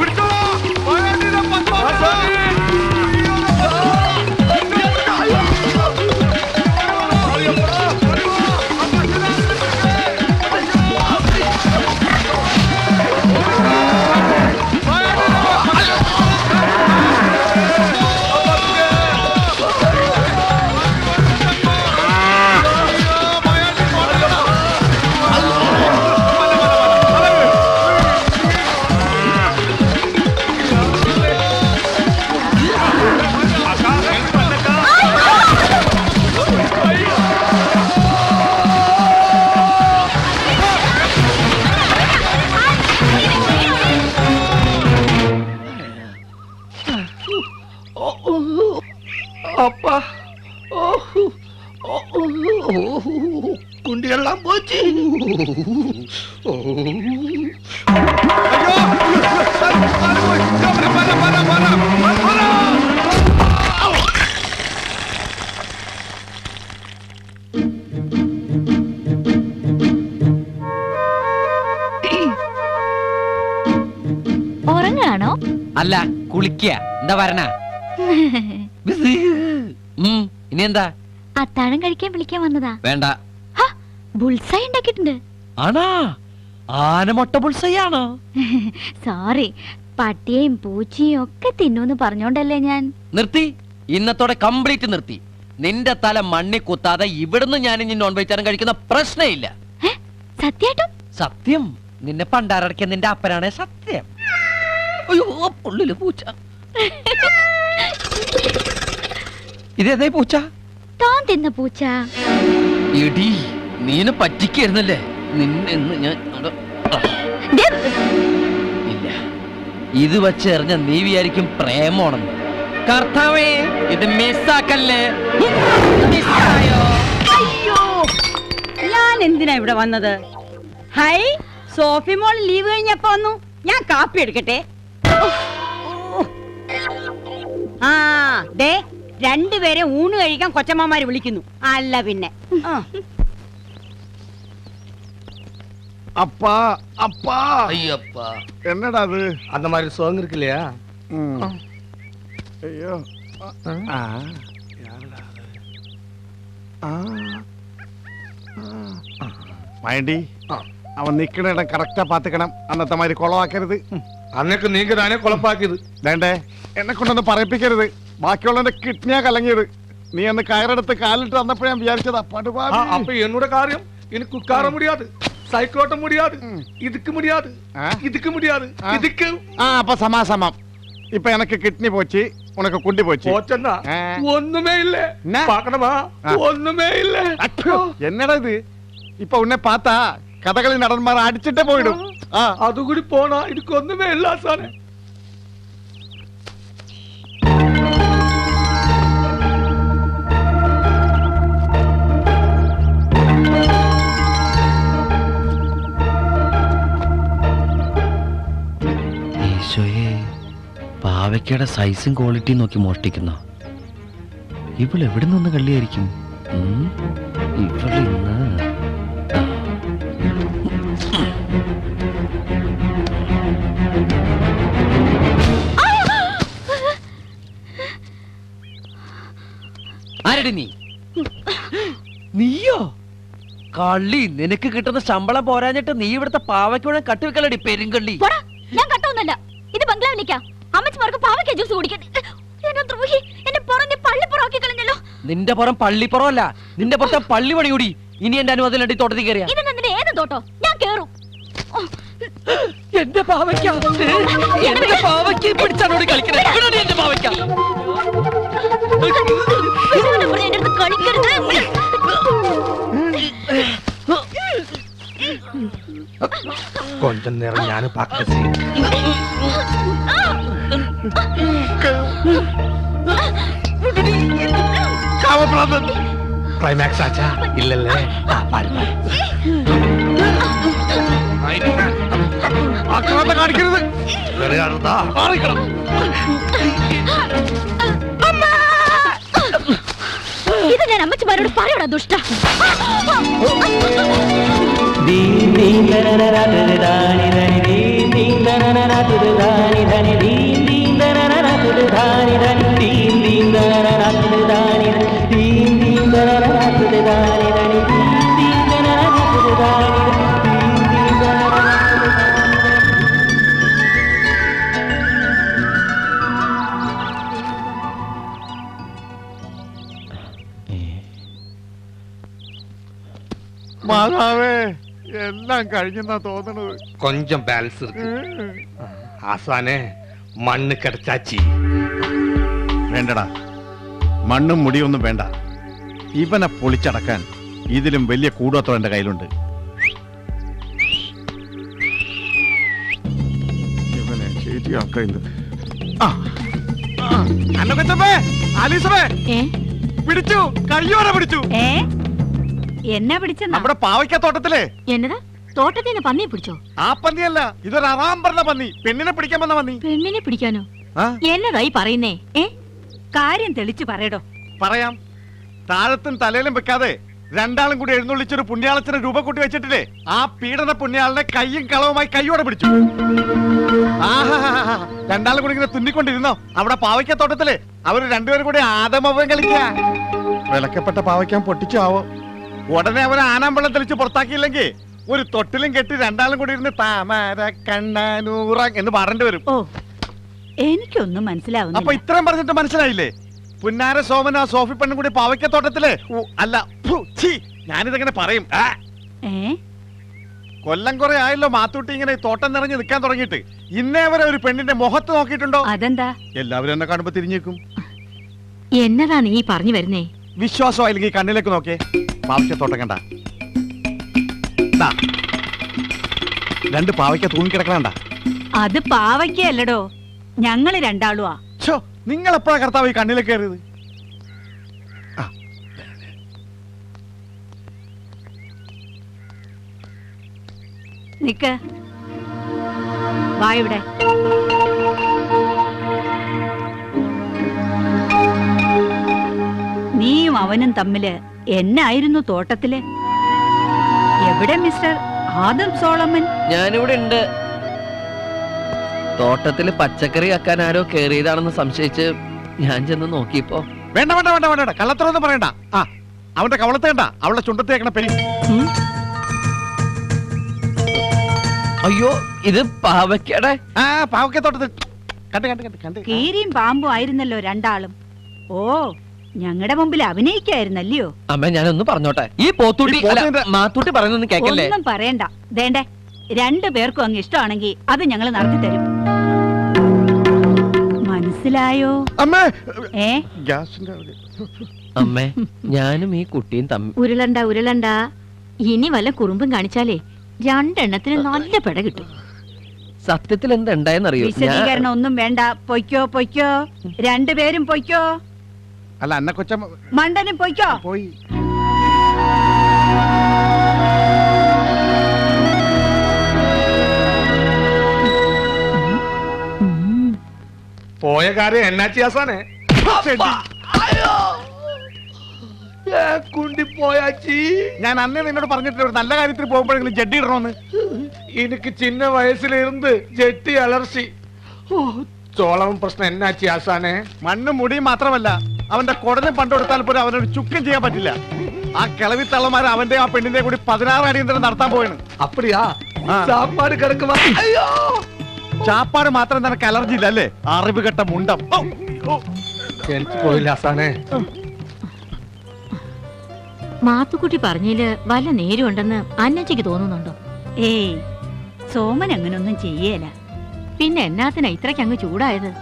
அப்பா குண்டியெல்லாம் போச்சு ഉറങ്ങാണോ അല്ല കുളിക്കുക എന്താ വരണ ഇനി എന്താ അത്താഴം കഴിക്കാൻ വിളിക്കാൻ വന്നതാ വേണ്ട ബുൾസായി ഉണ്ടാക്കിയിട്ടുണ്ട് ആണാ ആനമൊട്ട പുൾസയാണോ സോറി പട്ടിയെയും പൂച്ചയും ഒക്കെ തിന്നൂന്ന് പറഞ്ഞോണ്ടല്ലേ ഞാൻ നിർത്തി ഇന്നത്തോടെ കംപ്ലീറ്റ് നിർത്തി നിന്റെ തല മണ്ണി കുത്താതെ ഇവിടുന്ന് ഞാൻ ഇനി നോൺ വെജിറ്റേറിയൻ കഴിക്കുന്ന പ്രശ്നമില്ല സത്യായിട്ടും സത്യം നിന്നെ പണ്ടാരടക്കിയ നിന്റെ അപ്പനാണ് സത്യം അയ്യോ പുള്ളില് പൂച്ച ഇതേതേ പൂച്ച താൻ തിന്ന പൂച്ച എടി നീനെ പറ്റിക്കായിരുന്നല്ലേ നിന്നെ ഇന്ന് ഞാൻ അവിടെ- ദേ, ഇല്ല ഇത് വെച്ചെറിഞ്ഞ നീ വിചാരിക്കും പ്രേമമാണെന്ന് കർത്താവേ ഇത് മിസ്സാക്കല്ലേ മിസ്സായോ അയ്യോ ഞാൻ എന്തിനാ ഇവിടെ വന്നത് ഹൈ സോഫി മോൾ ലീവ് കഴിഞ്ഞപ്പോ വന്നു ഞാൻ കാപ്പി എടുക്കട്ടെ ആ ദേ രണ്ടുപേരെ ഊണ് കഴിക്കാൻ കൊച്ചമ്മമാര് വിളിക്കുന്നു അല്ല പിന്നെ ആ. அப்பா அப்பா ஐயப்பா என்னடா அது அந்த மாதிரி சோங் இருக்கு இல்லையா ஐயோ ஆ யாருடா அது ആ മൈണ്ടി അവൻ നിക്കണ ഇടം കറക്റ്റാ പാത്തുക്കണം അന്നത്തെ മാതിരി കുളമാക്കരുത് അന്നൊക്കെ നീങ്ക താനേ കുളപ്പാക്കിയത് വേണ്ടേ എന്നെ കൊണ്ടൊന്ന് പറയിപ്പിക്കരുത് ബാക്കിയുള്ളവന്റെ കിഡ്നിയാ കലങ്ങിയത് നീ അന്ന് കയറെടുത്ത് കാലിട്ട് വന്നപ്പോ ഞാൻ വിചാരിച്ചതാ പടുപാ அப்ப என்னோட காரியம் எனக்கு உட்கார முடியாது சைக்கிள் ஓட்ட முடியாது இதுக்கு முடியாது இதுக்கு முடியாது இதுக்கு ആ അപ്പൊ സമാസമം ഇപ്പൊ എനക്ക് കിഡ്നി പോച്ച് ഉനക്ക് കുണ്ടി പോച്ച് போச்சன்னா ஒண்ணுமே இல்ல பாக்கணுமா ஒண்ணுமே இல்ல എന്നടാ ഇത് ഇപ്പൊ ഉന്നെ പാത്താ കഥകളി നടന്മാർ അടിച്ചിട്ടേ പോയിടും ആ அது கூடி போனா இதுக்கு ஒண்ணுமே இல்ல சார் ഈശോയെ പാവയ്ക്കയുടെ സൈസും ക്വാളിറ്റിയും നോക്കി മോഷ്ടിക്കുന്ന ഇവൾ എവിടെ നിന്ന് കള്ളിയായിരിക്കും ഉം? ഇവളിന്ന് ആ. ആരടി നീ നീയോ കള്ളി നിനക്ക് കിട്ടുന്ന ശമ്പളം പോരാഞ്ഞിട്ട് നീ ഇവിടുത്തെ പാവയ്ക്കുഴ കട്ടിവെക്കലടി പെരുങ്കള്ളി പോടാ ഞാൻ കട്ടൊന്നല്ല ഇത് ബംഗ്ലാവിലേക്കാ അമ്മച്ചിമാർക്ക് പാവയ്ക്ക ജ്യൂസ് കുടിക്കാൻ എന്നെ ദ്രോഹി എന്നെ പുറഞ്ഞ് പള്ളിപ്പുറമാക്കി കളഞ്ഞല്ലോ നിന്റെ പുറം പള്ളിപ്പുറമല്ല നിന്റെ പുറത്തെ പള്ളി പണി കൂടി ഇനി എന്റെ അനുവാദം അടി തോട്ടത്തിൽ കയറിയ ഇതെന്നെ നിന്റെ ഏത് തോട്ടോ ഞാൻ കേറും എന്റെ പാവയ്ക്ക എന്റെ പാവയ്ക്ക പിടിച്ചാണോട് കളിക്കണേ എവിടെയാണ് എന്റെ പാവയ്ക്ക ഇതുകൊണ്ട് ഇവിടെ എൻ്റെ അടുത്ത് കളിക്കരുത് கொஞ்சம் நேரம் ஞானம் பார்க்க கிளைமேக்ஸ் ஆச்சா இல்ல இல்ல ஆ, பாரு பாரு ആക്രമണത്തെ കാണിക്കരുത് വിറയാടുന്നതാ മാറിക്കണം ഇത് ഞാൻ അമ്മച്ചിമാരോട് പറയടാ ദുഷ്ട മാതാവേ എല്ലാം കഴിഞ്ഞെന്നാ തോന്നണത് கொஞ்சம் பேலன்ஸ் இருக்கு ஆசானே മണ്ണ് കിടച്ചാച്ചി വേണ്ടടാ മണ്ണും മുടിയൊന്നും വേണ്ട ഇവനെ പൊളിച്ചടക്കാൻ ഇതിലും വലിയ കൂടോത്രം എന്റെ കയ്യിലുണ്ട് ഇവനെ ശരിയാക്കാൻ ഇത്. ആ, ആ, അന്നക്കൊച്ചമ്മേ, ആലീസമ്മേ, പിടിച്ചു കയ്യോടെ പിടിച്ചു ഏ എന്നാ പിടിച്ചെന്നാ നമ്മുടെ പാവയ്ക്ക തോട്ടത്തിലെ എന്നതാ തോട്ടത്തിൽ നിന്ന് പന്നിയെ പിടിച്ചോ ആ പന്നിയല്ല ഇതൊരു അറാം പറഞ്ഞ പന്നി പെണ്ണിനെ പിടിക്കാൻ വന്ന പന്നി പെണ്ണിനെ പിടിക്കാനോ ആ? എന്നതായി പറയുന്നേ ഏ കാര്യം തെളിച്ചു പറയടോ പറയാം താഴത്തും തലയിലും വെക്കാതെ രണ്ടാളും കൂടി എഴുന്നള്ളിച്ചൊരു പുണ്യാളച്ചനെ രൂപ കൂട്ടി വെച്ചിട്ടില്ലേ ആ പീഡന പുണ്യാളനെ കയ്യും കളവുമായി കൈയോടെ പിടിച്ചു ആഹാഹാഹാ. രണ്ടാളും കൂടി ഇങ്ങനെ തുന്നിക്കൊണ്ടിരുന്നോ അവിടെ പാവയ്ക്കത്തോട്ടത്തില് അവര് രണ്ടുപേരും കൂടി ആദമവൻ കളിക്കുക വിലക്കപ്പെട്ട പാവയ്ക്കാൻ പൊട്ടിച്ചു ആവോ ഉടനെ അവനെ ആനാമ്പള്ളം തെളിച്ച് പുറത്താക്കിയില്ലെങ്കിൽ ഒരു തൊട്ടിലും കെട്ടി രണ്ടാളും കൂടി ഇരുന്ന് താമര കണ്ണാനൂറ എന്ന് പാടേണ്ടി വരും ഓ എനിക്കൊന്നും മനസ്സിലാവുന്നില്ല അപ്പൊ ഇത്രയും പറഞ്ഞിട്ട് മനസ്സിലായില്ലേ പുന്നാര സോമൻ ആ സോഫി പെണ്ണും കൂടി പാവയ്ക്കത്തോട്ടത്തില് ഊ, അല്ല ഫു, ഛീ, ഞാനിതെങ്ങനെ പറയും ആ, ഏ കൊല്ലം കുറെ ആയല്ലോ മാത്തൂട്ടി ഇങ്ങനെ ഈ തോട്ടം നിറഞ്ഞ് നിൽക്കാൻ തുടങ്ങിയിട്ട് ഇന്നേ വരെ ഒരു പെണ്ണിന്റെ മുഖത്ത് നോക്കിയിട്ടുണ്ടോ അതെന്താ എല്ലാവരും എന്നെ കാണുമ്പോ തിരിഞ്ഞേക്കും എന്നതാ നീ പറഞ്ഞു വരുന്നേ വിശ്വാസമായില്ലെങ്കിൽ കണ്ണിലേക്ക് നോക്കേ പാവയ്ക്കത്തോട്ടം കണ്ട ദാ, രണ്ട് പാവയ്ക്ക തൂങ്ങിക്കിടക്കണണ്ട അത് പാവയ്ക്കല്ലടോ ഞങ്ങള് രണ്ടാളുവാ ഛോ നിങ്ങൾ എപ്പോഴാ കർത്താവ് ഈ കണ്ണിലേക്ക് കയറിയത് നിക്ക് വാ ഇവിടെ നീയും അവനും തമ്മില് എന്നായിരുന്നു തോട്ടത്തില് എവിടെ മിസ്റ്റർ ആദം സോളമൻ ഞാനിവിടെ ഉണ്ട് തോട്ടത്തില് പച്ചക്കറി ആക്കാൻ ആരോ കേറിയതാണെന്ന് സംശയിച്ച് ഞാൻ ചെന്ന് നോക്കിയപ്പോ വേണ്ട വേണ്ട വേണ്ട വേണ്ട കള്ളത്തറൊന്നും പറയണ്ട ആ അവന്റെ കവളത്ത് കണ്ട അവളുടെ ചുണ്ടത്തേക്കണ പെരി അയ്യോ ഇത് പാവയ്ക്കടെ ആ പാവയ്ക്കത്തോട്ടത്തിൽ കണ്ട് കണ്ട് കണ്ട് കണ്ട് കീരിയും പാമ്പും ആയിരുന്നല്ലോ രണ്ടാളും ഓ ഞങ്ങളുടെ മുമ്പിൽ അഭിനയിക്കായിരുന്നല്ലയോ അമ്മ ഞാനൊന്ന് പറഞ്ഞോട്ടെ ഈ പോത്തൂട്ടി ഈ പോത്തിന്റെ- അല്ല, മാത്തൂട്ടി പറയുന്നൊന്നും കേക്കല്ലേ ഒന്നും പറയണ്ട ദേണ്ടേ രണ്ടു പേർക്കും അങ്ങ് ഇഷ്ടമാണെങ്കിൽ അത് ഞങ്ങൾ നടത്തി തരും മനസ്സിലായോ അമ്മേ ഏ ഗ്യാസിന്റെ അവിടെ. അമ്മേ ഞാനും ഈ കുട്ടിയും തമ്മിൽ ഉരുളണ്ട ഉരുളണ്ട ഇനി വല്ല കുറുമ്പും കാണിച്ചാലേ രണ്ടെണ്ണത്തിന് നല്ല പെട കിട്ടും സത്യത്തിൽ എന്താ ഉണ്ടായെന്നറിയോ ഞാൻ വിശദീകരണം ഒന്നും വേണ്ട പൊയ്ക്കോ പൊയ്ക്കോ രണ്ടുപേരും പൊയ്ക്കോ അല്ല അന്ന കൊച്ചമ്മ മണ്ടനും പൊയ്ക്കോ പോയി പോയ കാര്യം എന്നാച്ചി ആസാനെ കുണ്ടി പോയാച്ചി ഞാൻ അന്നേ നിന്നോട് പറഞ്ഞിട്ടില്ല ഒരു നല്ല കാര്യത്തിൽ പോകുമ്പോഴെങ്കിലും ജഡ്ഡി ഇടണമെന്ന് എനിക്ക് ചിന്ന വയസ്സിലിരുന്ന് ജെട്ടി അലർച്ചി ഓ ചോളവും പ്രശ്നം എന്നാച്ചി ആസാനെ മണ്ണും മുടിയും മാത്രമല്ല അവന്റെ കുടലും പണ്ടെടുത്താൽ പോലും അവനൊരു ചുക്കും ചെയ്യാൻ പറ്റില്ല ആ കിളവി തള്ളമാർ അവന്റെ ആ പെണ്ണിന്റെ കൂടി പതിനാറ് അടിയന്തരം നടത്താൻ പോയാണ് അപ്പടിയാ സാപ്പാട് കിടക്കുവാ അയ്യോ ചാപ്പാട് മാത്രം നിനക്ക് അലർജി ഇല്ല അല്ലേ അറിവ് കെട്ട മുണ്ടം ഓ, ഓ. എനിക്ക് പോയില്ല ആസാനെ മാത്തുക്കുട്ടി പറഞ്ഞതില് വല്ല നേരും ഉണ്ടെന്ന് അന്നച്ചിക്ക് തോന്നുന്നുണ്ടോ ഏയ് സോമൻ അങ്ങനൊന്നും ചെയ്യേല പിന്നെ എന്നാത്തിനാ ഇത്രയ്ക്ക് അങ്ങ് ചൂടായത്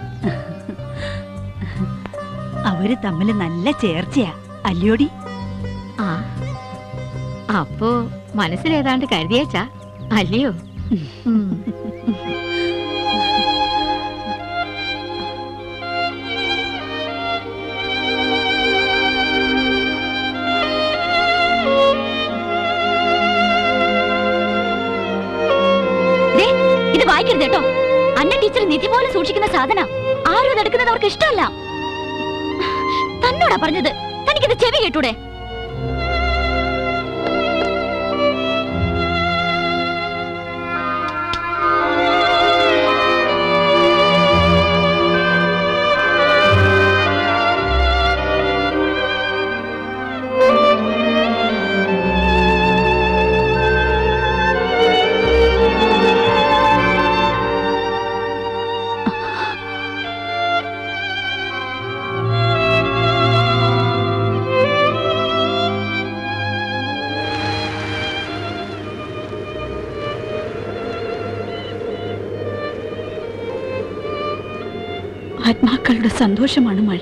അവര് തമ്മിൽ നല്ല ചേർച്ചയാ അല്ലയോടി ആ അപ്പോ മനസ്സിലേതാണ്ട് കരുതിയേച്ചാ അല്ലയോ ഉം. ദേ, ഇത് വായിക്കരുത് കേട്ടോ അന്ന ടീച്ചർ നിധി പോലെ സൂക്ഷിക്കുന്ന സാധന ആരും അത് എടുക്കുന്നത് അവർക്ക് ഇഷ്ടമല്ല തന്നോടാ പറഞ്ഞത് തനിക്കിത് ചെവി കേട്ടൂടെ ആത്മാക്കളുടെ സന്തോഷമാണ് മഴ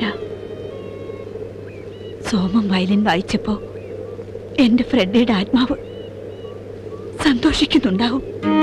സോമം വയലിൻ വായിച്ചപ്പോ എന്റെ ഫ്രെഡയുടെ ആത്മാവ് സന്തോഷിക്കുന്നുണ്ടാവും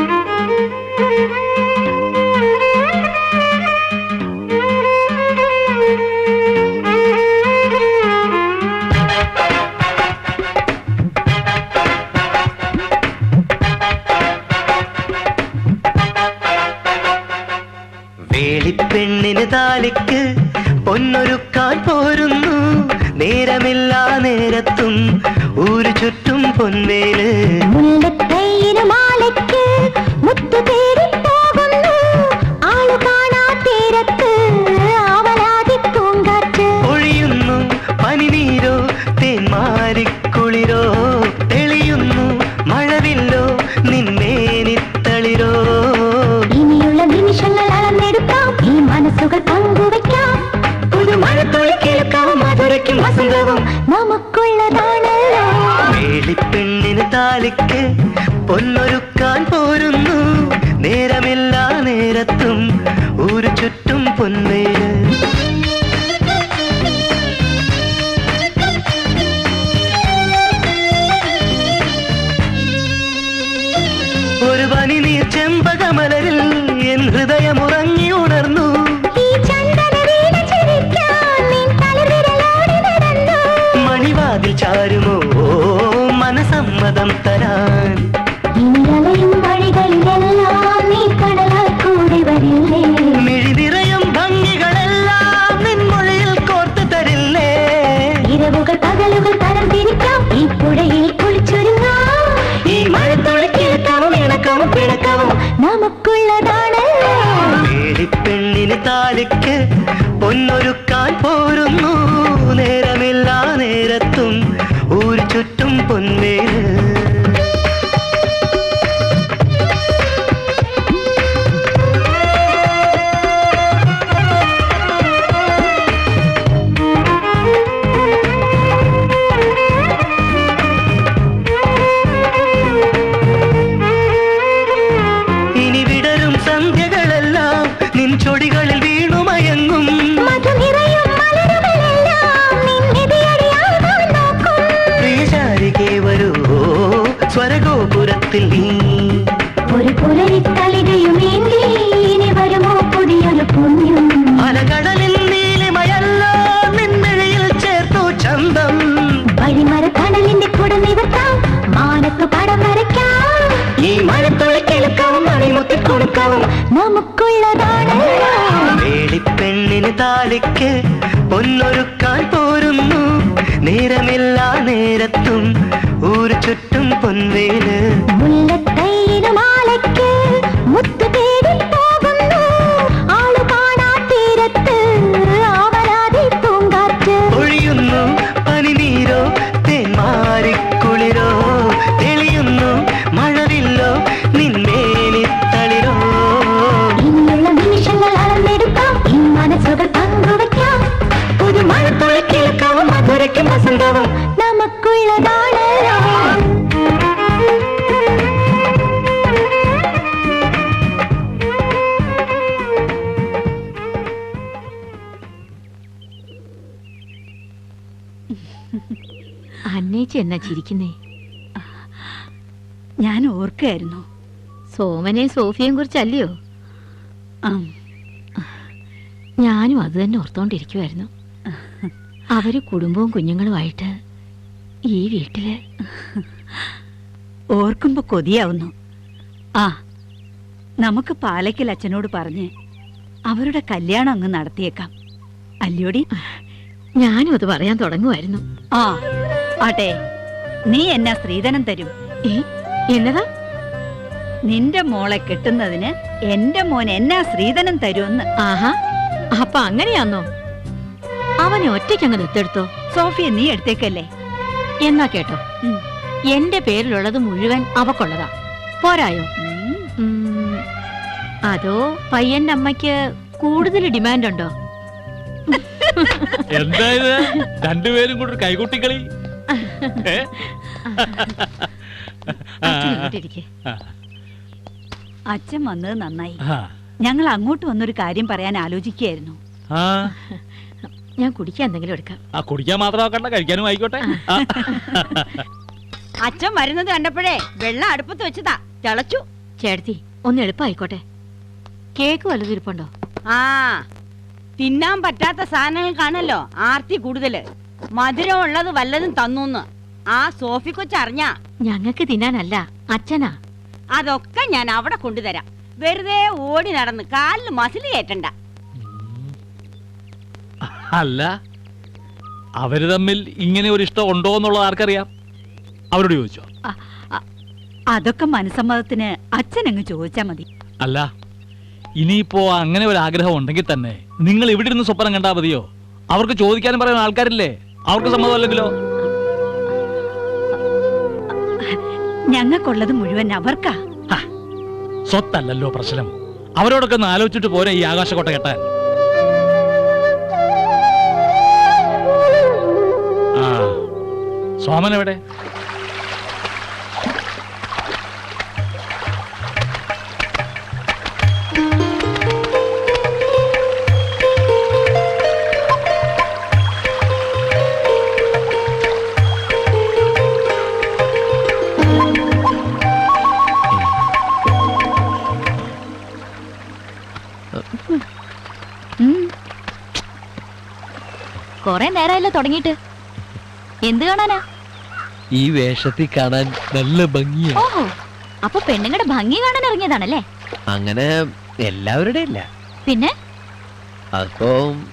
വേളിപ്പെണ്ണിന് താലിക്ക് പൊന്നൊരുക്കാൻ പോരുന്നു നേരമില്ലാ നേരത്തും ഊരു ചുറ്റും പൊൻവേല് മാലയ്ക്ക് മുത്തു തേടി പോകുന്നു ആളു കാണാ തീരത്ത് ആവലാതി പൂങ്കാറ്റ് ഒഴിയുന്നു പനിനീരോ തേന്മാരിക്കുളിരോ തെളിയുന്നു മഴവില്ലോ നിന്നേനിത്തളിരോ ഇനിയുള്ള നിമിഷങ്ങൾ അളന്നെടുക്കാം ഈ മനസ്സുകൾ പങ്കുവയ്ക്കാം പുതുമഴത്തുള്ളി കേൾക്കാം മധുരയ്ക്കും വസന്തവും നമുക്കുള്ളതാണല്ലോ വേളിപ്പെണ്ണിന് താലിക്ക് പൊന്നൊരുക്കാൻ പോരുന്നു നേരമില്ലാ നേരത്തും ഊരു ചുറ്റും പൊന്നേര് ഒരു പനി നീ ചെമ്പകമലരിൽ എൻ ഹൃദയം ഉറങ്ങി ഉണർന്നു ഈ ചന്ദനവീണ ചിരിക്കാൻ നിൻ തലവിരലോടി നടന്നു മണിവാതിൽ ചാരുമോ മനസമ്മതം തരാൻ ഇനി അലയും വഴികളിലെല്ലാം നീ കടലായി കൂടി വരില്ലേ മിഴി നിറയും ഭംഗികളെല്ലാം നിൻമൊഴിയിൽ കോർത്തു തരില്ലേ ഇരവുകൾ പകലുകൾ തരം തിരിക്കാം ഈ പുഴയിൽ കുളിച്ചൊരുങ്ങാം ഈ മഴത്തുള്ളി കേൾക്കാവും ഇണക്കവും പിണക്കവും നമുക്കുള്ളതാണല്ലോ വേളിപ്പെണ്ണിന് താലിക്ക് പൊന്നൊരുക്കാൻ പോരുന്നു നേരമില്ലാ നേരത്തും ഊരു ചുറ്റും പൊന്നേര് ഇനി വിടരും സന്ധ്യകളെല്ലാം നിൻ ചൊടികളിൽ വീണുമയങ്ങും മധുനിറയും മലരുകളെല്ലാം നിന്നെതിയടിയാകാൻ നോക്കും പ്രിയചാരികെ വരൂ സ്വരഗോപുരത്തിൽ നീ ഒരു പുലരിത്തളികയുമേന്തി ഇനി വരുമോ പുതിയൊരു പുണ്യം അലകടലിൽ നീലിമയല്ലോ നിൻമിഴിയിൽ ചേർത്തു ചന്തം വഴിമര കടലിന്റെ കുട നിവർത്താം മാനത്ത് പടം വരയ്ക്കാം ഈ മഴത്തുള്ളി കേൾക്കാവും മണിമുത്തി കൊടുക്കാവും നമുക്കുള്ളതാണല്ലോ വേളിപ്പെണ്ണിന് താലിക്ക് പൊന്നൊരുക്കാൻ പോരുന്നു നേരമില്ലാ നേരത്തും ഊരു ചുറ്റും പൊൻവേല് മുല്ലത്തൈയിന് മാലയ്ക്ക് മുത്തു തേടി പോകുന്നു ആളു കാണാ തീരത്ത് ആവലാതി പൂങ്കാറ്റ് സുഖവും നമുക്കുള്ളതാണല്ലോ അന്നേച്ചി എന്നാ ചിരിക്കുന്നേ ഞാൻ ഓർക്കായിരുന്നു സോമനെയും സോഫിയെയും കുറിച്ചല്ലയോ ഞാനും അത് തന്നെ ഓർത്തോണ്ടിരിക്കുമായിരുന്നു അവര് കുടുംബവും കുഞ്ഞുങ്ങളുമായിട്ട് ഈ വീട്ടില് ഓർക്കുമ്പോ കൊതിയാവുന്നു ആ നമുക്ക് പാലയ്ക്കൽ അച്ഛനോട് പറഞ്ഞ് അവരുടെ കല്യാണം അങ്ങ് നടത്തിയേക്കാം അല്ലയോടി ഞാനും അത് പറയാൻ തുടങ്ങുമായിരുന്നു ആ ആട്ടെ നീ എന്നാ സ്ത്രീധനം തരും എന്നതാ നിന്റെ മോളെ കെട്ടുന്നതിന് എന്റെ മോൻ എന്നാ സ്ത്രീധനം തരുമെന്ന് ആഹാ അപ്പൊ അങ്ങനെയാന്നോ അവനെ ഒറ്റയ്ക്ക് അങ്ങ് ദത്തെടുത്തോ സോഫിയ നീ എടുത്തേക്കല്ലേ എന്നാ കേട്ടോ എന്റെ പേരിലുള്ളത് മുഴുവൻ അവക്കുള്ളതാ പോരായോ ഉം, അതോ പയ്യന്റെ അമ്മയ്ക്ക് കൂടുതൽ ഡിമാൻഡ് ഉണ്ടോ എന്താ ഇത് രണ്ടുപേരും കൂടെ ഒരു കൈകൊട്ടിക്കളി ഏ? ആ, അച്ഛൻ ഇങ്ങോട്ടിരിക്കെ. ആ, അച്ഛൻ വന്നത് നന്നായി ആ. ഞങ്ങൾ അങ്ങോട്ട് വന്നൊരു കാര്യം പറയാൻ ആലോചിക്കുകയായിരുന്നു ആ ഞാൻ കുടിക്കാൻ എന്തെങ്കിലും എടുക്കാം ആ കുടിക്കാൻ മാത്രം ആക്കണ്ട കഴിക്കാനും ആയിക്കോട്ടെ ആ. അച്ഛൻ വരുന്നത് കണ്ടപ്പോഴേ വെള്ളം അടുപ്പത്ത് വെച്ചതാ തിളച്ചു ചേട്ടത്തി ഒന്ന് എളുപ്പമായിക്കോട്ടെ കേക്ക് വല്ലതും ഇരിപ്പുണ്ടോ ആ തിന്നാൻ പറ്റാത്ത സാധനങ്ങൾക്കാണല്ലോ ആർത്തി കൂടുതല് മധുരം ഉള്ളത് വല്ലതും തന്നൂന്ന് ആ സോഫി കൊച്ചറിഞ്ഞാ ഞങ്ങൾക്ക് തിന്നാനല്ല അച്ഛനാ അതൊക്കെ ഞാൻ അവിടെ കൊണ്ടുതരാം വെറുതെ ഓടി നടന്ന് കാലിൽ മസിൽ കയറ്റണ്ട അല്ല അവര് തമ്മിൽ ഇങ്ങനെ ഒരു ഇഷ്ടം ഉണ്ടോ എന്നുള്ളത് ആർക്കറിയാം അവരോട് ചോദിച്ചോ അതൊക്കെ മനസ്സമ്മതത്തിന് അച്ഛൻ അങ്ങ് ചോദിച്ചാ മതി അല്ല ഇനിയിപ്പോ അങ്ങനെ ഒരു ആഗ്രഹം ഉണ്ടെങ്കിൽ തന്നെ നിങ്ങൾ ഇവിടെ ഇരുന്ന് സ്വപ്നം കണ്ടാ മതിയോ അവർക്ക് ചോദിക്കാനും പറയാൻ ആൾക്കാരില്ലേ അവർക്ക് സമ്മതമല്ലെങ്കിലോ ഞങ്ങൾക്കുള്ളത് മുഴുവൻ അവർക്കാ സ്വത്തല്ലല്ലോ പ്രശ്നം അവരോടൊക്കെ ഒന്ന് ആലോചിച്ചിട്ട് പോരെ ഈ ആകാശക്കോട്ട കെട്ടാൻ ആ സോമൻ എവിടെ കൊറേ നേരമല്ലോ തുടങ്ങിയിട്ട് എന്ത് കാണാനാ ഈ വേഷത്തിൽ കാണാൻ നല്ല ഭംഗിയാ ഓഹോ അപ്പൊ പെണ്ണുങ്ങളുടെ ഭംഗി കാണാൻ ഇറങ്ങിയതാണല്ലേ അങ്ങനെ എല്ലാവരുടെ ഇല്ല പിന്നെ അപ്പോ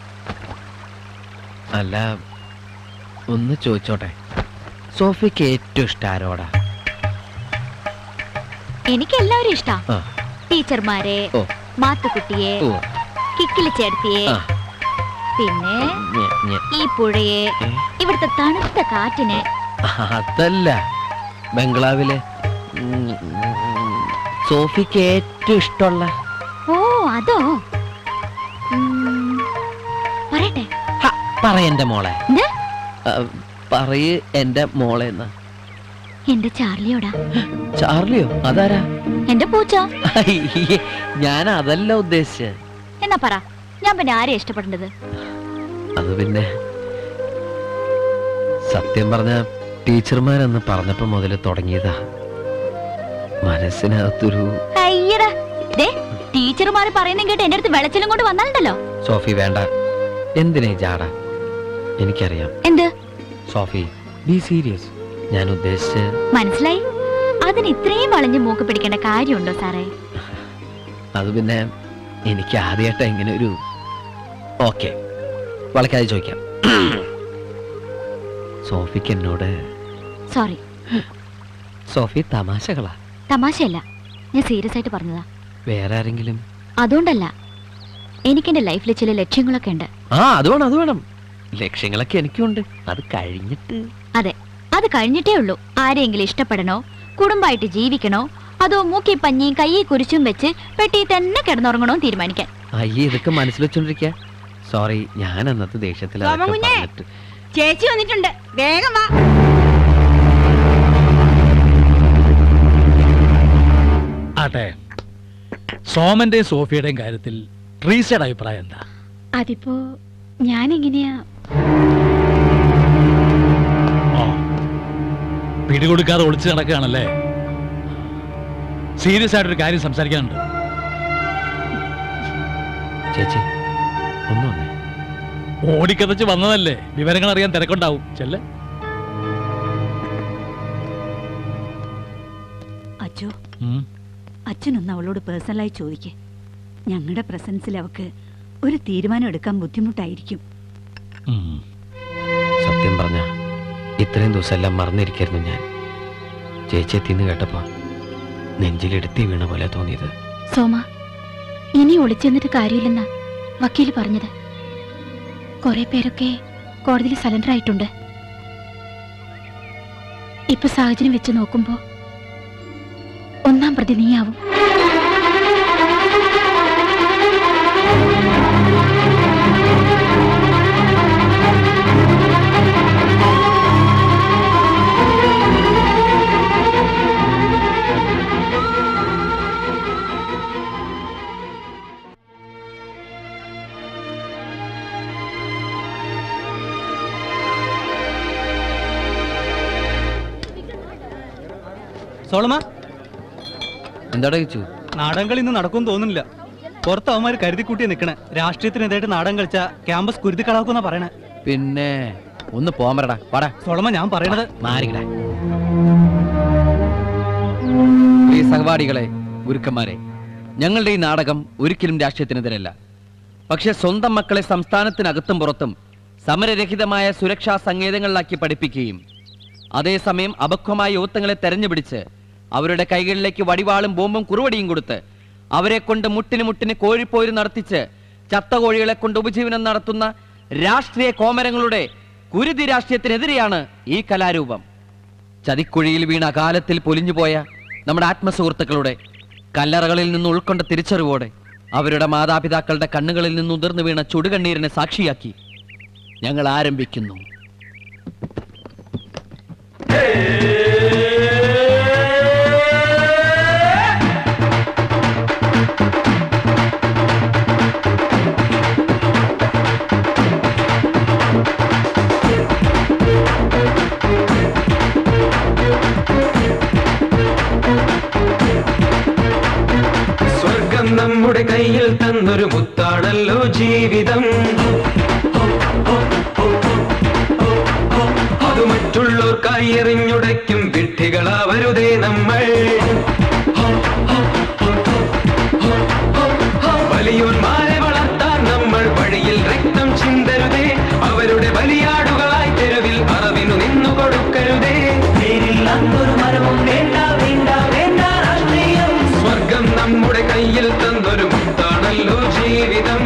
അല്ല ഒന്ന് ചോദിച്ചോട്ടെ സോഫിക്ക് ഏറ്റവും ഇഷ്ടം ആരോടാ എനിക്ക് എല്ലാവരും ഇഷ്ടാ ആ. ടീച്ചർമാരെ ഓ. മാത്തുക്കുട്ടിയെ ഓ കിക്കിലി ചേർത്തിയെ ആ. പിന്നെ ഞെ- ഞെ- ഈ പുഴയെ ഏ? ഇവിടുത്തെ തണുത്ത കാറ്റിനെ അതല്ല ബംഗ്ലാവിലെ ഉം, ഉം, സോഫിക്ക് ഏറ്റവും ഇഷ്ടമുള്ള ഓ അതോ ഉം, പറയട്ടെ പറയെന്റെ മോളെ എന്ത്? ആ, പറയ് എന്റെ മോളെ എന്നാ എന്റെ ചാർലിയോടാ ചാർലിയോ അതാരാ എന്റെ പൂച്ച അയ്യേ, ഞാൻ അതല്ല ഉദ്ദേശിച്ചത് എന്നാ പറ ഞാൻ പിന്നെ ആരെയാ ഇഷ്ടപ്പെടേണ്ടത് അത് പിന്നെ സത്യം പറഞ്ഞ ടീച്ചർമാരെന്ന് പറഞ്ഞപ്പോ മുതൽ തുടങ്ങിയതാ മനസ്സിനകത്തൊരു അയ്യടാ ദേ ടീച്ചർമാര് പറയുന്ന കേട്ട് എന്റെ അടുത്ത് വെളച്ചിലും കൊണ്ട് വന്നാലുണ്ടല്ലോ സോഫി വേണ്ട എന്തിനേ ജാട എനിക്കറിയാം എന്ത് സോഫി ബി സീരിയസ് ഞാൻ ഉദ്ദേശിച്ച് മനസ്സിലായി അതിന് ഇത്രയും വളഞ്ഞ് മൂക്ക് പിടിക്കേണ്ട കാര്യമുണ്ടോ സാറേ അത് പിന്നെ എനിക്ക് ആദ്യമായിട്ടാ ഇങ്ങനെ ഒരു ഓക്കെ വളക്കാതെ ചോദിക്കാം സോഫിക്ക് എന്നോട് സോറി സോഫി തമാശകളാ തമാശയല്ല ഞാൻ സീരിയസ് ആയിട്ട് പറഞ്ഞതാ വേറെ ആരെങ്കിലും അതുകൊണ്ടല്ല എനിക്കെന്റെ ലൈഫിൽ ചില ലക്ഷ്യങ്ങളൊക്കെ ഉണ്ട് ആ അത് വേണം അത് വേണം ലക്ഷ്യങ്ങളൊക്കെ എനിക്കുണ്ട് അത് കഴിഞ്ഞിട്ട് അതെ അത് കഴിഞ്ഞിട്ടേ ഉള്ളൂ ആരെയെങ്കിലും ഇഷ്ടപ്പെടണോ കുടുംബമായിട്ട് ജീവിക്കണോ അതോ മൂക്കി പഞ്ഞിയും കയ്യെ കുരിശും വെച്ച് പെട്ടി തന്നെ കിടന്നുറങ്ങണോ എന്ന് തീരുമാനിക്കാൻ അയ്യേ ഇതൊക്കെ മനസ്സിൽ വെച്ചോണ്ടിരിക്ക സോറി ഞാൻ അന്നത്തെ ദേഷ്യത്തിൽ അതൊക്കെ സോമൻകുഞ്ഞേ. പറഞ്ഞിട്ട് ചേച്ചി വന്നിട്ടുണ്ട് വേഗം വാ ആട്ടെ സോമന്റെയും സോഫിയുടെയും കാര്യത്തിൽ ട്രീസയുടെ അഭിപ്രായം എന്താ അതിപ്പോ ഞാനെങ്ങനെയാ പിടികൊടുക്കാതെ ഒളിച്ചു നടക്കുകയാണല്ലേ സീരിയസ് ആയിട്ടൊരു കാര്യം സംസാരിക്കാനുണ്ട് ചേച്ചി ഒന്നു വന്നേ ഓടിക്കതച്ച് വന്നതല്ലേ വിവരങ്ങൾ അറിയാൻ തിരക്കുണ്ടാവും ചെല്ലേ അച്ചോ അച്ഛനൊന്ന് അവളോട് പേഴ്സണലായി ചോദിക്കേ ഞങ്ങളുടെ പ്രസൻസിൽ അവക്ക് ഒരു തീരുമാനം എടുക്കാൻ ബുദ്ധിമുട്ടായിരിക്കും സത്യം പറഞ്ഞ ഇത്രയും ദിവസം എല്ലാം മറന്നിരിക്കായിരുന്നു ഞാൻ ചേച്ചിയെ തിന്നു കേട്ടപ്പോ നെഞ്ചിലെടുത്തി വീണ പോലെ തോന്നിയത് സോമ ഇനി ഒളിച്ചെന്നിട്ട് കാര്യമില്ലെന്നാ വക്കീല് പറഞ്ഞത് കുറെ പേരൊക്കെ കോടതിയിൽ സലണ്ടർ ആയിട്ടുണ്ട് ഇപ്പൊ സാഹചര്യം വെച്ച് നോക്കുമ്പോ ഒന്നാം പ്രതി നീയാവും സോളമ എന്താടാ ചോദിച്ചു നാടൻ കളി ഇന്ന് നടക്കും തോന്നുന്നില്ല പുറത്ത് അവന്മാര് കരുതിക്കൂട്ടി നിക്കണേ രാഷ്ട്രീയത്തിനെതിരായിട്ട് നാടൻ കളിച്ച ക്യാമ്പസ് കുരുതി കളാക്കുന്ന പറയണേ പിന്നെ ഒന്ന് പോമരടാ പാടാ സോളമ ഞാൻ പറയണത് മാറിക്കട പ്രിയ സഹപാഠികളെ ഗുരുക്കന്മാരെ ഞങ്ങളുടെ ഈ നാടകം ഒരിക്കലും രാഷ്ട്രീയത്തിനെതിരല്ല പക്ഷെ സ്വന്തം മക്കളെ സംസ്ഥാനത്തിനകത്തും പുറത്തും സമരരഹിതമായ സുരക്ഷാ സങ്കേതങ്ങളിലാക്കി പഠിപ്പിക്കുകയും അതേസമയം അപക്വമായ യുവത്വങ്ങളെ തെരഞ്ഞുപിടിച്ച് അവരുടെ കൈകളിലേക്ക് വടിവാളും ബോംബും കുറുവടിയും കൊടുത്ത് അവരെ കൊണ്ട് മുട്ടിന് മുട്ടിന് കോഴിപ്പോര് നടത്തിച്ച് ചത്ത കോഴികളെ കൊണ്ട് ഉപജീവനം നടത്തുന്ന രാഷ്ട്രീയ കോമരങ്ങളുടെ കുരുതി രാഷ്ട്രീയത്തിനെതിരെയാണ് ഈ കലാരൂപം ചതിക്കുഴിയിൽ വീണ അകാലത്തിൽ പൊലിഞ്ഞുപോയ നമ്മുടെ ആത്മസുഹൃത്തുക്കളുടെ കല്ലറകളിൽ നിന്ന് ഉൾക്കൊണ്ട തിരിച്ചറിവോടെ അവരുടെ മാതാപിതാക്കളുടെ കണ്ണുകളിൽ നിന്ന് ഉതിർന്നു വീണ ചുടുകണ്ണീരിനെ സാക്ഷിയാക്കി ഞങ്ങൾ ആരംഭിക്കുന്നു സ്വർഗം നമ്മുടെ കയ്യിൽ തന്നൊരു മുത്താണല്ലോ ജീവിതം അത് മറ്റുള്ളവർക്കായി എറിഞ്ഞുടയ്ക്കും വിഡ്ഢികളാവരുതേ നമ്മൾ വലിയോന്മാരെ വളർത്താൻ നമ്മൾ വഴിയിൽ രക്തം ചിന്തരുതേ അവരുടെ ബലിയാടുകളായി തെരുവിൽ അറവിനു നിന്നു കൊടുക്കരുതേ ഒരു മരവും വേണ്ട വേണ്ട വേണ്ട രാഷ്ട്രീയം സ്വർഗം നമ്മുടെ കയ്യിൽ തന്നൊരു മുത്താണല്ലോ ജീവിതം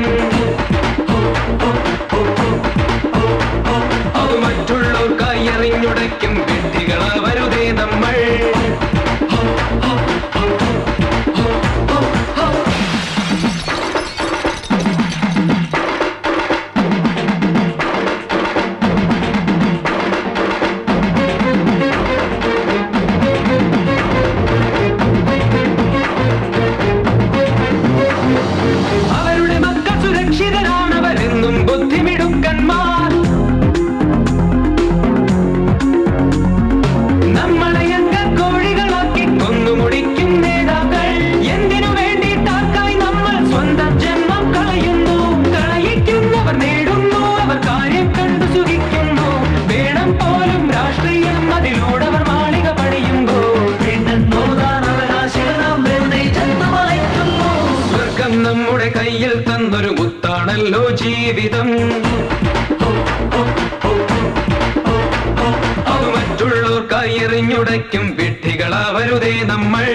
അത് മറ്റുള്ളവർക്കായി എറിഞ്ഞുടയ്ക്കും വിഡ്ഢികളാവരുതേ നമ്മൾ അവരുടെ മക്കൾ സുരക്ഷിതരാണവരെന്നും ബുദ്ധിമിടുക്കന്മാർ നമ്മളെ അങ്ക കോഴികളാക്കി കൊന്നുമുടിക്കും നേതാക്കൾ എന്തിനു വേണ്ടിയിട്ടാക്കായി നമ്മൾ സ്വന്തം ജന്മം കളയുന്നു കളയിക്കുന്നവർ നേടുന്നു അവർ കാര്യം കണ്ടു സുഖിക്കുന്നു വേണം പോലും രാഷ്ട്രീയം അതിലൂടവർ മാളിക പണിയുന്നു സ്വർഗം നമ്മുടെ കയ്യിൽ തന്നൊരു മുത്താണല്ലോ ജീവിതം അത് മറ്റുള്ളവർക്കായി എറിഞ്ഞുടയ്ക്കും വിഡ്ഢികളാവരുതേ നമ്മൾ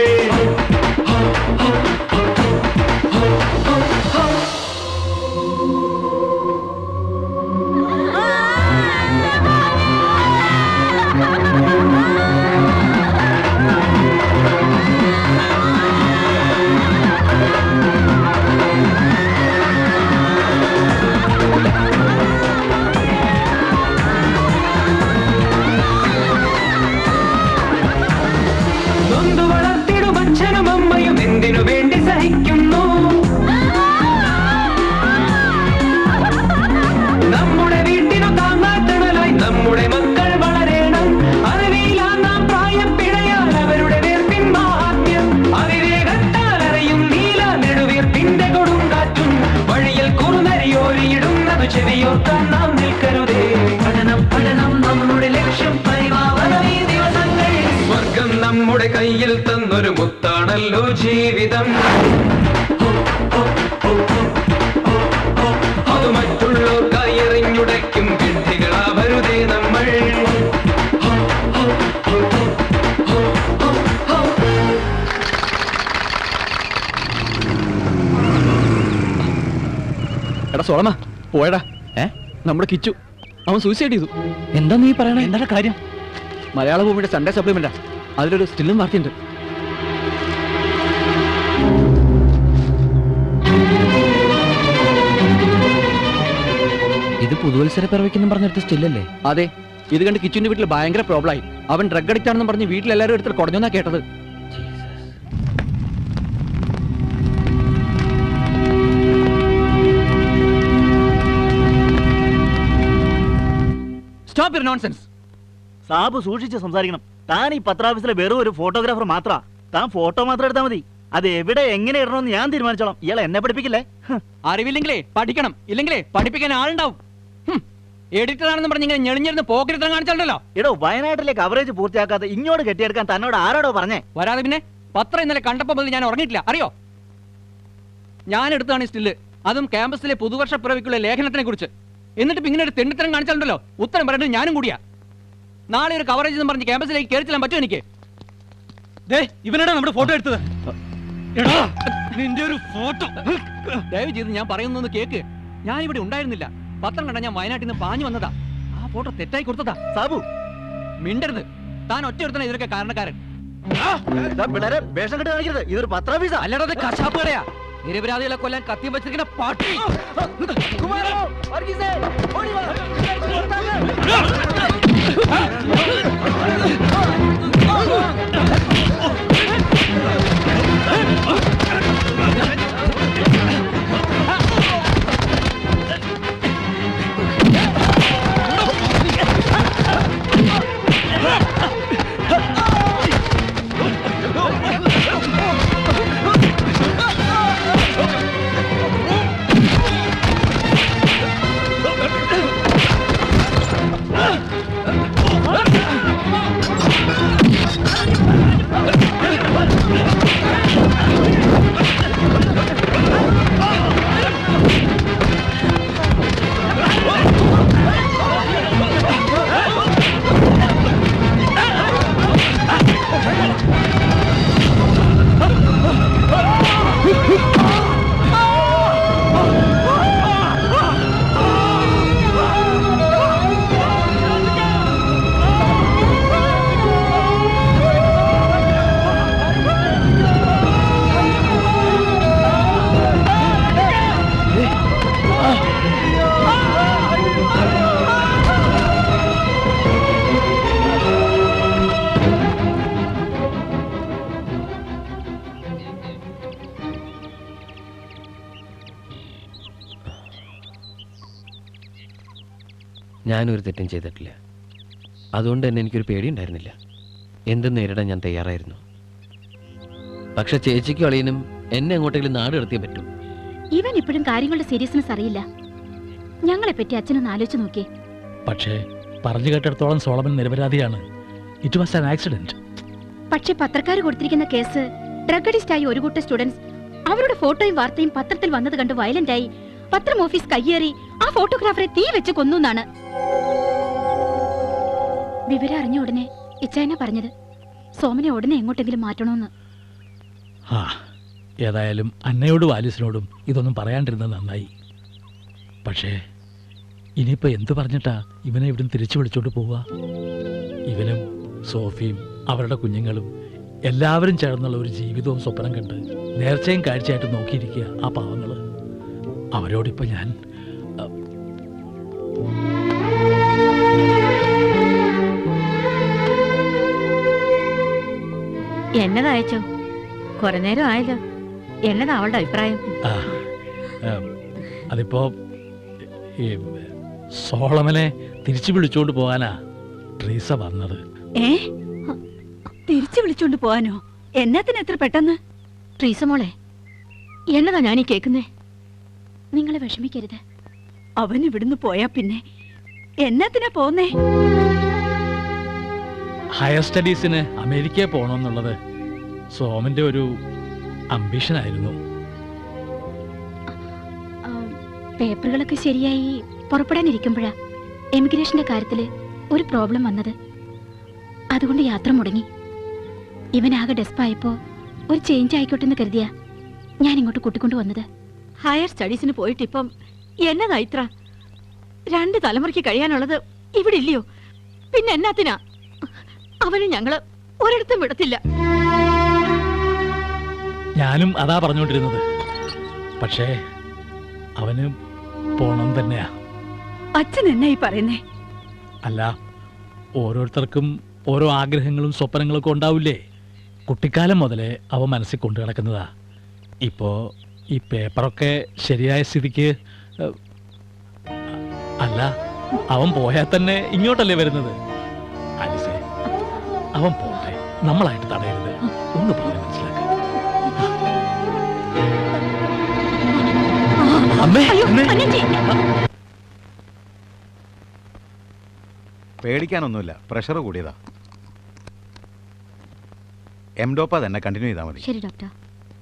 ജീവിതം അത് മറ്റുള്ളവർക്കായി എറിഞ്ഞുടയ്ക്കും വിഡ്ഢികളാവരുതേ നമ്മൾ എടാ സോളമ പോയടാ ഏ നമ്മുടെ കിച്ചു അവൻ സൂസൈഡ് ചെയ്തു എന്താ നീ പറയണേ എന്താണ് കാര്യം മലയാള ഭൂമിയുടെ സൺഡേ സപ്ലിമെന്റാ അതിലൊരു സ്റ്റില്ലും വാർത്തയുണ്ട് ഇത് പുതുവത്സര പിറവിക്കെന്നും പറഞ്ഞെടുത്ത സ്റ്റില്ലല്ലേ അതെ ഇത് കണ്ട് കിച്ചുവിന്റെ വീട്ടിൽ ഭയങ്കര പ്രോബ്ലം ആയി അവൻ ഡ്രഗ് അഡിക്റ്റ് ആണെന്ന് പറഞ്ഞ് വീട്ടിലെല്ലാവരും എടുത്തിട്ട് കുടഞ്ഞെന്നാ കേട്ടത് സ്റ്റോപ്പ് യുവർ നോൺസെൻസ് സാബ് സൂക്ഷിച്ച് സംസാരിക്കണം താൻ ഈ പത്രാഫീസിലെ വെറും ഒരു ഫോട്ടോഗ്രാഫർ മാത്ര താൻ ഫോട്ടോ മാത്രം എടുത്താൽ മതി അത് എവിടെ എങ്ങനെ ഇടണമെന്ന് ഞാൻ തീരുമാനിച്ചോളാം ഇയാൾ എന്നെ പഠിപ്പിക്കില്ലേ അറിവില്ലെങ്കിലേ പഠിക്കണം ഇല്ലെങ്കിലേ പഠിപ്പിക്കാൻ ആളുണ്ടാവും എഡിറ്റർ ആണെന്ന് പറഞ്ഞ് ഇങ്ങനെ ഞെളിഞ്ഞിരുന്ന് പോക്കരുത്തം കാണിച്ചാലോ എടോ വയനാട്ടിലെ കവറേജ് പൂർത്തിയാക്കാതെ ഇങ്ങോട്ട് കെട്ടിയെടുക്കാൻ തന്നോട് ആരോടോ പറഞ്ഞേ വരാതെ പിന്നെ പത്രം ഇന്നലെ കണ്ടപ്പോ മുതൽ ഞാൻ ഉറങ്ങിയിട്ടില്ല അറിയോ ഞാൻ എടുത്താണ് ഈ സ്റ്റില്ല് അതും ക്യാമ്പസിലെ പുതുവർഷ പിറവിക്കുള്ള ലേഖനത്തിനെ കുറിച്ച് എന്നിട്ട് ഇപ്പൊ ഇങ്ങനെ ഒരു തെണ്ടിത്തരം കാണിച്ചാലുണ്ടല്ലോ ഉത്തരം പറയേണ്ടത് ഞാനും കൂടിയാ നാളെ ഒരു കവറേജ് എന്ന് പറഞ്ഞ് ക്യാമ്പസിലേക്ക് കയറി ചെല്ലാൻ പറ്റുമോ എനിക്ക് ഇവനാണ് നമ്മുടെ ഫോട്ടോ എടുത്തത് എടാ നിന്റെ ഒരു ഫോട്ടോ ദയവ് ചെയ്ത് ഞാൻ പറയുന്നൊന്ന് കേക്ക് ഞാൻ ഇവിടെ ഉണ്ടായിരുന്നില്ല പത്രം കണ്ട ഞാൻ വയനാട്ടിൽ നിന്ന് പാഞ്ഞു വന്നതാ ആ ഫോട്ടോ തെറ്റായി കൊടുത്തതാ സാബു മിണ്ടരുത് താൻ ഒറ്റ ഒരുത്തന ഇതിനൊക്കെ കാരണക്കാരൻ പിള്ളേരെ വേഷം കെട്ട് കാണിക്കരുത് ഇതൊരു പത്രാഫീസാ അല്ലടത് കശാപ്പ് കടയാ നിരപരാധികളെ കൊല്ലാൻ കത്തിയും വെച്ചിരിക്കുന്ന പാട്ടി ഞാനൊരു തെറ്റും ചെയ്തിട്ടില്ല അതുകൊണ്ട് തന്നെ എനിക്കൊരു പേടിയുണ്ടായിരുന്നില്ല എന്തും നേരിടാൻ ഞാൻ തയ്യാറായിരുന്നു പക്ഷെ ചേച്ചിക്കും അളിയനും എന്നെ എങ്ങോട്ടെങ്കിലും നാട് കടത്തിയേ പറ്റൂ ഇവൻ ഇപ്പോഴും കാര്യങ്ങളുടെ സീരിയസ്നെസ് അറിയില്ല ഞങ്ങളെ പറ്റി അച്ഛനൊന്ന് ആലോചിച്ച് നോക്കിയേ പക്ഷേ പറഞ്ഞു കേട്ടിടത്തോളം സോളമൻ നിരപരാധിയാണ് ഇറ്റ് വാസ് ആൻ ആക്സിഡന്റ് പക്ഷെ പത്രക്കാർ കൊടുത്തിരിക്കുന്ന കേസ് ഡ്രഗ് അഡിസ്റ്റ് ആയി ഒരു കൂട്ടം സ്റ്റുഡൻസ് അവരുടെ ഫോട്ടോയും വാർത്തയും പത്രത്തിൽ വന്നത് കണ്ട് വയലന്റ് ആയി പത്രം ഓഫീസ് കയ്യേറി ആ ഫോട്ടോഗ്രാഫറെ തീ വെച്ച് കൊന്നു എന്നാണ് വിവരം അറിഞ്ഞ ഉടനെ ഇച്ചായന പറഞ്ഞത് സോമനെ ഉടനെ എങ്ങോട്ടെങ്കിലും മാറ്റണമെന്ന് ആ ഏതായാലും അന്നയോടും ആലിസിനോടും ഇതൊന്നും പറയാണ്ടിരുന്നത് നന്നായി പക്ഷേ ഇനിയിപ്പോൾ എന്ത് പറഞ്ഞിട്ടാ ഇവനെ ഇവിടുന്ന് തിരിച്ചു വിളിച്ചോണ്ട് പോവുക ഇവനും സോഫിയും അവരുടെ കുഞ്ഞുങ്ങളും എല്ലാവരും ചേർന്നുള്ള ഒരു ജീവിതവും സ്വപ്നം കണ്ട് നേർച്ചയും കാഴ്ചയായിട്ട് നോക്കിയിരിക്കുക ആ പാവങ്ങൾ അവരോടിപ്പോൾ ഞാൻ എന്നതയച്ചോ കുറെ നേരം ആയല്ലോ എന്നതാ അവളുടെ അഭിപ്രായം ആ, ആ, അതിപ്പോ ഈ സോളമനെ തിരിച്ചു വിളിച്ചോണ്ട് പോകാനാ ട്രീസ വന്നത് ഏ തിരിച്ചു വിളിച്ചോണ്ട് പോവാനോ എന്നത്തിന് എത്ര പെട്ടെന്ന് ട്രീസ മോളെ എന്നതാ ഞാനീ കേൾക്കുന്നേ നിങ്ങളെ വിഷമിക്കരുത് അവൻ ഇവിടുന്ന് പോയാ പിന്നെ എന്നത്തിനാ പോന്നേ ഹയർ സ്റ്റഡീസിന് അമേരിക്കയിൽ പോകണമെന്നുള്ളത് സോമന്റെ ഒരു അംബിഷനായിരുന്നു പേപ്പറുകളൊക്കെ ശരിയായി പുറപ്പെടാനിരിക്കുമ്പോഴാ എമിഗ്രേഷന്റെ കാര്യത്തില് ഒരു പ്രോബ്ലം വന്നത് അതുകൊണ്ട് യാത്ര മുടങ്ങി ഇവനാകെ ഡെസ്പായപ്പോ ഒരു ചേഞ്ച് ആയിക്കോട്ടെ എന്ന് കരുതിയാ ഞാൻ ഇങ്ങോട്ട് കൂട്ടിക്കൊണ്ടു വന്നത് ഹയർ സ്റ്റഡീസിന് പോയിട്ട് ഇപ്പം എന്നതാ ഇത്ര രണ്ട് തലമുറയ്ക്ക് കഴിയാനുള്ളത് ഇവിടെ ഇല്ലയോ പിന്നെ എന്നാത്തിനാ അവന് ഞങ്ങള് ഒരിടത്തും വിടത്തില്ല ഞാനും അതാ പറഞ്ഞുകൊണ്ടിരുന്നത് പക്ഷേ അവന് പോണം തന്നെയാ അച്ഛൻ എന്നാ ഈ പറയുന്നേ അല്ല ഓരോരുത്തർക്കും ഓരോ ആഗ്രഹങ്ങളും സ്വപ്നങ്ങളും ഒക്കെ ഉണ്ടാവില്ലേ കുട്ടിക്കാലം മുതലേ അവ മനസ്സിൽ കൊണ്ടു കിടക്കുന്നതാ ഇപ്പോ ഈ പേപ്പറൊക്കെ ശരിയായ സ്ഥിതിക്ക് ഏഹ്, അല്ല അവൻ പോയാൽ തന്നെ ഇങ്ങോട്ടല്ലേ വരുന്നത് ആലിസേ അവൻ പോട്ടെ നമ്മളായിട്ട് തടയരുത് ഒന്ന് പറഞ്ഞ് മനസ്സിലാക്ക അമ്മേ പേടിക്കാനൊന്നുമില്ല പ്രഷർ കൂടിയതാ എംഡോപ്പ തന്നെ കണ്ടിന്യൂ ചെയ്താൽ മതി ശരി ഡോക്ടർ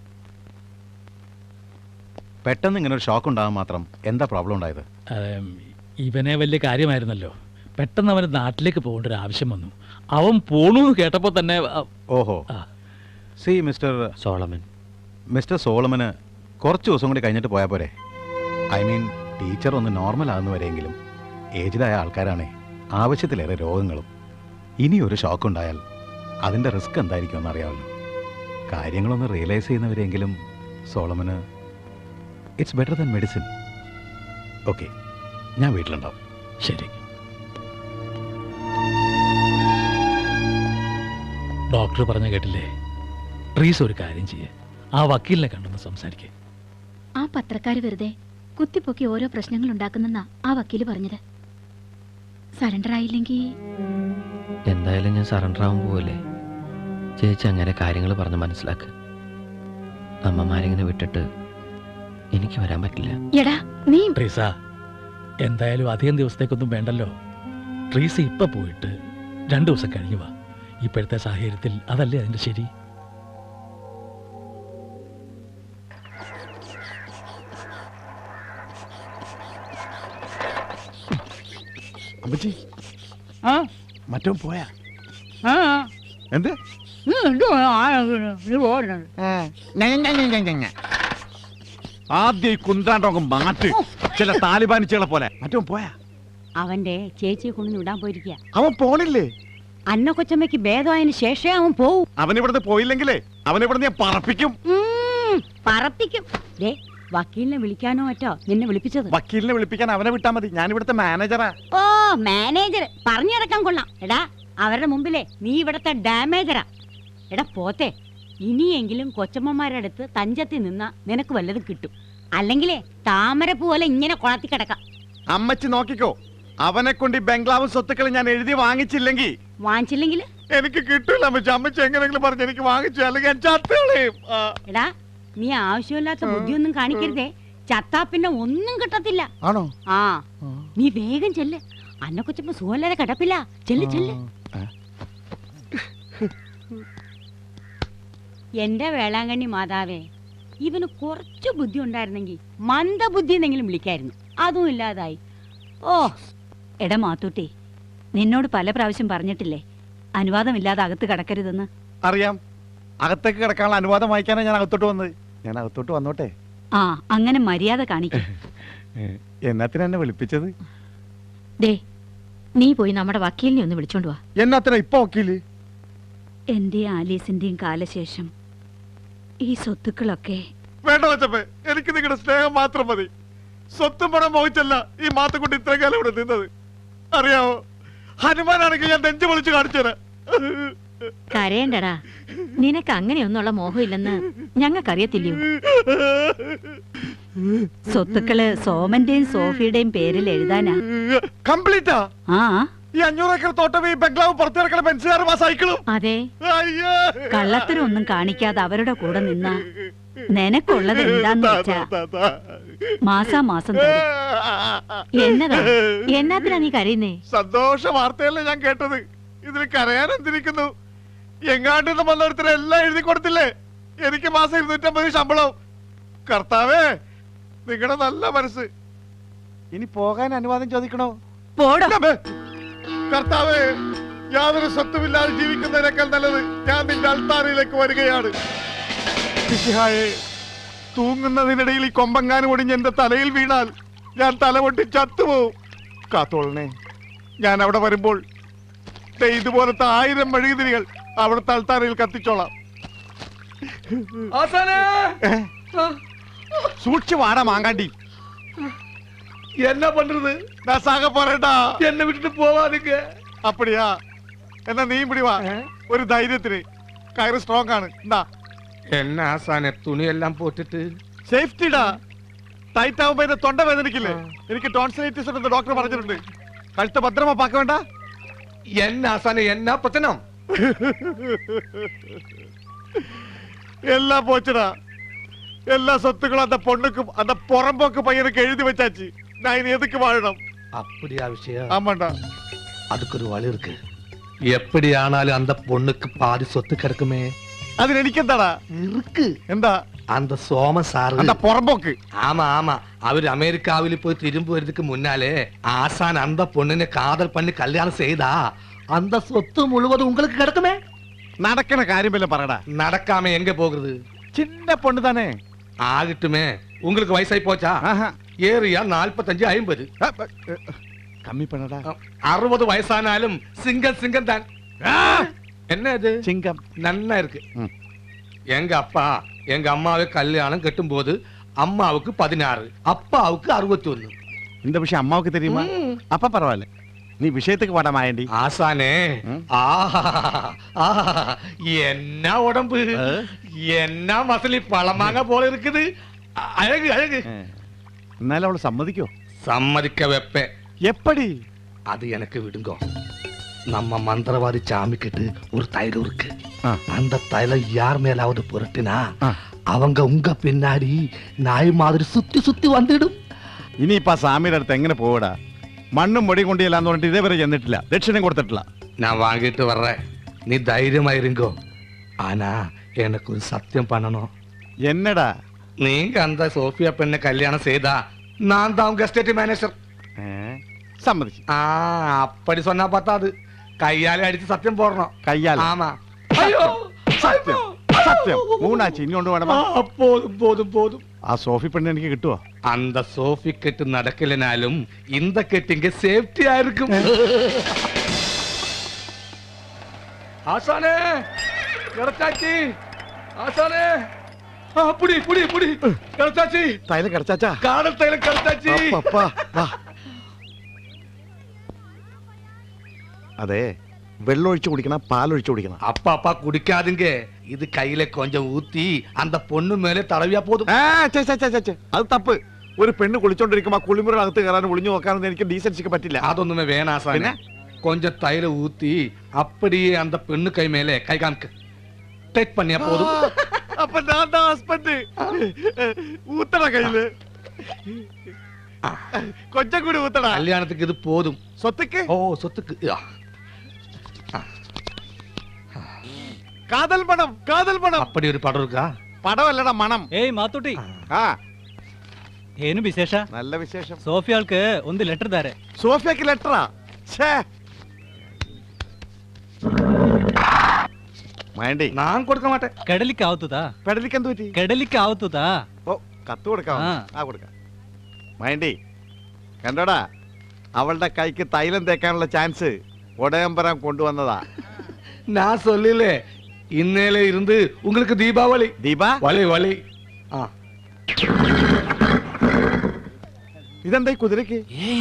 പെട്ടെന്ന് ഇങ്ങനെ ഒരു ഷോക്ക് ഉണ്ടാകാൻ മാത്രം എന്താ പ്രോബ്ലം ഉണ്ടായത് ഏം, ഇവനെ വലിയ കാര്യമായിരുന്നല്ലോ പെട്ടെന്ന് അവന് നാട്ടിലേക്ക് പോകേണ്ട ഒരു ആവശ്യം വന്നു അവൻ പോണു എന്ന് കേട്ടപ്പോൾ തന്നെ അ- ഓഹോ സി മിസ്റ്റർ സോളമൻ മിസ്റ്റർ സോളമന് കുറച്ച് ദിവസം കൂടി കഴിഞ്ഞിട്ട് പോയാൽ പോരെ ഐ മീൻ ടീച്ചർ ഒന്ന് നോർമൽ ആകുന്നവരെങ്കിലും ഏജ്ഡായ ആൾക്കാരാണേ ആവശ്യത്തിലേറെ രോഗങ്ങളും ഇനി ഒരു ഷോക്ക് ഉണ്ടായാൽ അതിൻ്റെ റിസ്ക് എന്തായിരിക്കും എന്നറിയാമല്ലോ കാര്യങ്ങളൊന്ന് റിയലൈസ് ചെയ്യുന്നവരെങ്കിലും സോളമന് it's better than medicine okay ഞാൻ വീട്ടിലുണ്ടാവും ശരി ഡോക്ടർ പറഞ്ഞ കേട്ടില്ലേ ട്രീസ് ഒരു കാര്യം ചെയ്യേ ആ വക്കീലിനെ കണ്ടൊന്ന് സംസാരിക്കേ ആ പത്രക്കാര് വെറുതെ കുത്തിപ്പൊക്കി ഓരോ പ്രശ്നങ്ങൾ ഉണ്ടാക്കുന്നെന്നാ ആ വക്കീല് പറഞ്ഞത് സറണ്ടർ ആയില്ലെങ്കിൽ എന്തായാലും ഞാൻ സറണ്ടർ ആവാൻ പോവല്ലേ ചേച്ചി അങ്ങനെ കാര്യങ്ങൾ പറഞ്ഞ് മനസ്സിലാക്ക് അമ്മമാരിങ്ങനെ വിട്ടിട്ട് എനിക്ക് വരാൻ പറ്റില്ല എടാ നീ ട്രീസ എന്തായാലും അധികം ദിവസത്തേക്കൊന്നും വേണ്ടല്ലോ ട്രീസ ഇപ്പൊ പോയിട്ട് രണ്ടു ദിവസം കഴിഞ്ഞു വാ ഇപ്പോഴത്തെ സാഹചര്യത്തിൽ അതല്ലേ അതിന്റെ ശരി അമ്മച്ചി ആ മറ്റോ പോയാ ആ എന്ത് നീ എന്തോ ആണെങ്കിലും നീ പോകണം ആദ്യം ഈ കുന്താണ്ടോക്കം മാറ്റ് ചില താലിബാനിച്ചുകളെ പോലെ മറ്റോ പോയാ അവന്റെ ചേച്ചിയെ കൊണ്ടു വിടാൻ പോയിരിക്കുക അവൻ പോണില്ലേ അന്ന കൊച്ചമ്മയ്ക്ക് ഭേദമായതിനു ശേഷമേ അവൻ പോവും അവൻ ഇവിടുന്ന് പോയില്ലെങ്കിലേ അവൻ ഇവിടുന്ന് ഞാൻ പറപ്പിക്കും ഉം, പറപ്പിക്കും ദേ വക്കീലിനെ വിളിക്കാനോ മറ്റോ നിന്നെ വിളിപ്പിച്ചത് വക്കീലിനെ വിളിപ്പിക്കാൻ അവനെ വിട്ടാ മതി ഞാൻ ഇവിടുത്തെ മാനേജറാ ഓ മാനേജർ പറഞ്ഞു നടക്കാൻ കൊള്ളാം എടാ അവരുടെ മുമ്പിലെ നീ ഇവിടത്തെ ഡാമേജറാ എടാ പോത്തെ ഇനിയെങ്കിലും കൊച്ചമ്മമാരുടെ അടുത്ത് തഞ്ചത്തി നിന്ന നിനക്ക് വല്ലതും കിട്ടും അല്ലെങ്കിലേ താമരപ്പൂ പോലെ ഇങ്ങനെ കുളത്തി കിടക്കാം അമ്മച്ചി നോക്കിക്കോ അവനെ കൊണ്ട് ഈ ബംഗ്ലാവും സ്വത്തുക്കളും ഞാൻ എഴുതി വാങ്ങിച്ചില്ലെങ്കിൽ വാങ്ങിച്ചില്ലെങ്കിൽ എനിക്ക് കിട്ടൂല അമ്മച്ചി അമ്മച്ചി എങ്ങനെയെങ്കിലും പറഞ്ഞ് എനിക്ക് വാങ്ങിച്ചു അല്ലെങ്കിൽ ഞാൻ ചത്തുകളയും ആ. എടാ നീ ആവശ്യമില്ലാത്ത ബുദ്ധിയൊന്നും കാണിക്കരുതേ ചത്താ പിന്നെ ഒന്നും കിട്ടത്തില്ല ആണോ ആ നീ വേഗം ചെല്ല് അന്ന കൊച്ചമ്മ സുഖമില്ലാതെ കിടപ്പില്ല ചെല്ല് ചെല്ല് എന്റെ വേളാങ്കണ്ണി മാതാവേ ഇവന് കുറച്ച് ബുദ്ധി ഉണ്ടായിരുന്നെങ്കിൽ മന്ദബുദ്ധി എന്നെങ്കിലും വിളിക്കായിരുന്നു അതും ഇല്ലാതായി ഓ എടാ മാത്തൂട്ടി നിന്നോട് പല പ്രാവശ്യം പറഞ്ഞിട്ടില്ലേ അനുവാദമില്ലാതെ അകത്ത് കടക്കരുതെന്ന് അറിയാം അകത്തേക്ക് കിടക്കാനുള്ള അനുവാദം വായിക്കാനാണ് ഞാൻ അകത്തോട്ട് വന്നത് ഞാൻ അകത്തോട്ട് വന്നോട്ടെ ആ അങ്ങനെ മര്യാദ കാണിക്കും എന്നാത്തിനാ എന്നെ വിളിപ്പിച്ചത് ദേ നീ പോയി നമ്മുടെ വക്കീലിനെ ഒന്ന് വിളിച്ചോണ്ട് വാ എന്നാത്തിനാ ഇപ്പൊ വക്കീല് എന്റെയും ആലീസിന്റെയും കാലശേഷം ഈ സ്വത്തുക്കളൊക്കെ വേണ്ട വച്ചപ്പേ എനിക്ക് നിങ്ങളുടെ സ്നേഹം മാത്രം മതി സ്വത്തും പണം മോഹിച്ചല്ല ഈ മാത്തം കൊണ്ട് ഇത്രയും കാലം ഇവിടെ നിന്നത് അറിയാവോ ഹനുമാനാണെങ്കിൽ ഞാൻ നെഞ്ചു പൊളിച്ച് കാണിച്ചു തരാം കരയണ്ടടാ നിനക്ക് അങ്ങനെയൊന്നുള്ള മോഹമില്ലെന്ന് ഞങ്ങൾക്കറിയത്തില്ലയോ സ്വത്തുക്കള് സോമന്റെയും സോഫിയുടെയും പേരിൽ എഴുതാനാ കംപ്ലീറ്റാ ആ ഈ അഞ്ഞൂറ് ഏക്കർ തോട്ടം ഈ ബംഗ്ലാവ് പുറത്തു കിടക്കണ ബെൻസുകാരും ആ സൈക്കിളും അതെ അയ്യോ കള്ളത്തരം ഒന്നും കാണിക്കാതെ അവരുടെ കൂടെ നിന്നാ നിനക്കുള്ളത് എന്താന്ന് വെച്ചാ മാസാ മാസം തരും എന്നതാ എന്നാത്തിനാ നീ കരയുന്നേ സന്തോഷ വാർത്തയല്ലേ ഞാൻ കേട്ടത് ഇതിൽ കരയാൻ എന്തിരിക്കുന്നു എങ്ങാണ്ട് വന്നൊരുത്തരെ എല്ലാം എഴുതി കൊടുത്തില്ലേ എനിക്ക് മാസം ഇരുന്നൂറ്റമ്പത് ശമ്പളം കർത്താവേ നിങ്ങളുടെ നല്ല മനസ്സ് ഇനി പോകാൻ അനുവാദം ചോദിക്കണോ പോടോ കർത്താവേ യാതൊരു സ്വത്തുമില്ലാതെ ജീവിക്കുന്നതിനേക്കാൾ നല്ലത് ഞാൻ നിന്റെ അൽത്താരയിലേക്ക് വരികയാണ് മിശിഹായേ, തൂങ്ങുന്നതിനിടയിൽ ഈ കൊമ്പങ്ങാനും ഒടിഞ്ഞ് എന്റെ തലയിൽ വീണാൽ ഞാൻ തല പൊട്ടി ചത്തുപോകും കാത്തോളനെ ഞാൻ അവിടെ വരുമ്പോൾ ദേ ഇതുപോലത്തെ ആയിരം മെഴുകുതിരികൾ അവിടുത്തെ അൽത്താരയിൽ കത്തിച്ചോളാം സൂക്ഷിച്ചു വാടാ മാങ്കാണ്ടി என்ன பண்றது நான் சாக போறேன்டா என்ன விட்டுட்டு போவாதீங்க அப்படியா എന്നാ നീ പിടി വാ ഒരു ധൈര്യത്തിന് കയറ് സ്ട്രോങ് ആണ് എന്താ என்ன ஆசானே துணி எல்லாம் போட்டுட்டு സേഫ്റ്റിടാ ടൈറ്റ് ആവുമ്പോ എന്റെ തൊണ്ട വേദനിക്കില്ലേ എനിക്ക് ടോൺസിലൈറ്റിസ് ഉണ്ടെന്ന് ഡോക്ടർ പറഞ്ഞിട്ടുണ്ട് കഴുത്ത് ഭദ്രമാ പാക്ക വേണ്ട என்ன ஆசானே என்ன பத்தனம் എല്ലാം പോച്ചടാ എല്ലാ സ്വത്തുക്കളും அந்த பொண்ணுக்கும் அந்த புறம்போக்கு பையனுக்கு எழுதி வச்சாச்சு நான் இனி எதுக்கு வாழணும் அப்படியா விஷயம் ஆமாண்டா அதுக்கு ஒரு வழி இருக்கு எப்படி ஆனாலும் அந்த பொண்ணுக்கு பாதி சொத்து கிடக்குமே അതിന് എനിക്കെന്താടാ இருக்கு എന്താ அந்த சோம சாரு அந்த புறம்போக்கு ஆமா ஆமா அவரு அமெரிக்காவில போய் திரும்பி வரதுக்கு முன்னாலே ஆசான் அந்த பொண்ணுனை காதல் பண்ணி கல்யாணம் செய்தா அந்த சொத்து முழுவதும் உங்களுக்கு கிடக்குமே നടക്കണ കാര്യം വല്ല പറയടാ நடக்காம எங்க போகுது சின்ன பொண்ணு தானே ஆகட்டுமே உங்களுக்கு வயசாയി போச்சா ஏரியா நாற்பத்தஞ்சு ஐம்பது கம்மி பண்ணடா அறுபது வயசானாலும் சிங்கம் சிங்கம் தான் என்ன இது சிங்கம் நன்னா இருக்கு எங்க அப்பா எங்க அம்மாவை கல்யாணம் கட்டும் போது அம்மாவுக்கு பதினாறு அப்பாவுக்கு அறுபத்தி ஒண்ணு இந்த விஷயம் அம்மாவுக்கு தெரியுமா அப்ப பரவாயில்ல நீ விஷயத்துக்கு வாடா மாயண்டி ஆசானே ஆஹா ஆஹா என்ன உடம்பு என்ன மசலி பழமாங்க போல இருக்குது அ- அழகு அழகு എന്നാലും അവള് സമ്മതിക്കോ சம்மதிக்க வைப்பேன் எப்படி அது எனக்கு விடுங்க நம்ம மந்திரவாதி சாமிக்கிட்டு ஒரு தைலம் இருக்கு அந்த தைலம் யார் மேலாவது புரட்டினா அவங்க உங்க பின்னாடி நாய் மாதிரி சுத்தி சுத்தி வந்துடும் ഇനിയിപ്പോ ആ സ്വാമിയുടെ അടുത്ത് എങ്ങനെ പോവടാ മണ്ണും പൊടി കൊണ്ടില്ലാന്ന് പറഞ്ഞിട്ട് ഇതേവരെ ചെന്നിട്ടില്ല ദക്ഷിണം കൊടുത്തിട്ടില്ല நான் வாங்கிட்டு வர்றேன் நீ தைரியமா இருங்கோ ஆனா எனக்கு ஒரு சத்தியம் பண்ணணும் என்னடா நீங்க அந்த சோஃபியா பெண்ணை கல்யாணம் செய்தா நான் தான் உங்க எஸ்டேட் மேனேஜர் சம்மதிச்சு ஆ அப்படி சொன்னா பத்தாது கையாலே அடிச்சு சத்தியம் போடணும் கையால ஆமா ஐயோ സത്യം സത്യം മൂന്നാഴ്ച ഇനി കൊണ്ട് വേണമാ போதும் போதும் போதும் ആ സോഫി പെണ്ണ് എനിക്ക് കിട്ടുവോ அந்த சோஃபி கெட்டு நடக்கலைனாலும் இந்த கெட்டு இங்க சேஃப்டியா இருக்கும் ஆசானே கிடைச்சாச்சு ஆசானே ஆ, புடி புடி புடி கிடைச்சாச்சு തൈലം കിടച്ചാച്ചാ காடல் தைலம் கிடைச்சாச்சு അപ്പാ വാ അതെ വെള്ളം ഒഴിച്ചു കുടിക്കണം പാലൊഴിച്ചു കുടിക്കണം அப்பா அப்பா குடிக்காதுங்க இது கையில கொஞ்சம் ஊத்தி அந்த பொண்ணு மேலே தடவியா போதும் ആ, ഛെ, ഛെ, ഛെ, ഛെ, ഛെ. അത് തപ്പ് ഒരു പെണ്ണ് കുളിച്ചോണ്ടിരിക്കുമ്പോ ആ കുളിമുറിനകത്ത് കയറാനും ഒളിഞ്ഞു നോക്കാനൊന്നും എനിക്ക് ഡീസൻസിക്ക് പറ്റില്ല അതൊന്നുമേ വേണാ സാനെ கொஞ்சம் தைல ஊத்தி அப்படியே அந்த பெண்ணு கை மேலே கை காமிக்க டேக் பண்ணியா போதும் അപ്പൊ ഞാൻ ഹസ്ബൻഡ് ഊത്തട കയ്യില് കൊച്ചം കൂടി ഊത്തട கல்யாணத்துக்கு இது போதும் சொத்துக்கு ஓ சொத்துக்கு ஆ. കാതൽ പണം കാതൽ പണം அப்படி ஒரு படம் இருக்கா പടമല്ലടാ മണം ಏಯ್ ಮಾತುಟಿ ആ ಏನು ವಿಶೇಷ നല്ല വിശേഷം ಸೋಫಿಯಾൾക്ക് ಒಂದು ಲೆಟರ್ ದಾರೆ സോഫിയക്ക് ലെറ്ററാ ഛേ വേണ്ടി நான் கொடுக்க மாட்டேன் ಕಡಲಿಕ್ಕೆ ಆಗುತ್ತದಾ പെടലിക്ക് എന്ത് പറ്റി ಕಡಲಿಕ್ಕೆ ಆಗುತ್ತದಾ ഓ കത്ത് കൊടുക്കാം ആ. ആ കൊടുക്കാം വേണ്ടി കണ്ടോടാ അവളുടെ കൈക്ക് തൈലം തേക്കാനുള്ള ചാൻസ് ഉടയമ്പരം കൊണ്ടുവന്നതാ நான் சொல்லல இன்னையில இருந்து உங்களுக்கு தீபாவளி ദീപാ வலி வலி ஆ ഇതെന്താ ഈ കുതിരക്ക്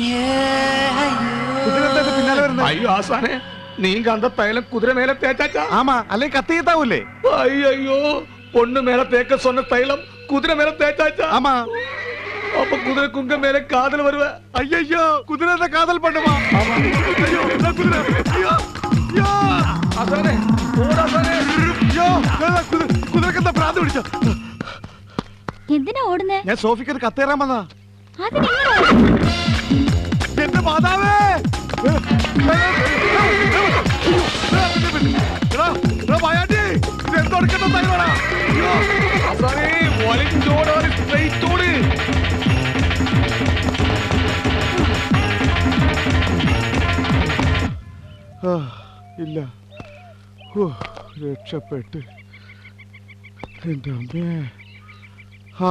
കുതിര എന്താ ഇത് പിന്നാലെ വരുന്നത് ஐயோ ஆசானே நீங்க அந்த தைலம் குதிரை மேல தேய்ச்சாச்சா ആമാ അല്ലെങ്കിൽ കത്തി കത്താവൂലേ ஐயோ பொண்ணு மேல தேய்க்க சொன்ன தைலம் குதிரை மேல தேய்ச்சாச்சா ஆமா அப்ப குதிரை குங்க மேல காதல் வருவ അയ്യോ കുതിര എന്താ കാതൽ പണ്ടുമാ അയ്യോ ഇതാ കുതിര അയ്യോ അയ്യോ ஆசானே ஓட ஆசானே അയ്യോ ഇതാ കുതിര കുതിരക്ക് എന്താ ഭ്രാന്ത് പിടിച്ചോ എന്തിനാ ഓടുന്നേ ഞാൻ സോഫിക്ക് ഒരു കത്ത് തരാൻ വന്നതാ അതിനെങ്ങനെ എന്റെ മാതാവേ എടാ, എടാ, മായാണ്ടി, ഇത് എന്തെടുക്കണ്ട തൈലമാടാ? അയ്യോ, ആസാനേ വലിച്ചോടാതെ സ്ട്രൈറ്റ് ഓട് ആ, ഇല്ല ഹോ, രക്ഷപ്പെട്ട് എന്റെ അമ്മേ ആ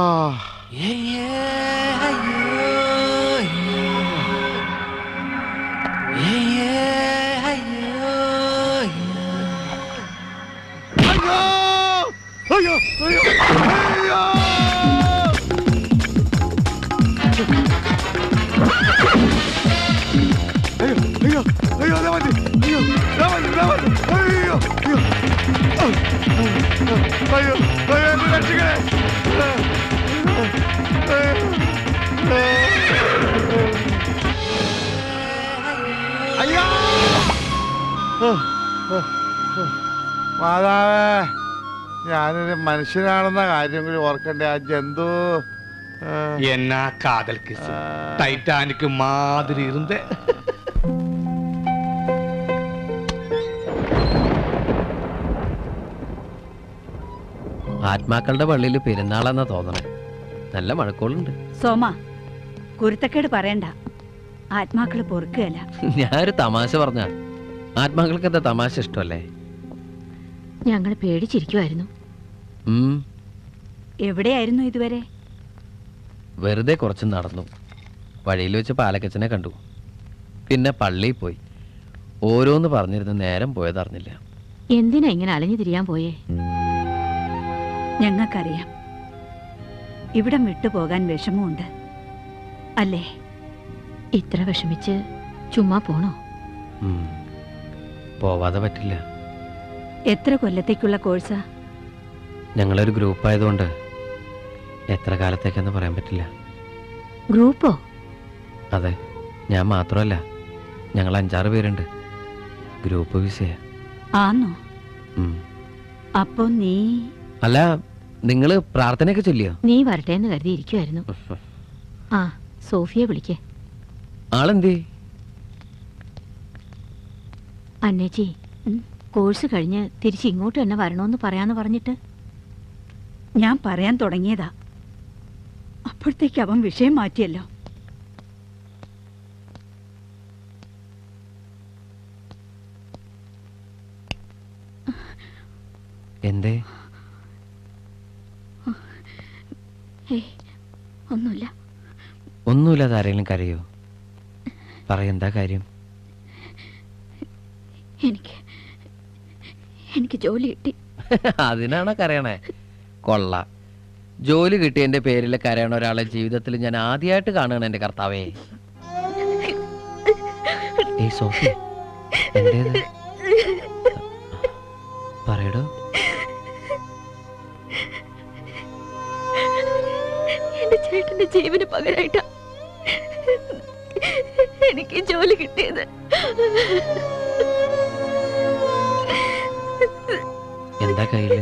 അയ്യോ അയ്യോ അയ്യോ അയ്യോ അയ്യോ അയ്യോ അയ്യോ ദാ വണ്ടി അയ്യോ ദാ വണ്ടി ദാ വണ്ടി അയ്യോ അയ്യോ ആ, ആ, അയ്യോ അയ്യോ എന്നെ രക്ഷിക്കണേ ആ, ആ, അയ്യോ ആ, ആ, ആ. മാതാവേ ഞാനൊരു മനുഷ്യനാണെന്ന കാര്യം കൂടി ഓർക്കണ്ടേ ആ ജന്തു ആ. എന്നാ കാതൽ കിസ് ടൈറ്റാനിക് மாதிரி இருந்தே ആത്മാക്കളുടെ പള്ളിയിൽ പെരുന്നാളെന്നാ തോന്നണേ നല്ല മഴക്കോളുണ്ട് സോമ കുരുത്തക്കേട് പറയണ്ട ആത്മാക്കള് പൊറുക്കുകയല്ല ഞാനൊരു തമാശ പറഞ്ഞ ആത്മാക്കൾക്ക് എന്താ തമാശ ഇഷ്ടമല്ലേ ഞങ്ങൾ പേടിച്ചിരിക്കുമായിരുന്നു ഉം, എവിടെയായിരുന്നു ഇതുവരെ വെറുതെ കുറച്ച് നടന്നു വഴിയിൽ വെച്ച് പാലക്കച്ചനെ കണ്ടു പിന്നെ പള്ളിയിൽ പോയി ഓരോന്ന് പറഞ്ഞിരുന്ന് നേരം പോയതറിഞ്ഞില്ല എന്തിനാ ഇങ്ങനെ അലഞ്ഞു തിരിയാൻ പോയേ ഞങ്ങൾക്കറിയാം ഇവിടം വിട്ടുപോകാൻ വിഷമമുണ്ട് അല്ലേ ഇത്ര വിഷമിച്ച് ചുമ്മാ പോണോ ഉം, പോവാതെ പറ്റില്ല എത്ര കൊല്ലത്തേക്കുള്ള കോഴ്സാ ഞങ്ങളൊരു ഗ്രൂപ്പായതുകൊണ്ട് എത്ര കാലത്തേക്കെന്ന് പറയാൻ പറ്റില്ല ഗ്രൂപ്പോ അതെ ഞാൻ മാത്രമല്ല ഞങ്ങൾ അഞ്ചാറ് പേരുണ്ട് ഗ്രൂപ്പ് വിസയാ ആന്നോ ഉം. അപ്പോ നീ അല്ല നിങ്ങൾ പ്രാർത്ഥനയൊക്കെ ചൊല്ലിയോ നീ വരട്ടെ എന്ന് കരുതി ഇരിക്കുമായിരുന്നു ആ സോഫിയെ വിളിക്കേ ആളെന്തേ അന്നേച്ചി കോഴ്സ് കഴിഞ്ഞ് തിരിച്ച് ഇങ്ങോട്ട് തന്നെ വരണമെന്ന് പറയാന്ന് പറഞ്ഞിട്ട് ഞാൻ പറയാൻ തുടങ്ങിയതാ അപ്പോഴത്തേക്ക് അവൻ വിഷയം മാറ്റിയല്ലോ എന്തേ ഏയ് ഒന്നുമില്ല ഒന്നുമില്ലാതെ ആരെങ്കിലും കരയോ പറയെന്താ കാര്യം എനിക്ക് എനിക്ക് ജോലി കിട്ടി അതിനാണോ കരയണേ കൊള്ള ജോലി കിട്ടിയതിന്റെ പേരിൽ കരയണ ഒരാളെ ജീവിതത്തിൽ ഞാൻ ആദ്യമായിട്ട് കാണുകയാണ് എന്റെ കർത്താവേ ഏയ് സോഫി എന്തേത് പറയടോ എന്റെ ചേട്ടന്റെ ജീവന് പകരമായിട്ടാ എനിക്ക് ജോലി കിട്ടിയത് എന്താ കയ്യില്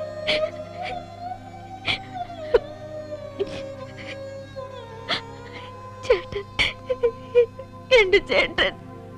ചേട്ടൻ എന്റെ ചേട്ടൻ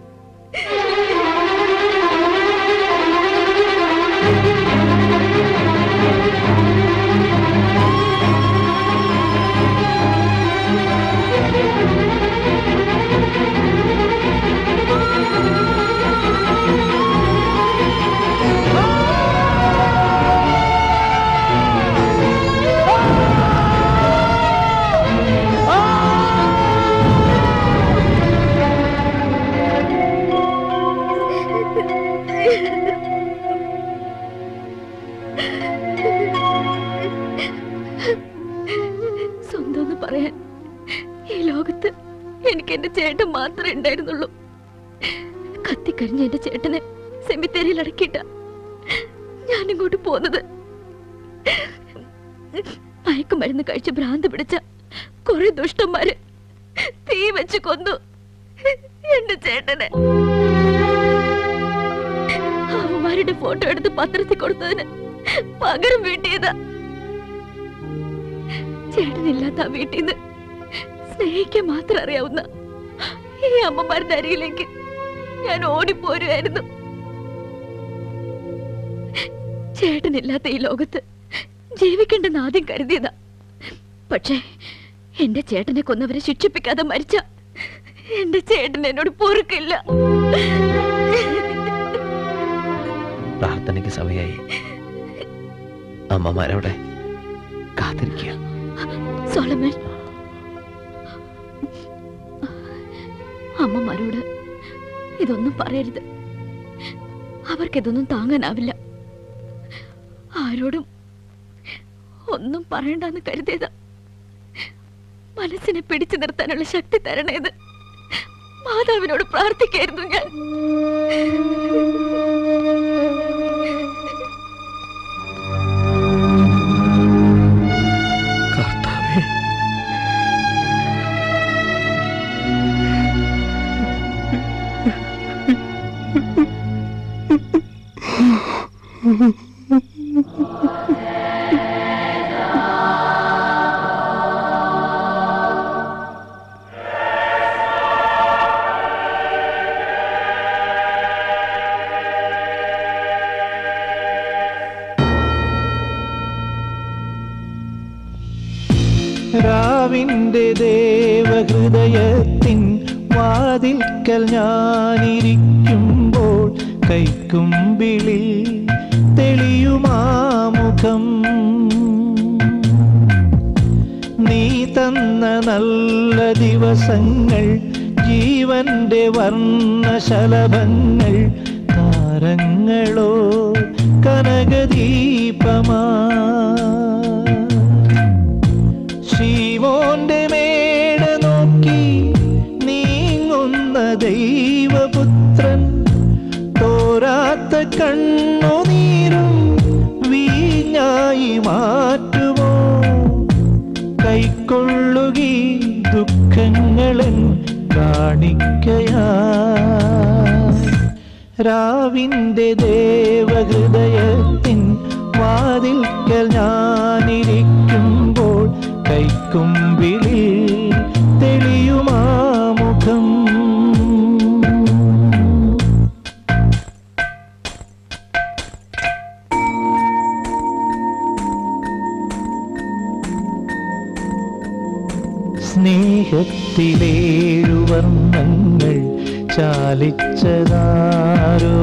സ്വന്തം എന്ന് പറയാൻ ഈ ലോകത്ത് എനിക്ക് എന്റെ ചേട്ടൻ മാത്രമേ ഉണ്ടായിരുന്നുള്ളൂ കത്തിക്കരിഞ്ഞ എന്റെ ചേട്ടനെ സെമിത്തേരിയിൽ അടക്കിയിട്ട ഞാൻ ഇങ്ങോട്ട് പോന്നത് മയക്കുമരുന്ന് കഴിച്ച് ഭ്രാന്ത് പിടിച്ച കുറെ ദുഷ്ടന്മാര് തീ വെച്ച് കൊന്നു എന്റെ ചേട്ടനെ അവന്മാരുടെ ഫോട്ടോ എടുത്ത് പത്രത്തിൽ കൊടുത്തതിന് പകരം വീട്ടിയതാ ചേട്ടനില്ലാത്ത ആ വീട്ടിൽ നിന്ന് സ്നേഹിക്കാൻ മാത്രം അറിയാവുന്ന ഈ അമ്മമാരുടെ അരികിലേക്ക് ഞാൻ ഓടിപ്പോരുമായിരുന്നു ചേട്ടനില്ലാത്ത ഈ ലോകത്ത് ജീവിക്കണ്ടെന്ന് ആദ്യം കരുതിയതാ പക്ഷേ എന്റെ ചേട്ടനെ കൊന്നവരെ ശിക്ഷിപ്പിക്കാതെ മരിച്ച എന്റെ ചേട്ടൻ എന്നോട് പൊറുക്കില്ല പ്രാർത്ഥനയ്ക്ക് സമയമായി അമ്മമാരവിടെ കാത്തിരിക്കുക സോളമൻ അമ്മമാരോട് ഇതൊന്നും പറയരുത് അവർക്കിതൊന്നും താങ്ങാനാവില്ല ആരോടും ഒന്നും പറയണ്ടെന്ന് കരുതിയതാ മനസ്സിനെ പിടിച്ചു നിർത്താനുള്ള ശക്തി തരണേത് മാതാവിനോട് പ്രാർത്ഥിക്കായിരുന്നു ഞാൻ രാവിന്റെ ദേവഹൃദയത്തിൻ വാതിൽക്കൽ ഞാനിരിക്കുമ്പോൾ കൈക്കുമ്പിളിൽ തെളിയുമാമുഖം നീ തന്ന നല്ല ദിവസങ്ങൾ ജീവന്റെ വർണ്ണശലഭങ്ങൾ താരങ്ങളോ കനകദീപമാ ശീമോന്റെ മേട നോക്കി നീങ്ങുന്ന ദൈവപുത്രൻ തോരാത്ത കണ്ണുനീരും വീഞ്ഞായി മാറ്റുമോ കൈക്കൊള്ളുകി ദുഃഖങ്ങളൻ കാണിക്കയാ രാവിന്റെ ദേവഹൃദയത്തിൻ വാതിൽക്കൽ ഞാനിരിക്കുമ്പോൾ കൈക്കുമ്പിളിൽ തെളിയുമാമുഖം സ്നേഹത്തിലേഴു വർണ്ണങ്ങൾ ചാലിച്ചതാരോ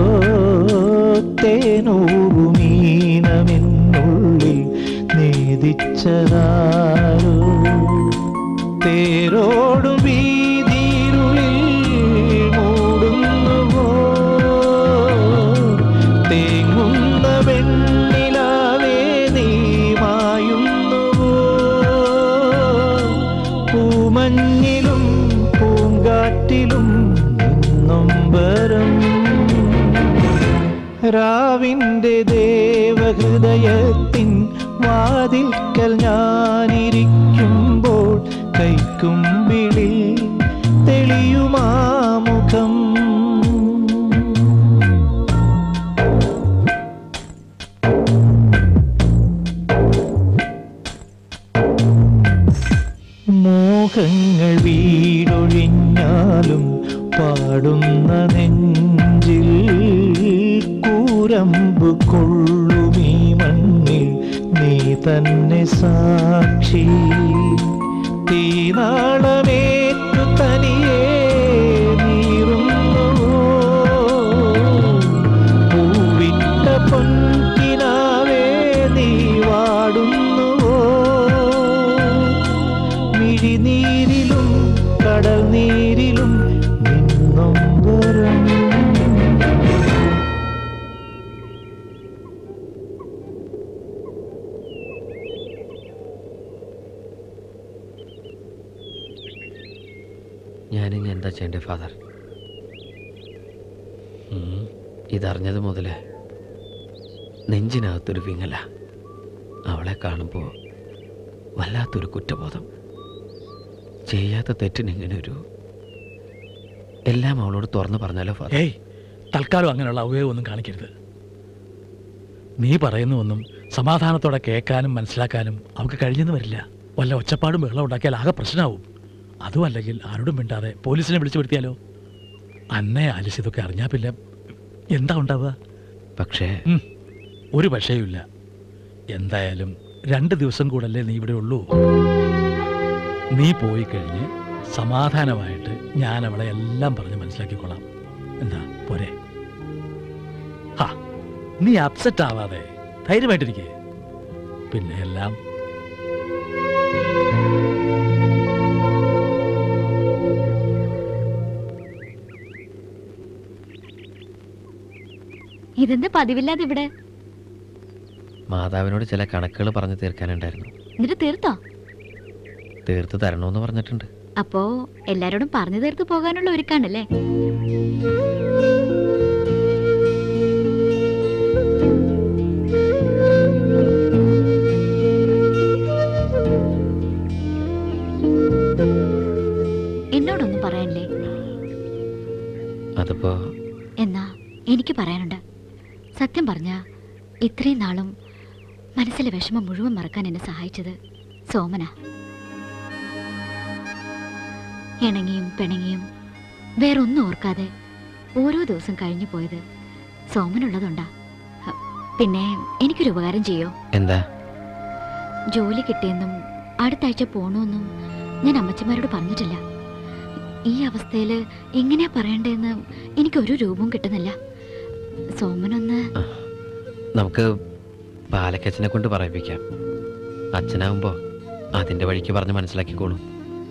തേനൂറു മീനമെന്നുള്ളിൽ നേദിച്ചതാരോ തേരോടും വീതിരുളിൽ മൂടുന്നുവോ തേങ്ങുന്ന വെണ്ണിലാവേ നീ മായുന്നുവോ പൂമഞ്ഞിലും പൂങ്കാറ്റിലും നിന്നൊമ്പരം രാവിന്റെ ദേവഹൃദയത്തിൻ വാതിൽക്കൽ ഞാനിരിക്കുമ്പോൾ കൈക്കുമ്പിളിൽ തെളിയുമാമുഖം മോഹങ്ങൾ വീടൊഴിഞ്ഞാലും പാടുന്ന നെഞ്ചിൽ കൂരമ്പ് കൊള്ളുമീ മണ്ണിൽ നീ തന്നെ സാക്ഷി തീനാളമേറ്റു തനിയേ നീറുന്നുവോ പൂവിട്ട പൊൻകിനാവേ നീ വാടുന്നുവോ മിഴിനീരിലും കടൽ നീരിലും നിന്നൊമ്പരം ഞാനിനി എന്താ ചെയ്യണ്ടേ ഫാദർ ഇതറിഞ്ഞത് മുതല് നെഞ്ചിനകത്തൊരു വിങ്ങല അവളെ കാണുമ്പോൾ വല്ലാത്തൊരു കുറ്റബോധം ചെയ്യാത്ത തെറ്റിന് ഇങ്ങനെ ഒരു എല്ലാം അവളോട് തുറന്നു പറഞ്ഞാലോ ഫാദർ ഏയ് തൽക്കാലം അങ്ങനെയുള്ള അവയവൊന്നും കാണിക്കരുത് നീ പറയുന്നതൊന്നും സമാധാനത്തോടെ കേൾക്കാനും മനസ്സിലാക്കാനും അവൾക്ക് കഴിഞ്ഞെന്ന് വരില്ല വല്ല ഒച്ചപ്പാടും വെള്ളം ഉണ്ടാക്കിയാൽ ആകെ പ്രശ്നമാവും അതും അല്ലെങ്കിൽ ആരോടും മിണ്ടാതെ പോലീസിനെ വിളിച്ചു വരുത്തിയാലോ അന്നേ ആലിസ് ഇതൊക്കെ അറിഞ്ഞാ പിന്നെ എന്താ ഉണ്ടാവുക പക്ഷേ ഒരു പക്ഷേയുമില്ല എന്തായാലും രണ്ട് ദിവസം കൂടല്ലേ നീ ഇവിടെ ഉള്ളൂ നീ പോയി കഴിഞ്ഞ് സമാധാനമായിട്ട് ഞാൻ അവളെ എല്ലാം പറഞ്ഞ് മനസ്സിലാക്കിക്കൊള്ളാം എന്താ പോരെ ഹാ നീ അപ്സെറ്റ് ആവാതെ ധൈര്യമായിട്ടിരിക്കേ പിന്നെ എല്ലാം ഇതെന്താ പതിവില്ലാതെ ഇവിടെ മാതാവിനോട് ചില കണക്കുകൾ പറഞ്ഞു തീർക്കാനുണ്ടായിരുന്നു എന്നിട്ട് തീർത്തോ തീർത്ത് തരണമെന്ന് പറഞ്ഞിട്ടുണ്ട് അപ്പോ എല്ലാരോടും പറഞ്ഞു തീർത്ത് പോകാനുള്ള ഒരുക്കാണല്ലേ എന്നോടൊന്നും പറയാനില്ലേ അതിപ്പോ എന്നാ എനിക്ക് പറയാനുണ്ട് സത്യം പറഞ്ഞ ഇത്രയും നാളും മനസ്സിലെ വിഷമം മുഴുവൻ മറക്കാൻ എന്നെ സഹായിച്ചത് സോമന ഇണങ്ങിയും പിണങ്ങിയും വേറൊന്നും ഓർക്കാതെ ഓരോ ദിവസം കഴിഞ്ഞു പോയത് സോമനുള്ളതുണ്ടാ ഹ, പിന്നെ എനിക്കൊരു ഉപകാരം ചെയ്യോ എന്താ ജോലി കിട്ടിയെന്നും അടുത്ത ആഴ്ച പോണമെന്നും ഞാൻ അമ്മച്ചിമാരോട് പറഞ്ഞിട്ടില്ല ഈ അവസ്ഥയിൽ എങ്ങനെയാ പറയണ്ടേന്ന് എനിക്കൊരു രൂപവും കിട്ടുന്നില്ല സോമനൊന്ന് നമുക്ക് പാലക്കച്ചനെ കൊണ്ട് പറയിപ്പിക്കാം അച്ഛനാവുമ്പോ അതിന്റെ വഴിക്ക് പറഞ്ഞ് മനസ്സിലാക്കിക്കോളും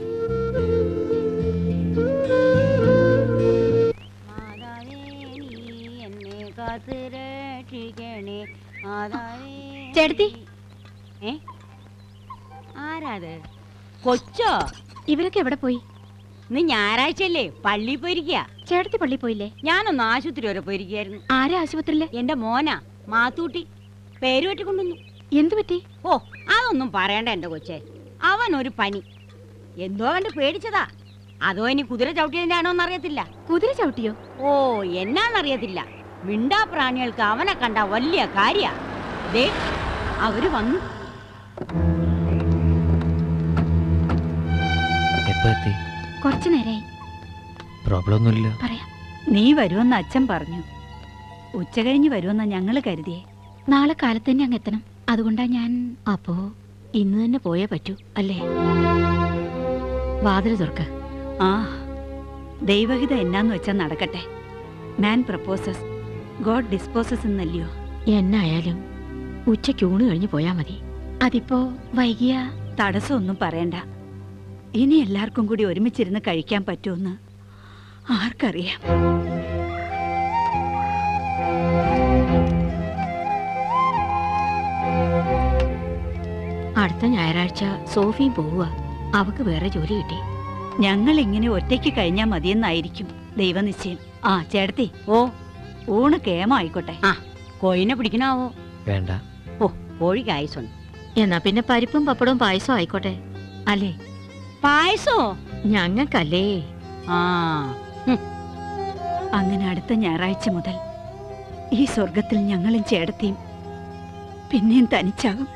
ചേട്ടത്തി ഏ ആരാത് കൊച്ചോ ഇവരൊക്കെ എവിടെ പോയി ഇന്ന് ഞായറാഴ്ചയല്ലേ പള്ളി പോയിരിക്കുക ചേട്ടത്തി പള്ളി പോയില്ലേ ഞാനൊന്ന് ആശുപത്രി വരെ പോയിരിക്കായിരുന്നു ആരാ ആശുപത്രിയില് എന്റെ മോനാ മാത്തൂട്ടി പേര് വെട്ടിക്കൊണ്ടുവന്നു എന്തു പറ്റി ഓ അതൊന്നും പറയണ്ട എന്റെ കൊച്ചെ അവൻ ഒരു പനി എന്തോ കണ്ട് പേടിച്ചതാ അതോ ഇനി കുതിര ചവിട്ടിയതിന്റെ ആണോന്ന് അറിയത്തില്ല കുതിര ചവിട്ടിയോ ഓ എന്നാന്നറിയത്തില്ല മിണ്ടാ പ്രാണികൾക്ക് അവനെ കണ്ട വലിയ കാര്യ ദേ അവര് വന്നു എപ്പോ എത്തി കുറച്ചു നേരായി പ്രോബ്ലം ഒന്നുമില്ല പറയാം നീ വരുമെന്ന് അച്ഛൻ പറഞ്ഞു ഉച്ച കഴിഞ്ഞ് വരുമെന്നാ ഞങ്ങള് കരുതിയേ നാളെ കാലത്ത് തന്നെ അങ്ങ് എത്തണം അതുകൊണ്ടാ ഞാൻ അപ്പോ ഇന്ന് തന്നെ പോയേ പറ്റൂ അല്ലേ വാതിൽ തുറക്ക ആ ദൈവഹിത എന്നാന്ന് വെച്ചാൽ നടക്കട്ടെ മാൻ പ്രപ്പോസസ് ഗോഡ് ഡിസ്പോസസ് എന്നല്ലയോ എന്നായാലും ഉച്ചയ്ക്ക് ഊണ് കഴിഞ്ഞ് പോയാ മതി അതിപ്പോ വൈകിയ തടസ്സമൊന്നും പറയണ്ട ഇനി എല്ലാവർക്കും കൂടി ഒരുമിച്ചിരുന്ന് കഴിക്കാൻ പറ്റുമെന്ന് ആർക്കറിയാം അടുത്ത ഞായറാഴ്ച സോഫിയും പോവുക അവക്ക് വേറെ ജോലി കിട്ടി ഞങ്ങൾ ഇങ്ങനെ ഒറ്റയ്ക്ക് കഴിഞ്ഞാൽ മതിയെന്നായിരിക്കും ദൈവനിശ്ചയം ആ ചേട്ടത്തി ഓ ഊണ് കേമായിക്കോട്ടെ ആ കോയിനെ പിടിക്കണാവോ വേണ്ട ഓ കോഴിക്ക് ആയുസുണ്ട് എന്നാ പിന്നെ പരിപ്പും പപ്പടവും പായസവും ആയിക്കോട്ടെ അല്ലേ പായസോ ഞങ്ങൾക്കല്ലേ ആ അങ്ങനെ അടുത്ത ഞായറാഴ്ച മുതൽ ഈ സ്വർഗത്തിൽ ഞങ്ങളും ചേട്ടത്തിയും പിന്നെയും തനിച്ചാകും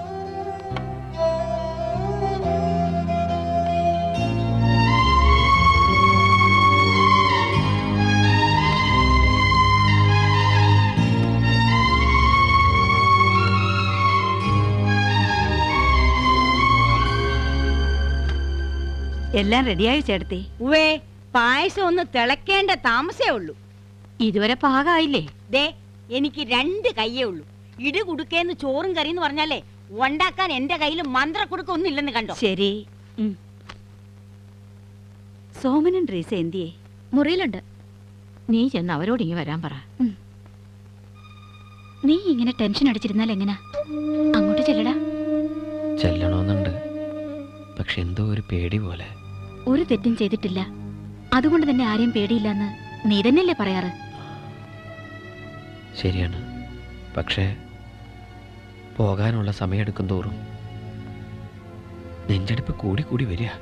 എല്ലാം റെഡിയായോ ചേട്ടത്തി ഉവേ പായസം ഒന്ന് തിളക്കേണ്ട താമസേ ഉള്ളൂ ഇതുവരെ പാകമായില്ലേ ദേ എനിക്ക് രണ്ട് കയ്യേ ഉള്ളൂ ഇട് കുടുക്കേന്ന് ചോറും കറി എന്ന് പറഞ്ഞാലേ ഉണ്ടാക്കാൻ എന്റെ കയ്യിൽ മന്ത്ര കുടുക്കൊന്നും ഇല്ലെന്ന് കണ്ടോ ശരി ഉം. സോമനും ട്രീസ എന്തിയേ മുറിയിലുണ്ട് നീ ചെന്ന് അവരോട് ഇങ്ങ് വരാൻ പറ നീ ഇങ്ങനെ ടെൻഷൻ അടിച്ചിരുന്നാൽ എങ്ങനാ അങ്ങോട്ട് ചെല്ലടാ ചെല്ലണമെന്നുണ്ട് പക്ഷെ എന്തോ ഒരു പേടി പോലെ ഒരു തെറ്റും ചെയ്തിട്ടില്ല അതുകൊണ്ട് തന്നെ ആരെയും പേടിയില്ലെന്ന് നീ തന്നെയല്ലേ പറയാറ് ശരിയാണ് പക്ഷേ പോകാനുള്ള സമയമെടുക്കും തോറും നെഞ്ചെടുപ്പ് കൂടി കൂടി വരിക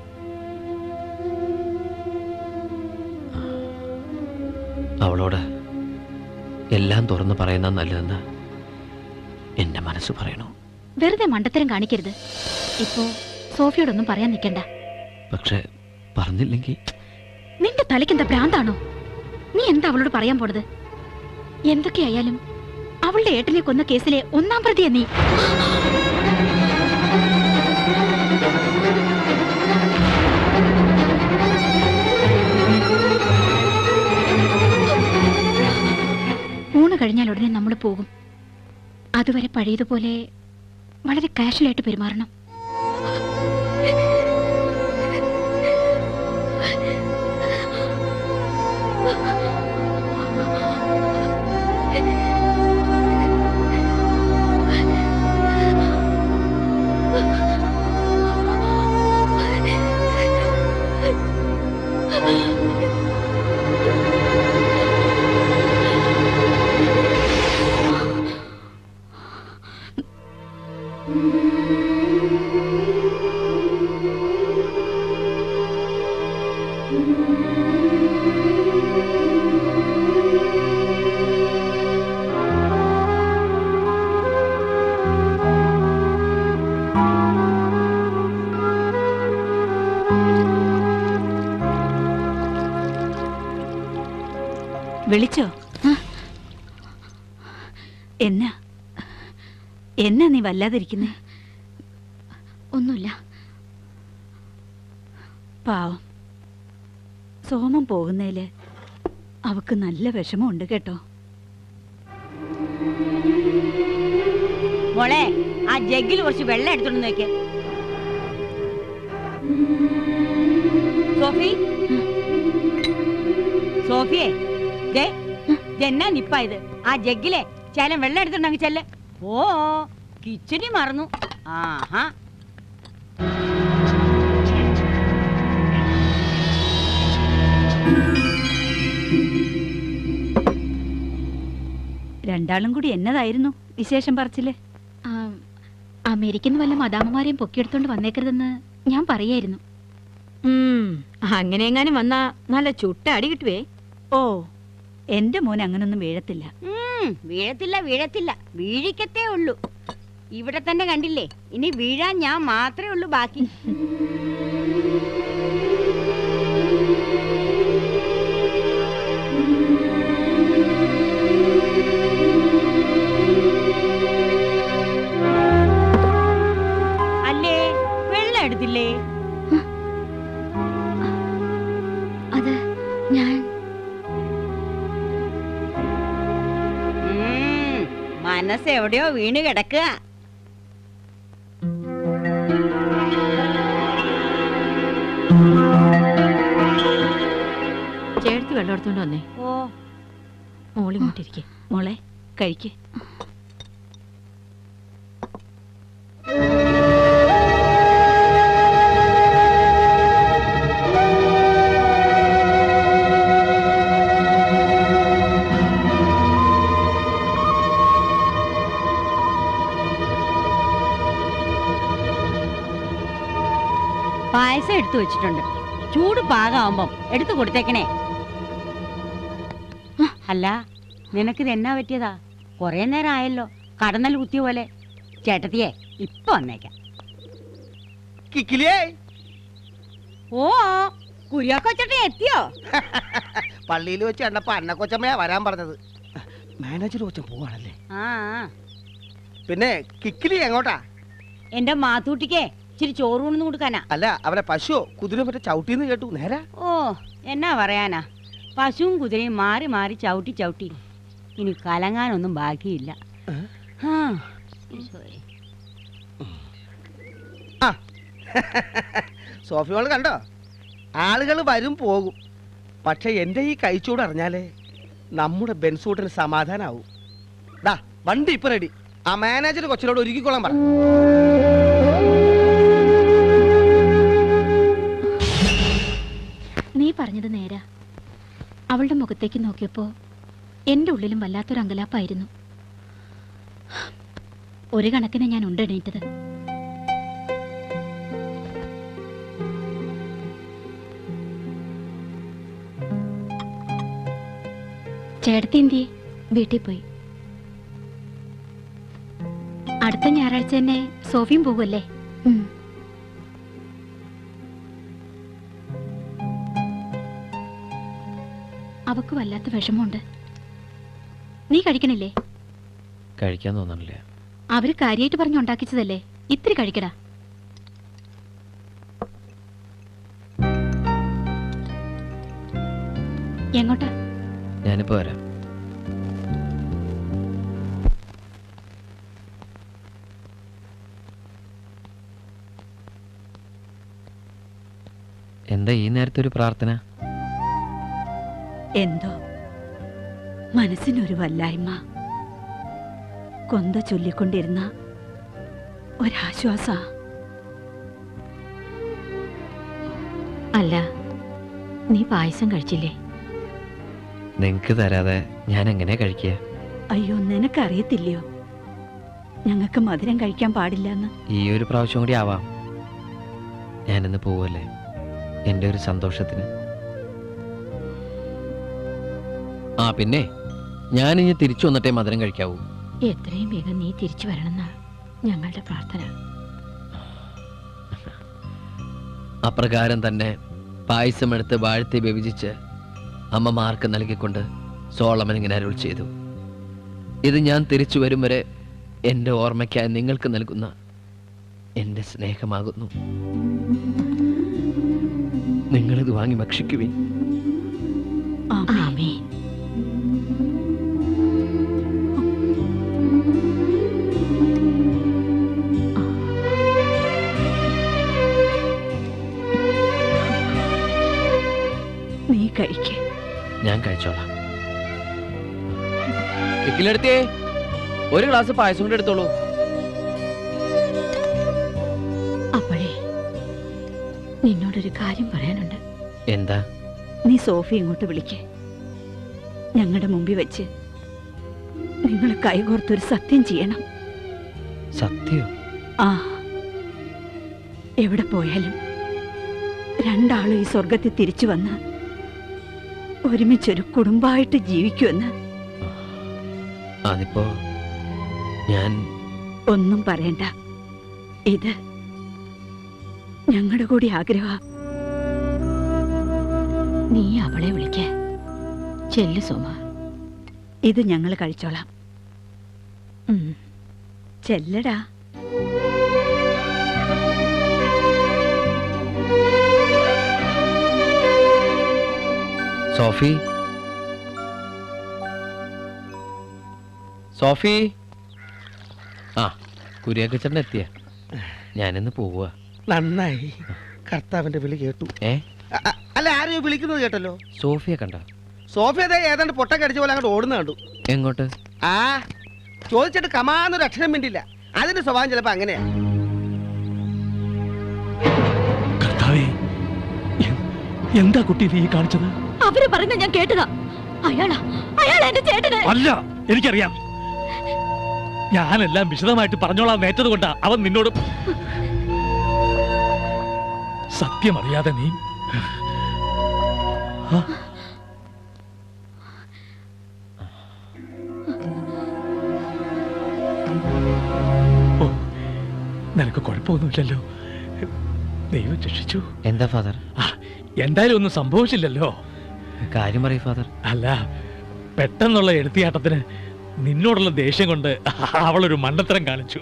അവളോട് എല്ലാം തുറന്നു പറയുന്ന നല്ലതെന്ന് എന്റെ മനസ്സ് പറയണു വെറുതെ മണ്ടത്തരം കാണിക്കരുത് ഇപ്പോ സോഫിയോടൊന്നും പറയാൻ നിൽക്കണ്ട പക്ഷെ പറഞ്ഞില്ലെങ്കിൽ നിന്റെ തലയ്ക്കെന്താ ഭ്രാന്താണോ നീ എന്താ അവളോട് പറയാൻ പോണത് എന്തൊക്കെയായാലും അവളുടെ ഏട്ടനെ കൊന്ന കേസിലെ ഒന്നാം പ്രതിയാ നീ ഊണ് കഴിഞ്ഞാൽ ഉടനെ നമ്മൾ പോകും അതുവരെ പഴയതുപോലെ വളരെ കാഷ്വലായിട്ട് പെരുമാറണം വിളിച്ചോ എന്നാ എന്നാ നീ വല്ലാതിരിക്കുന്നേ ഒന്നുമില്ല പാവം സോമം പോകുന്നതില് അവക്ക് നല്ല വിഷമമുണ്ട് കേട്ടോ മോളെ ആ ജഗ്ഗിൽ കുറച്ച് വെള്ളം എടുത്തോണ്ട് നോക്ക് സോഫി സോഫിയെ ദേ എന്നാ നിപ്പ ഇത് ആ ജഗ്ഗിലെ ശാലം വെള്ളം എടുത്തിട്ടുണ്ടെങ്കിൽ ചെല്ല് ഓ കിച്ചടി മറന്നു ആഹാ രണ്ടാളും കൂടി എന്നതായിരുന്നു വിശേഷം പറച്ചില് ആ, അമേരിക്കന്ന് വല്ല മദാമ്മമാരെയും പൊക്കിയെടുത്തോണ്ട് വന്നേക്കരുതെന്ന് ഞാൻ പറയായിരുന്നു അങ്ങനെ എങ്ങാനും വന്നാ നല്ല ചുട്ട അടി കിട്ടുവേ ഓ എന്റെ മോൻ അങ്ങനൊന്നും വീഴത്തില്ല ഉം, വീഴത്തില്ല വീഴത്തില്ല വീഴിക്കത്തേ ഉള്ളൂ ഇവിടെ തന്നെ കണ്ടില്ലേ ഇനി വീഴാൻ ഞാൻ മാത്രമേ ഉള്ളൂ ബാക്കി അല്ലേ വെള്ളം എടുത്തില്ലേ അത് ഞാൻ ഉം, മനസ്സ് എവിടെയോ വീണ് കിടക്കുക ചേർത്ത് വെള്ളം എടുത്തോണ്ട് വന്നേ ഓ മോളിങ്ങോട്ടിരിക്കെ മോളെ കഴിക്ക് പായസം എടുത്തു വെച്ചിട്ടുണ്ട് ചൂട് പാകാവുമ്പം എടുത്തു കൊടുത്തേക്കണേ അല്ല നിനക്കിത് എന്നാ പറ്റിയതാ കൊറേ നേരം ആയല്ലോ കടന്നൽ കുത്തിയ പോലെ ചേട്ടത്തിയെ ഇപ്പൊ വന്നേക്കാം കിക്കിലിയേ ഓ കുര്യാക്കോച്ചേട്ടൻ എത്തിയോ പള്ളിയിൽ വെച്ച് കണ്ടപ്പോ അന്നക്കൊച്ചമ്മയാ വരാൻ പറഞ്ഞത് മാനേജർ കൊച്ചൻ പോവാണല്ലേ ആ ആ. പിന്നെ കിക്കിലി എങ്ങോട്ടാ എന്റെ മാത്തൂട്ടിക്ക് ഇച്ചിരി ചോറൂണെന്ന് കൊടുക്കാനാ അല്ല അവരെ പശുവോ കുതിര മറ്റേ ചവിട്ടിന്ന് കേട്ടു നേരാ ഓ എന്നാ പറയാനാ പശുവും കുതിരയും മാറി മാറി ചവിട്ടി ചവിട്ടി ഇനി കലങ്ങാനൊന്നും ബാക്കിയില്ല ആ, ഈശോയെ. സോഫിയോൾ കണ്ടോ ആളുകൾ വരും പോകും പക്ഷെ എൻ്റെ ഈ കഴിച്ചൂട് അറിഞ്ഞാലേ നമ്മുടെ ബെൻസൂട്ടിന് സമാധാനാവും ദാ വണ്ടി ഇപ്പൊ റെഡി ആ മാനേജർ കൊച്ചിനോട് ഒരുക്കിക്കോളാൻ പറ നീ പറഞ്ഞത് നേരാ അവളുടെ മുഖത്തേക്ക് നോക്കിയപ്പോ എന്റെ ഉള്ളിലും വല്ലാത്തൊരു അങ്കലാപ്പായിരുന്നു ഒരു കണക്കിന് ഞാൻ ഉണ്ടെണീറ്റത് ചേട്ടത്തി എന്തിയെ വീട്ടിൽ പോയി അടുത്ത ഞായറാഴ്ച തന്നെ സോഫിയും പോകുമല്ലേ ഉം. അവക്ക് വല്ലാത്ത വിഷമമുണ്ട് നീ കഴിക്കണില്ലേ കഴിക്കാൻ തോന്നണില്ല അവര് കാര്യമായിട്ട് പറഞ്ഞ് ഉണ്ടാക്കിച്ചതല്ലേ ഇത്തിരി കഴിക്കടാ എങ്ങോട്ടാ ഞാനിപ്പോ വരാം എന്താ ഈ നേരത്തെ ഒരു പ്രാർത്ഥന എന്തോ മനസ്സിനൊരു വല്ലായ്മ കൊന്ത ചൊല്ലിക്കൊണ്ടിരുന്ന ഒരാശ്വാസ അല്ല നീ പായസം കഴിച്ചില്ലേ നിങ്ങക്ക് തരാതെ ഞാൻ എങ്ങനെ കഴിക്കുക അയ്യോ നിനക്കറിയത്തില്ലയോ ഞങ്ങൾക്ക് മധുരം കഴിക്കാൻ പാടില്ലെന്ന് ഈ ഒരു പ്രാവശ്യം കൂടി ആവാം ഞാനിന്ന് പോവല്ലേ എൻ്റെ ഒരു സന്തോഷത്തിന് ആ പിന്നെ ഞാനിനി തിരിച്ചു വന്നിട്ടേ മധുരം കഴിക്കാവൂ എത്രയും വേഗം നീ തിരിച്ചു വരണമെന്നാ ഞങ്ങളുടെ പ്രാർത്ഥന അപ്രകാരം തന്നെ പായസമെടുത്ത് വാഴ്ത്തി വിഭജിച്ച് അമ്മമാർക്ക് നൽകിക്കൊണ്ട് സോളമൻ ഇങ്ങനെ അരുൾ ചെയ്തു ഇത് ഞാൻ തിരിച്ചു വരും വരെ എൻ്റെ ഓർമ്മയ്ക്കായി നിങ്ങൾക്ക് നൽകുന്ന എൻ്റെ സ്നേഹമാകുന്നു നിങ്ങളിത് വാങ്ങി ഭക്ഷിക്കുവിൻ ആമേൻ നീ കഴിക്കേ ഞാൻ കഴിച്ചോളാം കിക്കിലെടുത്തേ ഒരു ഗ്ലാസ് പായസം കൂടെ എടുത്തോളൂ അപ്പോഴേ നിന്നോടൊരു കാര്യം പറയാനുണ്ട് എന്താ നീ സോഫി ഇങ്ങോട്ട് വിളിക്കേ ഞങ്ങളുടെ മുമ്പിൽ വെച്ച് നിങ്ങൾ കൈകോർത്തൊരു സത്യം ചെയ്യണം സത്യം ആ എവിടെ പോയാലും രണ്ടാളും ഈ സ്വർഗത്തിൽ തിരിച്ചു വന്ന് ഒരുമിച്ചൊരു കുടുംബമായിട്ട് ജീവിക്കുമെന്ന് അതിപ്പോ ഞാൻ ഒന്നും പറയണ്ട ഇത് ഞങ്ങളുടെ കൂടി ആഗ്രഹ നീ അവളെ വിളിക്ക ചെല്ലു സോമ ഇത് ഞങ്ങൾ കഴിച്ചോളാം ചെല്ലടാ സോഫി സോഫി ആ കുര്യാക്കച്ചേട്ടൻ എത്തിയ ഞാനിന്ന് പോവുക നന്നായി കർത്താവിന്റെ വിളി കേട്ടു ഏ അ- അ- അല്ല ആരെയോ വിളിക്കുന്നത് കേട്ടല്ലോ സോഫിയെ കണ്ട സോഫിയ ദേ ഏതാണ്ട് പൊട്ട കടിച്ച പോലെ അങ്ങോട്ട് ഓടുന്ന കണ്ടു എങ്ങോട്ട് ആ ചോദിച്ചിട്ട് കമാന്നൊരു അക്ഷരം മിണ്ടില്ല അതിന്റെ സ്വഭാവം ചിലപ്പോ അങ്ങനെയാ കർത്താവേ എ- എന്താ കുട്ടി നീ ഈ കാണിച്ചത് അവര് പറയുന്ന ഞാൻ കേട്ടതാ അയാളാ അയാൾ എന്റെ ചേട്ടന് അല്ല എനിക്കറിയാം ഞാനെല്ലാം വിശദമായിട്ട് പറഞ്ഞോളാം നേറ്റത് കൊണ്ടാ അവൻ നിന്നോട് സത്യം അറിയാതെ നീ ആ? ഓ നിനക്ക് കുഴപ്പമൊന്നുമില്ലല്ലോ ദൈവം രക്ഷിച്ചു എന്താ ഫാദർ എന്തായാലും ഒന്നും സംഭവിച്ചില്ലല്ലോ കാര്യം പറയൂ ഫാദർ അല്ല പെട്ടെന്നുള്ള എടുത്തിയാട്ടത്തിന് നിന്നോടുള്ള ദേഷ്യം കൊണ്ട് അവളൊരു മണ്ടത്തരം കാണിച്ചു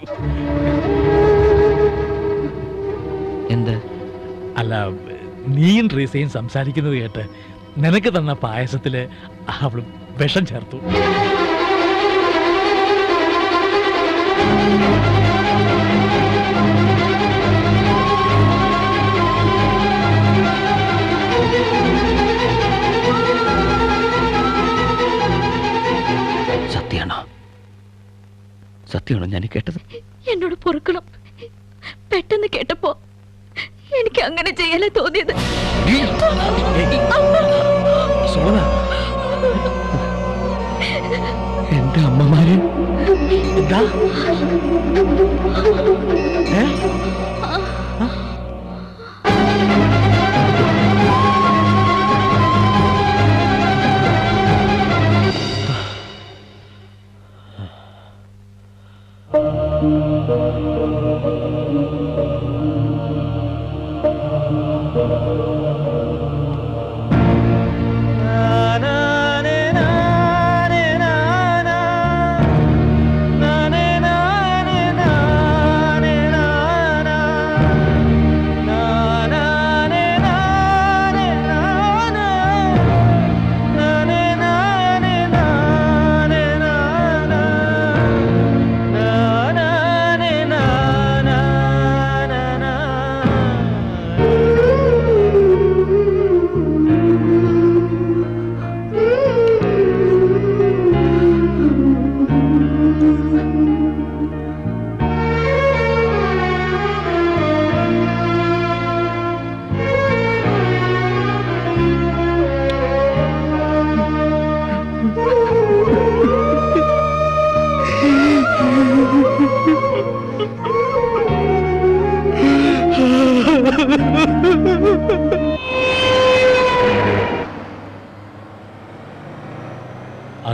എന്ത് അല്ല നീയും ട്രീസയും സംസാരിക്കുന്നത് കേട്ട് നിനക്ക് തന്ന പായസത്തില് അവൾ വിഷം ചേർത്തു സത്യമാണോ സത്യമാണോ ഞാൻ ഈ കേട്ടത് എന്നോട് പൊറുക്കണം പെട്ടെന്ന് കേട്ടപ്പോ എനിക്ക് അങ്ങനെ ചെയ്യാനേ തോന്നിയത് സോന എന്റെ അമ്മമാര് എന്താ ഏ? na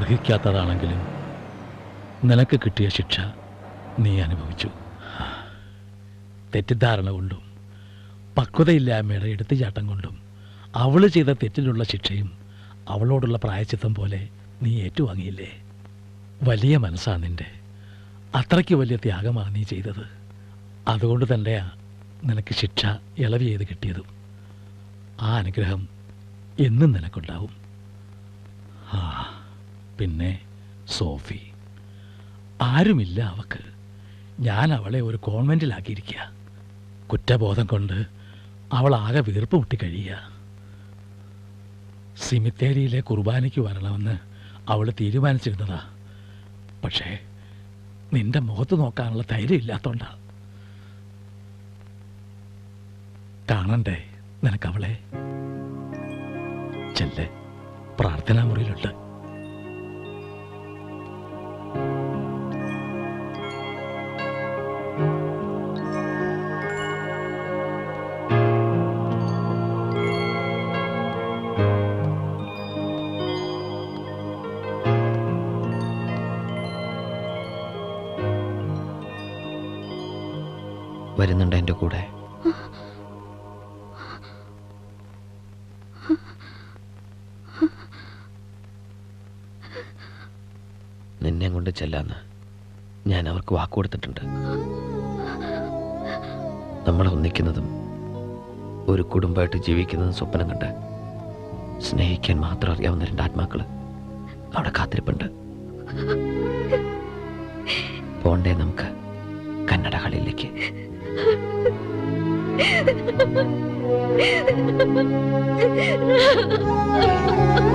അർഹിക്കാത്തതാണെങ്കിലും നിനക്ക് കിട്ടിയ ശിക്ഷ നീ അനുഭവിച്ചു തെറ്റിദ്ധാരണ കൊണ്ടും പക്വതയില്ലായ്മയുടെ എടുത്തുചാട്ടം കൊണ്ടും അവൾ ചെയ്ത തെറ്റിലുള്ള ശിക്ഷയും അവളോടുള്ള പ്രായച്ചിത്തം പോലെ നീ ഏറ്റുവാങ്ങിയില്ലേ വലിയ മനസ്സാ നിന്റെ അത്രയ്ക്ക് വലിയ ത്യാഗമാണ് നീ ചെയ്തത് അതുകൊണ്ട് തന്നെയാ നിനക്ക് ശിക്ഷ ഇളവ് ചെയ്ത് കിട്ടിയതും ആ അനുഗ്രഹം എന്നും നിനക്കുണ്ടാവും ആ പിന്നെ സോഫി ആരുമില്ല അവക്ക് ഞാൻ അവളെ ഒരു കോൺവെൻറ്റിലാക്കിയിരിക്കുക കുറ്റബോധം കൊണ്ട് അവൾ ആകെ വീർപ്പ് മുട്ടി കഴിയുക സിമിത്തേരിയിലെ കുർബാനയ്ക്ക് വരണമെന്ന് അവൾ തീരുമാനിച്ചിരുന്നതാ പക്ഷേ നിന്റെ മുഖത്ത് നോക്കാനുള്ള ധൈര്യം ഇല്ലാത്തോണ്ടാ കാണണ്ടേ നിനക്കവളെ ചെല്ലെ പ്രാർത്ഥനാ മുറിയിലുണ്ട് വരുന്നുണ്ട് എൻ്റെ കൂടെ നിന്നെ കൊണ്ട് ചെല്ലാന്ന് ഞാൻ അവർക്ക് വാക്ക് കൊടുത്തിട്ടുണ്ട് നമ്മൾ ഒന്നിക്കുന്നതും ഒരു കുടുംബമായിട്ട് ജീവിക്കുന്നതും സ്വപ്നം കണ്ട് സ്നേഹിക്കാൻ മാത്രം അറിയാവുന്ന രണ്ട് ആത്മാക്കള് അവിടെ കാത്തിരിപ്പുണ്ട് പോണ്ടേ നമുക്ക് Kannada കളിയിലേക്ക് Ha ha ha ha!